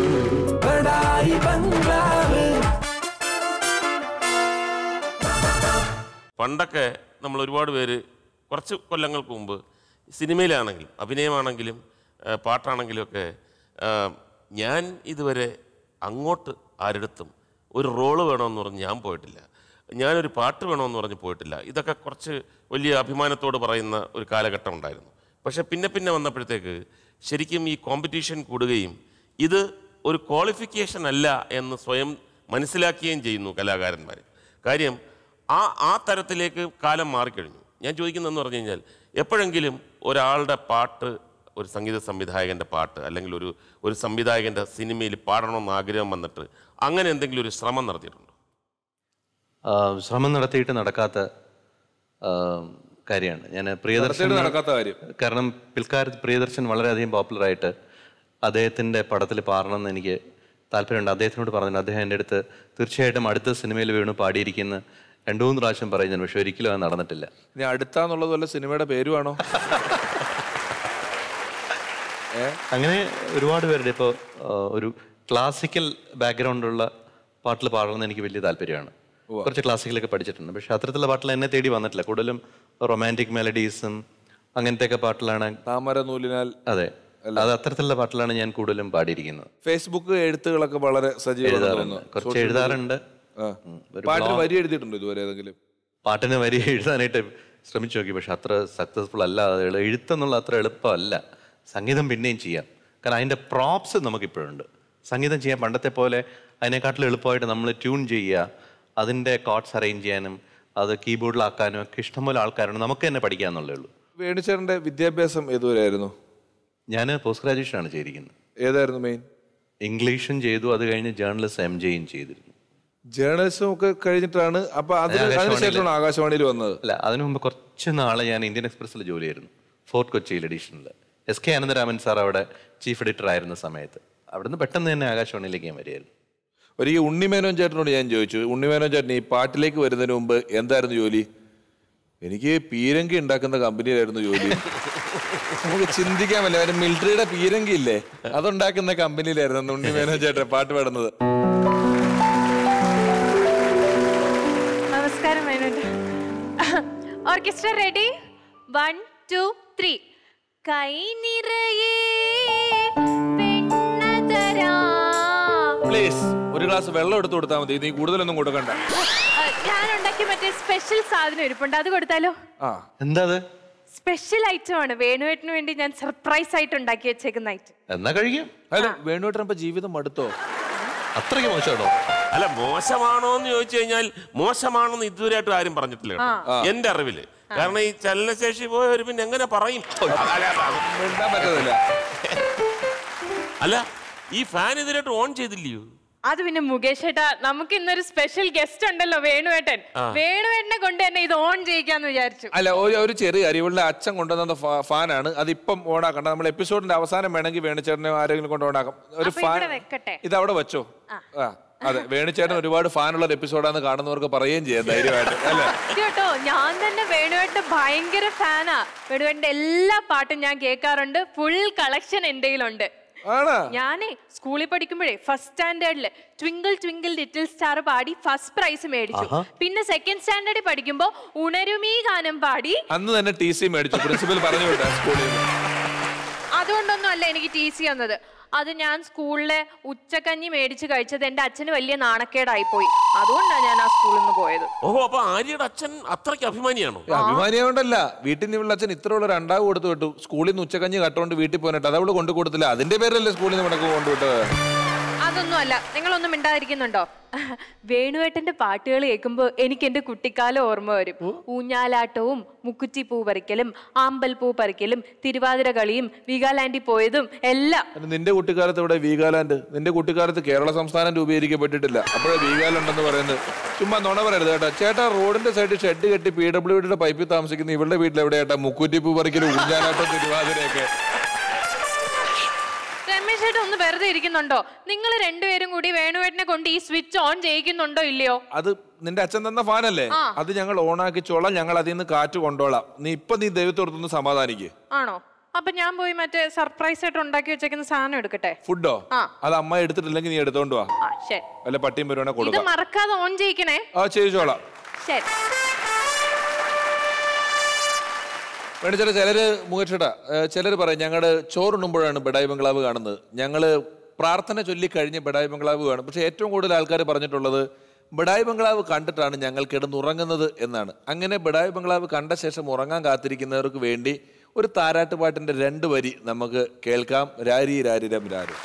പണ്ടൊക്കെ നമ്മൾ ഒരുപാട് പേര് കുറച്ച് കൊല്ലങ്ങൾക്ക് മുമ്പ് സിനിമയിലാണെങ്കിലും അഭിനയമാണെങ്കിലും ആ, പാട്ടാണെങ്കിലും ഒക്കെ ആ, ഞാൻ ഇതുവരെ അങ്ങോട്ട് ആരെടുത്തും ഒരു റോള് വേണമെന്ന് പറഞ്ഞ് ഞാൻ പോയിട്ടില്ല ഞാനൊരു പാട്ട് വേണമെന്ന് പറഞ്ഞ് പോയിട്ടില്ല ഇതൊക്കെ കുറച്ച് വലിയ അഭിമാനത്തോട് പറയുന്ന ഒരു കാലഘട്ടം ഉണ്ടായിരുന്നു പക്ഷെ പിന്നെ പിന്നെ വന്നപ്പോഴത്തേക്ക് ശരിക്കും ഈ കോമ്പറ്റീഷൻ കൂടുകയും ഇത് ഒരു ക്വാളിഫിക്കേഷൻ അല്ല എന്ന് സ്വയം മനസ്സിലാക്കുകയും ചെയ്യുന്നു കലാകാരന്മാർ കാര്യം ആ ആ തരത്തിലേക്ക് കാലം മാറിക്കഴിഞ്ഞു ഞാൻ ചോദിക്കുന്നതെന്ന് പറഞ്ഞു കഴിഞ്ഞാൽ എപ്പോഴെങ്കിലും ഒരാളുടെ പാട്ട് ഒരു സംഗീത സംവിധായകൻ്റെ പാട്ട് അല്ലെങ്കിൽ ഒരു ഒരു സംവിധായകൻ്റെ സിനിമയിൽ പാടണമെന്ന് ആഗ്രഹം വന്നിട്ട് അങ്ങനെ എന്തെങ്കിലും ഒരു ശ്രമം നടത്തിയിട്ടുണ്ടോ ആ, ശ്രമം നടത്തിയിട്ട് നടക്കാത്ത കാര്യമാണ് ഞാൻ പ്രിയദർശൻ നടത്തിയിട്ട് നടക്കാത്ത കാര്യം. കാരണം പിൽക്കാലത്ത് പ്രിയദർശൻ വളരെയധികം പോപ്പുലറായിട്ട് അദ്ദേഹത്തിൻ്റെ പടത്തിൽ പാടണമെന്ന് എനിക്ക് താല്പര്യമുണ്ട് അദ്ദേഹത്തിനോട് പറഞ്ഞു അദ്ദേഹം എൻ്റെ അടുത്ത് തീർച്ചയായിട്ടും അടുത്ത സിനിമയിൽ വീണു പാടിയിരിക്കുന്ന രണ്ടു മൂന്ന് പ്രാവശ്യം പറയുന്നു പക്ഷെ ഒരിക്കലും അത് നടന്നിട്ടില്ല ഇനി അടുത്താന്നുള്ളത് വല്ല സിനിമയുടെ പേരുവാണോ അങ്ങനെ ഒരുപാട് പേരുടെ ഇപ്പോൾ ഒരു ക്ലാസിക്കൽ ബാക്ക്ഗ്രൗണ്ടുള്ള പാട്ടിൽ പാടണമെന്ന് എനിക്ക് വലിയ താല്പര്യമാണ് കുറച്ച് ക്ലാസിക്കലൊക്കെ പഠിച്ചിട്ടുണ്ട് പക്ഷെ അത്തരത്തിലുള്ള പാട്ടിൽ എന്നെ തേടി വന്നിട്ടില്ല കൂടുതലും റൊമാൻറ്റിക് മെലഡീസും അങ്ങനത്തെയൊക്കെ പാട്ടിലാണ് താമര നൂലിനാൽ അതെ അത് അത്തരത്തിലുള്ള പാട്ടിലാണ് ഞാൻ കൂടുതലും പാടിയിരിക്കുന്നത് ഫേസ്ബുക്ക് എഴുത്തുകളൊക്കെ വളരെ സജീവമാണെന്ന് എഴുതാറുണ്ട് തോന്നുന്നു. കുറച്ച് Social എഴുതാറുണ്ട് ആ. ഉം. ഒരു പാട്ടിന് blog- വരി എഴുതിയിട്ടുണ്ടോ ഇതുവരെ ഏതെങ്കിലും പാട്ടിന് വരി എഴുതാനായിട്ട് ശ്രമിച്ചു നോക്കി പക്ഷെ അത്ര സക്സസ്ഫുൾ അല്ല അത് എളു- എഴുത്തെന്നുള്ള അത്ര എളുപ്പമല്ല സംഗീതം പിന്നെയും ചെയ്യാം കാരണം അതിൻ്റെ പ്രോപ്സ് നമുക്കിപ്പോഴുണ്ട് സംഗീതം ചെയ്യാൻ പണ്ടത്തെ പോലെ അതിനെക്കാട്ടിലും എളുപ്പമായിട്ട് നമ്മൾ ട്യൂൺ ചെയ്യുക അതിൻ്റെ കോഡ്സ് അറേഞ്ച് ചെയ്യാനും അത് കീബോർഡിലാക്കാനും ഒക്കെ ഇഷ്ടംപോലെ ആൾക്കാരുണ്ട് നമുക്ക് തന്നെ പഠിക്കാന്നുള്ളേ ഉള്ളൂ വേണിച്ചേട്ടന്റെ വിദ്യാഭ്യാസം ഏതുവരെയായിരുന്നു ഞാൻ പോസ്റ്റ് ഗ്രാജുവേഷൻ ആണ് ചെയ്തിരിക്കുന്നത് ഏതായിരുന്നു മെയിൻ ഇംഗ്ലീഷും ചെയ്തു അത് കഴിഞ്ഞ് ജേർണലിസ്റ്റ് എം ജെയും ചെയ്തിരുന്നു ജേർണലിസം ഒക്കെ കഴിഞ്ഞിട്ടാണ് അപ്പൊ അതിന് ആകാശവാണിയില്. അതിനുശേഷമാണ് ആകാശവാണിയിൽ വന്നത് അല്ല അതിനു മുമ്പ് കുറച്ച് നാളെ ഞാൻ ഇന്ത്യൻ എക്സ്പ്രസ്സിൽ ജോലിയായിരുന്നു ഫോർട്ട് കൊച്ചിയിൽ എഡീഷനിൽ എസ് കെ അനന്തരാമൻ സാർ അവിടെ ചീഫ് എഡിറ്റർ ആയിരുന്ന സമയത്ത് അവിടുന്ന് പെട്ടെന്ന് തന്നെ ആകാശവാണിയിലേക്ക് ഞാൻ വരികയായിരുന്നു ഒരിക്കൽ ഉണ്ണിമേനോൻ ചേട്ടനോട് ഞാൻ ചോദിച്ചു ഉണ്ണിമേനോൻ ചേട്ടൻ ഈ പാട്ടിലേക്ക് വരുന്നതിന് മുമ്പ് എന്തായിരുന്നു ജോലി എനിക്ക് പീരങ്കി ഉണ്ടാക്കുന്ന കമ്പനിയിലായിരുന്നു ജോലി നമുക്ക് ചിന്തിക്കാൻ പറ്റില്ല അവന്റെ മിലിറ്ററിയുടെ പീരങ്കി ഇല്ലേ അതുണ്ടാക്കുന്ന കമ്പനിയിലായിരുന്നു ഉണ്ണിമേനോൻ ചേട്ടൻ പാട്ട് പാടുന്നത് നമസ്കാരം മേനുണ്ട് orchestra ready one two three കൈ നിറയെ വെണ്ണതരാ പ്ലീസ് ഒരു ഗ്ലാസ് വെള്ളം എടുത്തു കൊടുത്താൽ മതി നീ കൂടുതലൊന്നും കൊടുക്കണ്ട ഞാൻ ഉണ്ടാക്കിയ മറ്റേ സ്പെഷ്യൽ സാധനം ഇരിപ്പുണ്ട് അത് കൊടുത്താലോ ആ എന്താ അത് സ്പെഷ്യൽ ഐറ്റം ആണ് വേണുവേട്ടിന് വേണ്ടി ഞാൻ സർപ്രൈസ് ആയിട്ട് ഉണ്ടാക്കി വെച്ചേക്കുന്ന ഐറ്റം എന്നാ കഴിക്കാം അല്ല വേണുവേട്ടനപ്പോ ജീവിതം മടുത്തോ അത്രയ്ക്ക് മോശമാണോ അല്ല മോശമാണോ എന്ന് ചോദിച്ചു കഴിഞ്ഞാൽ മോശമാണെന്ന് ഇതുവരെയായിട്ട് ആരും പറഞ്ഞിട്ടില്ല കേട്ടോ. എന്റെ അറിവില് കാരണം ഈ ചലനശേഷി പോയവർ പിന്നെ എങ്ങനെ പറയും അല്ല, മിണ്ടാൻ പറ്റത്തില്ല അല്ല ഈ ഫാൻ ഇതിനായിട്ട് ഓൺ ചെയ്തില്ലയോ അത് പിന്നെ മുകേഷ് ഏട്ടാ നമുക്ക് ഇന്നൊരു സ്പെഷ്യൽ ഗസ്റ്റ് ഉണ്ടല്ലോ വേണുവേട്ടൻ വേണുവേട്ടനെ കൊണ്ട് തന്നെ ഇത് ഓൺ ചെയ്യിക്കാന്ന് വിചാരിച്ചു അല്ല ഒരു ഒരു ചെറിയ കാര്യം ഇവളുടെ അച്ഛൻ കൊണ്ടുവന്ന ഫാ- ഫാനാണ് അതിപ്പം ഓണാക്കണ്ട നമ്മൾ എപ്പിസോഡിന്റെ അവസാനം വേണമെങ്കിൽ വേണിച്ചേട്ടനെ ആരെങ്കിലും കൊണ്ട് ഓണാക്കാം ഒരു അപ്പൊ ഫാൻ ഇവിടെ വെക്കട്ടെ ഇത് അവിടെ വെച്ചോ ആ അതെ വേണിച്ചേട്ടൻ ഒരുപാട് ഫാനുള്ള ഒരു എപ്പിസോഡാന്ന് കാണുന്നവർക്ക് പറയുകയും ചെയ്യാം ധൈര്യമായിട്ട് അല്ലേ കേട്ടോ ഞാൻ തന്നെ വേണുവേട്ടന്റെ ഭയങ്കര ഫാനാ വേണുവേട്ടന്റെ എല്ലാ പാട്ടും ഞാൻ കേൾക്കാറുണ്ട് ഫുൾ കളക്ഷൻ എന്റെ കയ്യിലുണ്ട് ആണോ ഞാനേ സ്കൂളിൽ പഠിക്കുമ്പോഴേ ഫസ്റ്റ് സ്റ്റാൻഡേർഡില് ട്വിങ്കിൾ ട്വിങ്കിൾ ലിറ്റിൽ സ്റ്റാർ പാടി ഫസ്റ്റ് പ്രൈസ് മേടിച്ചു പിന്നെ സെക്കൻഡ് സ്റ്റാൻഡേർഡിൽ പഠിക്കുമ്പോ ഉണരുമീ ഗാനം പാടി അന്ന് തന്നെ ടി സി മേടിച്ചു പ്രിൻസിപ്പൽ പറഞ്ഞു വിട്ടാ സ്കൂളിൽ നിന്ന് അതുകൊണ്ടൊന്നും അല്ല എനിക്ക് ടി സി വന്നത് അത് ഞാൻ സ്കൂളിലെ ഉച്ചക്കഞ്ഞി മേടിച്ച് കഴിച്ചത് എന്റെ അച്ഛന് വലിയ നാണക്കേടായി പോയി അതുകൊണ്ടാണ് ഞാൻ ആ സ്കൂളിൽ നിന്ന് പോയത് ഓഹോ അപ്പൊ ആര്യയുടെ അച്ഛൻ അത്രയ്ക്ക് അഭിമാനിയാണോ അഭിമാനിയായോണ്ടല്ല വീട്ടിൽ നിന്ന് ഇവളുടെ അച്ഛൻ ഇത്ര ഉള്ള രണ്ടാവ് കൊടുത്തു വിട്ടു സ്കൂളിൽ നിന്ന് ഉച്ചക്കഞ്ഞ് കട്ടോണ്ട് വീട്ടിൽ പോയിട്ട് അത് അവള് കൊണ്ടു കൊടുത്തില്ല അതിന്റെ പേരല്ലേ സ്കൂളിൽ നിന്ന് മുടക്ക് കൊണ്ടുവിട്ടത് അതൊന്നും അല്ല നിങ്ങളൊന്നും മിണ്ടാതിരിക്കുന്നുണ്ടോ വേണുവേട്ടന്റെ പാട്ടുകൾ കേൾക്കുമ്പോൾ എനിക്ക് എന്റെ കുട്ടിക്കാലം ഓർമ്മ വരും ഊഞ്ഞാലാട്ടവും മുക്കുറ്റി പൂ പറിക്കലും ആമ്പൽ പൂ പറിക്കലും തിരുവാതിര കളിയും വീഗാലാൻഡിൽ പോയതും എല്ലാം അതിന് നിന്റെ കുട്ടിക്കാലത്ത് ഇവിടെ വീഗാലാൻഡ് നിന്റെ കുട്ടിക്കാലത്ത് കേരള സംസ്ഥാനം രൂപീകരിക്കപ്പെട്ടിട്ടില്ല അപ്പോഴേ വീഗാലുണ്ടെന്ന് പറയുന്നത് ചുമ്മാ നുണ പറയരുത് കേട്ടോ ചേട്ടാ റോഡിന്റെ സൈഡിൽ ഷെഡ് കെട്ടി പി ഡബ്ല്യു ഡിയുടെ പൈപ്പിൽ താമസിക്കുന്ന ഇവളുടെ വീട്ടിൽ എവിടെ ചേട്ടാ മുക്കൂറ്റിപ്പൂ പറിക്കലും ഊഞ്ഞാലാട്ടം തിരുവാതിരയൊക്കെ രമേശ് ചേട്ടൻ ഒന്ന് വെറുതെ ഇരിക്കുന്നുണ്ടോ നിങ്ങൾ രണ്ടുപേരും കൂടി വേണുവേട്ടനെ കൊണ്ട് ഈ സ്വിച്ച് ഓൺ ചെയ്യിക്കുന്നുണ്ടോ ഇല്ലയോ അത് നിന്റെ അച്ഛൻ തന്ന ഫാനല്ലേ ആ. അത് ഞങ്ങൾ ഓണാക്കിച്ചോളാം ഞങ്ങൾ അതിൽ നിന്ന് കാറ്റ് കൊണ്ടോളാം നീ ഇപ്പൊ നീ ദൈവത്തോടത്തൊന്ന് സമാധാനിക്ക് ആണോ അപ്പൊ ഞാൻ പോയി മറ്റേ സർപ്രൈസ് ആയിട്ട് ഉണ്ടാക്കി വെച്ചേക്കുന്ന സാധനം എടുക്കട്ടെ ഫുഡോ ആ. അത് അമ്മ എടുത്തിട്ടില്ലെങ്കിൽ നീ എടുത്തോണ്ട് വാ ആ ശരി വല്ല പട്ടിയും വരുവാണെ ഇത് കൊടുക്കാം മറക്കാതെ ഓൺ ചെയ്യിക്കണേ ആ ചെയ്തോളാം ശരി വേണിച്ചാൽ ചിലര് മുഖേഷേട്ടാ ചിലർ പറയും ഞങ്ങളുടെ ചോറുണ്ണുമ്പോഴാണ് ബഡായി ബംഗ്ലാവ് കാണുന്നത് ഞങ്ങള് പ്രാർത്ഥന ചൊല്ലി കഴിഞ്ഞ് ബഡായി ബംഗ്ലാവ് കാണും പക്ഷെ ഏറ്റവും കൂടുതൽ ആൾക്കാർ പറഞ്ഞിട്ടുള്ളത് ബഡായി ബംഗ്ലാവ് കണ്ടിട്ടാണ് ഞങ്ങൾ കിടന്നുറങ്ങുന്നത് എന്നാണ് അങ്ങനെ ബഡായി ബംഗ്ലാവ് കണ്ട ശേഷം ഉറങ്ങാൻ കാത്തിരിക്കുന്നവർക്ക് വേണ്ടി ഒരു താരാട്ടുപാട്ടിന്റെ രണ്ട് വരി നമുക്ക് കേൾക്കാം രാരി രാരിരം രാരി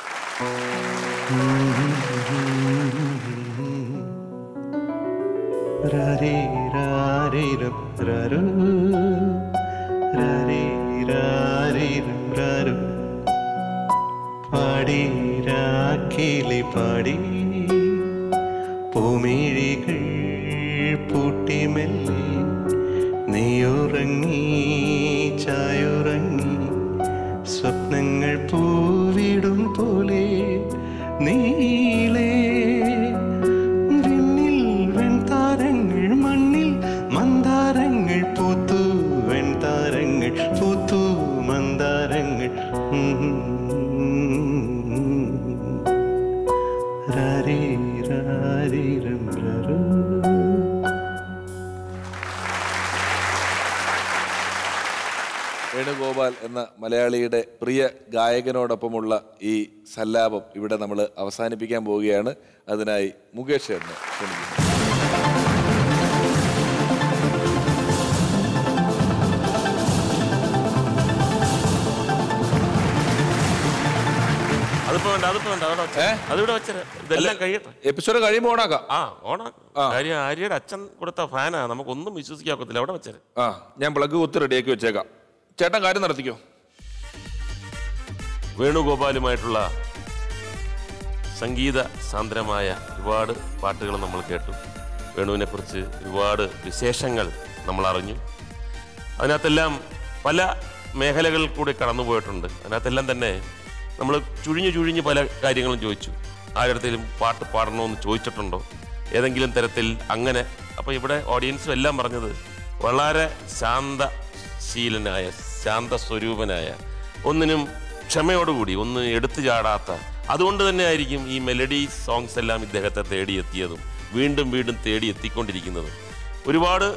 രരേ രാരിരം രരു രരേ രാരിരം രരു പാടി രാക്കിളി പാടി പൂമിഴികൾ പൂട്ടിമെല്ലെ നീയുറങ്ങി ചായുറങ്ങി സ്വപ്നങ്ങൾ പൂവിടും പോലെ നീളേ വിണ്ണിൽ വെൺതാരങ്ങൾ മണ്ണിൽ മന്ദാരങ്ങൾ പൂത്തു വെൺതാരങ്ങൾ പൂത്തു മന്ദാരങ്ങൾ രാരി രാരിരം രരു വേണുഗോപാൽ എന്ന മലയാളിയുടെ പ്രിയ ഗായകനോടൊപ്പമുള്ള ഈ സല്ലാപം ഇവിടെ നമ്മൾ അവസാനിപ്പിക്കാൻ പോവുകയാണ് അതിനായി മുകേഷ് എന്ന് ക്ഷണിക്കുന്നു അതിപ്പോ വേണ്ട അതിപ്പോ വേണ്ട അവിടെ വെച്ചേ. അതിവിടെ വെച്ചേ ഇതെല്ലാം കഴിയട്ടെ എപ്പിസോഡ് കഴിയുമ്പോൾ ഓണാക്കാം ആ ഓണാക്കും കാര്യം ആര്യയുടെ അച്ഛൻ കൊടുത്ത ഫാനാ നമുക്കൊന്നും വിശ്വസിക്കാക്കത്തില്ല അവിടെ വെച്ചേ ആ ഞാൻ പ്ലഗ് കുത്തി റെഡിയാക്കി വെച്ചേക്കാം ചേട്ടൻ കാര്യം നടത്തിക്കോ വേണുഗോപാലുമായിട്ടുള്ള സംഗീത സാന്ദ്രമായ ഒരുപാട് പാട്ടുകൾ നമ്മൾ കേട്ടു വേണുവിനെ കുറിച്ച് ഒരുപാട് വിശേഷങ്ങൾ നമ്മൾ അറിഞ്ഞു അതിനകത്തെല്ലാം പല മേഖലകളിൽ കൂടി കടന്നു പോയിട്ടുണ്ട് അതിനകത്തെല്ലാം തന്നെ നമ്മൾ ചുഴിഞ്ഞു ചുഴിഞ്ഞ് പല കാര്യങ്ങളും ചോദിച്ചു ആരുടെയും പാട്ട് പാടണമെന്ന് ചോദിച്ചിട്ടുണ്ടോ ഏതെങ്കിലും തരത്തിൽ അങ്ങനെ അപ്പോൾ ഇവിടെ ഓഡിയൻസും എല്ലാം പറഞ്ഞത് വളരെ ശാന്തശീലനായ ശാന്തസ്വരൂപനായ ഒന്നിനും ക്ഷമയോടുകൂടി ഒന്ന് എടുത്തു ചാടാത്ത അതുകൊണ്ട് തന്നെ ആയിരിക്കും ഈ മെലഡി സോങ്സ് എല്ലാം ഇദ്ദേഹത്തെ തേടിയെത്തിയതും വീണ്ടും വീണ്ടും തേടി എത്തിക്കൊണ്ടിരിക്കുന്നതും ഒരുപാട്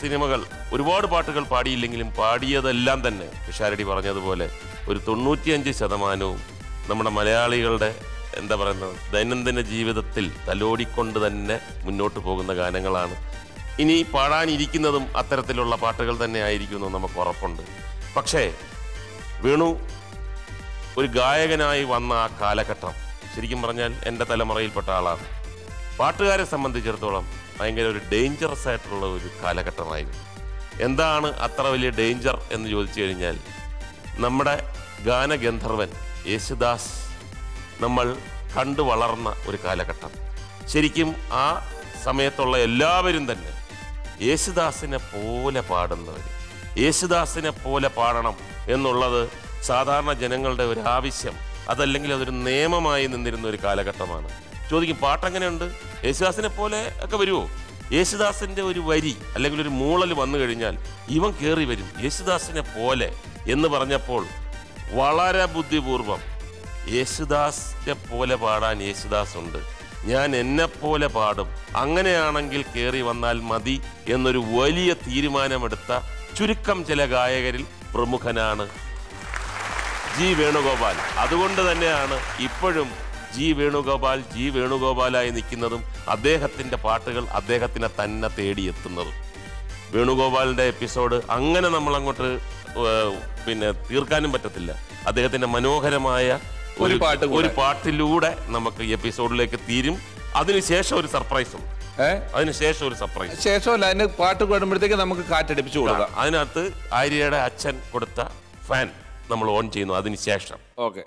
സിനിമകൾ ഒരുപാട് പാട്ടുകൾ പാടിയില്ലെങ്കിലും പാടിയതെല്ലാം തന്നെ പിഷാരടി പറഞ്ഞതുപോലെ ഒരു തൊണ്ണൂറ്റിയഞ്ച് ശതമാനവും നമ്മുടെ മലയാളികളുടെ എന്താ പറയുന്നത് ദൈനംദിന ജീവിതത്തിൽ തലോടിക്കൊണ്ട് തന്നെ മുന്നോട്ട് പോകുന്ന ഗാനങ്ങളാണ് ഇനി പാടാനിരിക്കുന്നതും അത്തരത്തിലുള്ള പാട്ടുകൾ തന്നെ ആയിരിക്കുമെന്ന് നമുക്ക് ഉറപ്പുണ്ട് പക്ഷേ വേണു ഒരു ഗായകനായി വന്ന ആ കാലഘട്ടം ശരിക്കും പറഞ്ഞാൽ എൻ്റെ തലമുറയിൽപ്പെട്ട ആളാണ് പാട്ടുകാരെ സംബന്ധിച്ചിടത്തോളം ഭയങ്കര ഒരു ഡേഞ്ചറസ് ആയിട്ടുള്ള ഒരു കാലഘട്ടമായിരുന്നു എന്താണ് അത്ര വലിയ ഡേഞ്ചർ എന്ന് ചോദിച്ചു കഴിഞ്ഞാൽ നമ്മുടെ ഗാനഗന്ധർവൻ യേശുദാസ് നമ്മൾ കണ്ടു വളർന്ന ഒരു കാലഘട്ടം ശരിക്കും ആ സമയത്തുള്ള എല്ലാവരും തന്നെ യേശുദാസിനെ പോലെ പാടുന്നവർ യേശുദാസിനെ പോലെ പാടണം എന്നുള്ളത് സാധാരണ ജനങ്ങളുടെ ഒരു ആവശ്യം അതല്ലെങ്കിൽ അതൊരു നിയമമായി നിന്നിരുന്ന ഒരു കാലഘട്ടമാണ് ചോദിക്കും പാട്ടെങ്ങനെയുണ്ട് യേശുദാസിനെ പോലെ ഒക്കെ വരുമോ യേശുദാസിന്റെ ഒരു വരി അല്ലെങ്കിൽ ഒരു മൂളൽ വന്നു കഴിഞ്ഞാൽ ഇവൻ കയറി വരും യേശുദാസിനെ പോലെ എന്ന് പറഞ്ഞപ്പോൾ വളരെ ബുദ്ധിപൂർവം യേശുദാസിനെ പോലെ പാടാൻ യേശുദാസ് ഉണ്ട് ഞാൻ എന്നെ പോലെ പാടും അങ്ങനെയാണെങ്കിൽ കയറി വന്നാൽ മതി എന്നൊരു വലിയ തീരുമാനമെടുത്ത ചുരുക്കം ചില ഗായകരിൽ പ്രമുഖനാണ് ജി വേണുഗോപാൽ അതുകൊണ്ട് തന്നെയാണ് ഇപ്പോഴും ജി വേണുഗോപാൽ ജി വേണുഗോപാലായി നിൽക്കുന്നതും അദ്ദേഹത്തിൻ്റെ പാട്ടുകൾ അദ്ദേഹത്തിനെ തന്നെ തേടിയെത്തുന്നതും വേണുഗോപാലിൻ്റെ എപ്പിസോഡ് അങ്ങനെ നമ്മൾ അങ്ങോട്ട് ഏഹ്, പിന്നെ തീർക്കാനും പറ്റത്തില്ല അദ്ദേഹത്തിൻ്റെ മനോഹരമായ ഒരു പാട്ട് കൂടെ. ഒരു പാട്ടിലൂടെ നമുക്ക് ഈ എപ്പിസോഡിലേക്ക് തീരും അതിനുശേഷം ഒരു സർപ്രൈസും ഏ അതിനുശേഷം ഒരു സർപ്രൈസ് ശേഷമല്ല അതിന് പാട്ട് കൂടുമ്പോഴത്തേക്ക് നമുക്ക് കാറ്റടിപ്പിച്ചു കൊടുക്കാം അതിനകത്ത് ആര്യയുടെ അച്ഛൻ കൊടുത്ത ഫാൻ നമ്മൾ ഓൺ ചെയ്യുന്നു അതിനുശേഷം ഓക്കെ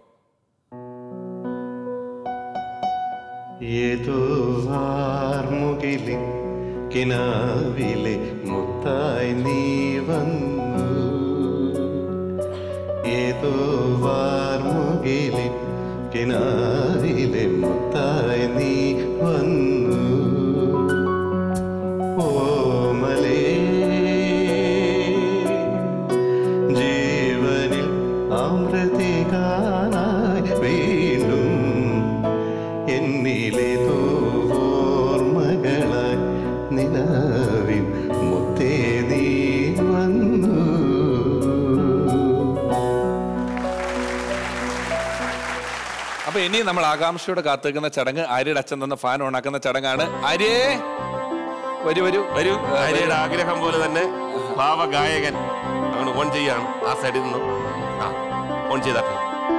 ഏതോ ആർമുകിലിൽ കിനാവിലെ മുത്തായി നീ വന്നു ഏതോ വാർമുകിലിൽ കിനാവിലെ മുത്തായി നീ വന്നു ഓമലേ ജീവനിൽ അമൃതികാനായി വീണ്ടും എന്നിലേതോ ഓർമ്മകളായി നിലവിൻ മുത്തേ നീ വന്നു അപ്പൊ ഇനി നമ്മൾ ആകാംക്ഷയോടെ കാത്തിരിക്കുന്ന ചടങ്ങ് ആര്യയുടെ അച്ഛൻ തന്ന ഫാൻ ഓണാക്കുന്ന ചടങ്ങാണ് ആര്യേ വരൂ വരൂ വരൂ ആര്യയുടെ ആഗ്രഹം പോലെ തന്നെ ഭാവഗായകൻ അങ്ങനെ ഓൺ ചെയ്യാണ് ആ സൈഡിൽ നിന്ന് ആ ഓൺ ചെയ്താട്ടെ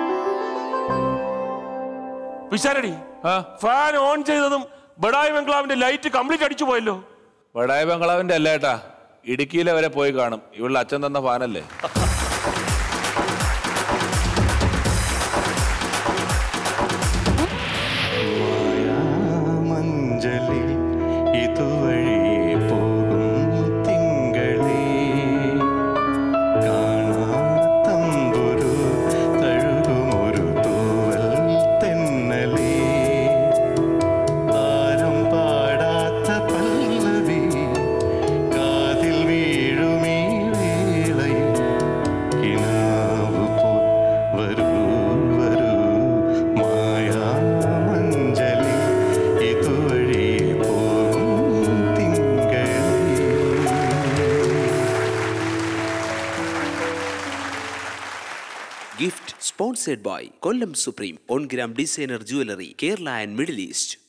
പിഷാരടി ഫാൻ ഓൺ ചെയ്തതും ബഡായി ബംഗ്ലാവിന്റെ ലൈറ്റ് കംപ്ലീറ്റ് അടിച്ചു പോയല്ലോ വടായ ബംഗ്ലാവിന്റെ അല്ല ഏട്ടാ ഇടുക്കിയിലെ വരെ പോയി കാണും ഇവളുടെ അച്ഛൻ തന്ന ഫാനല്ലേ മഞ്ചലിൽ ഇതുവഴി പോകും തിങ്കളേ കാണാത്തമ്പുരു തഴുകുമൊരു തൂവൽ തെന്നലേ ആരും പാടാത്ത പല്ലവി കാതിൽ വീഴുമീ വേളയിൽ കിനാവ് പോൽ വരൂ വരൂ മായാമഞ്ചലി ഇതുവഴി പോകും തിങ്കളേ Gift sponsored by Kollam Supreme, On Gram Designer Jewelry, Kerala and Middle East.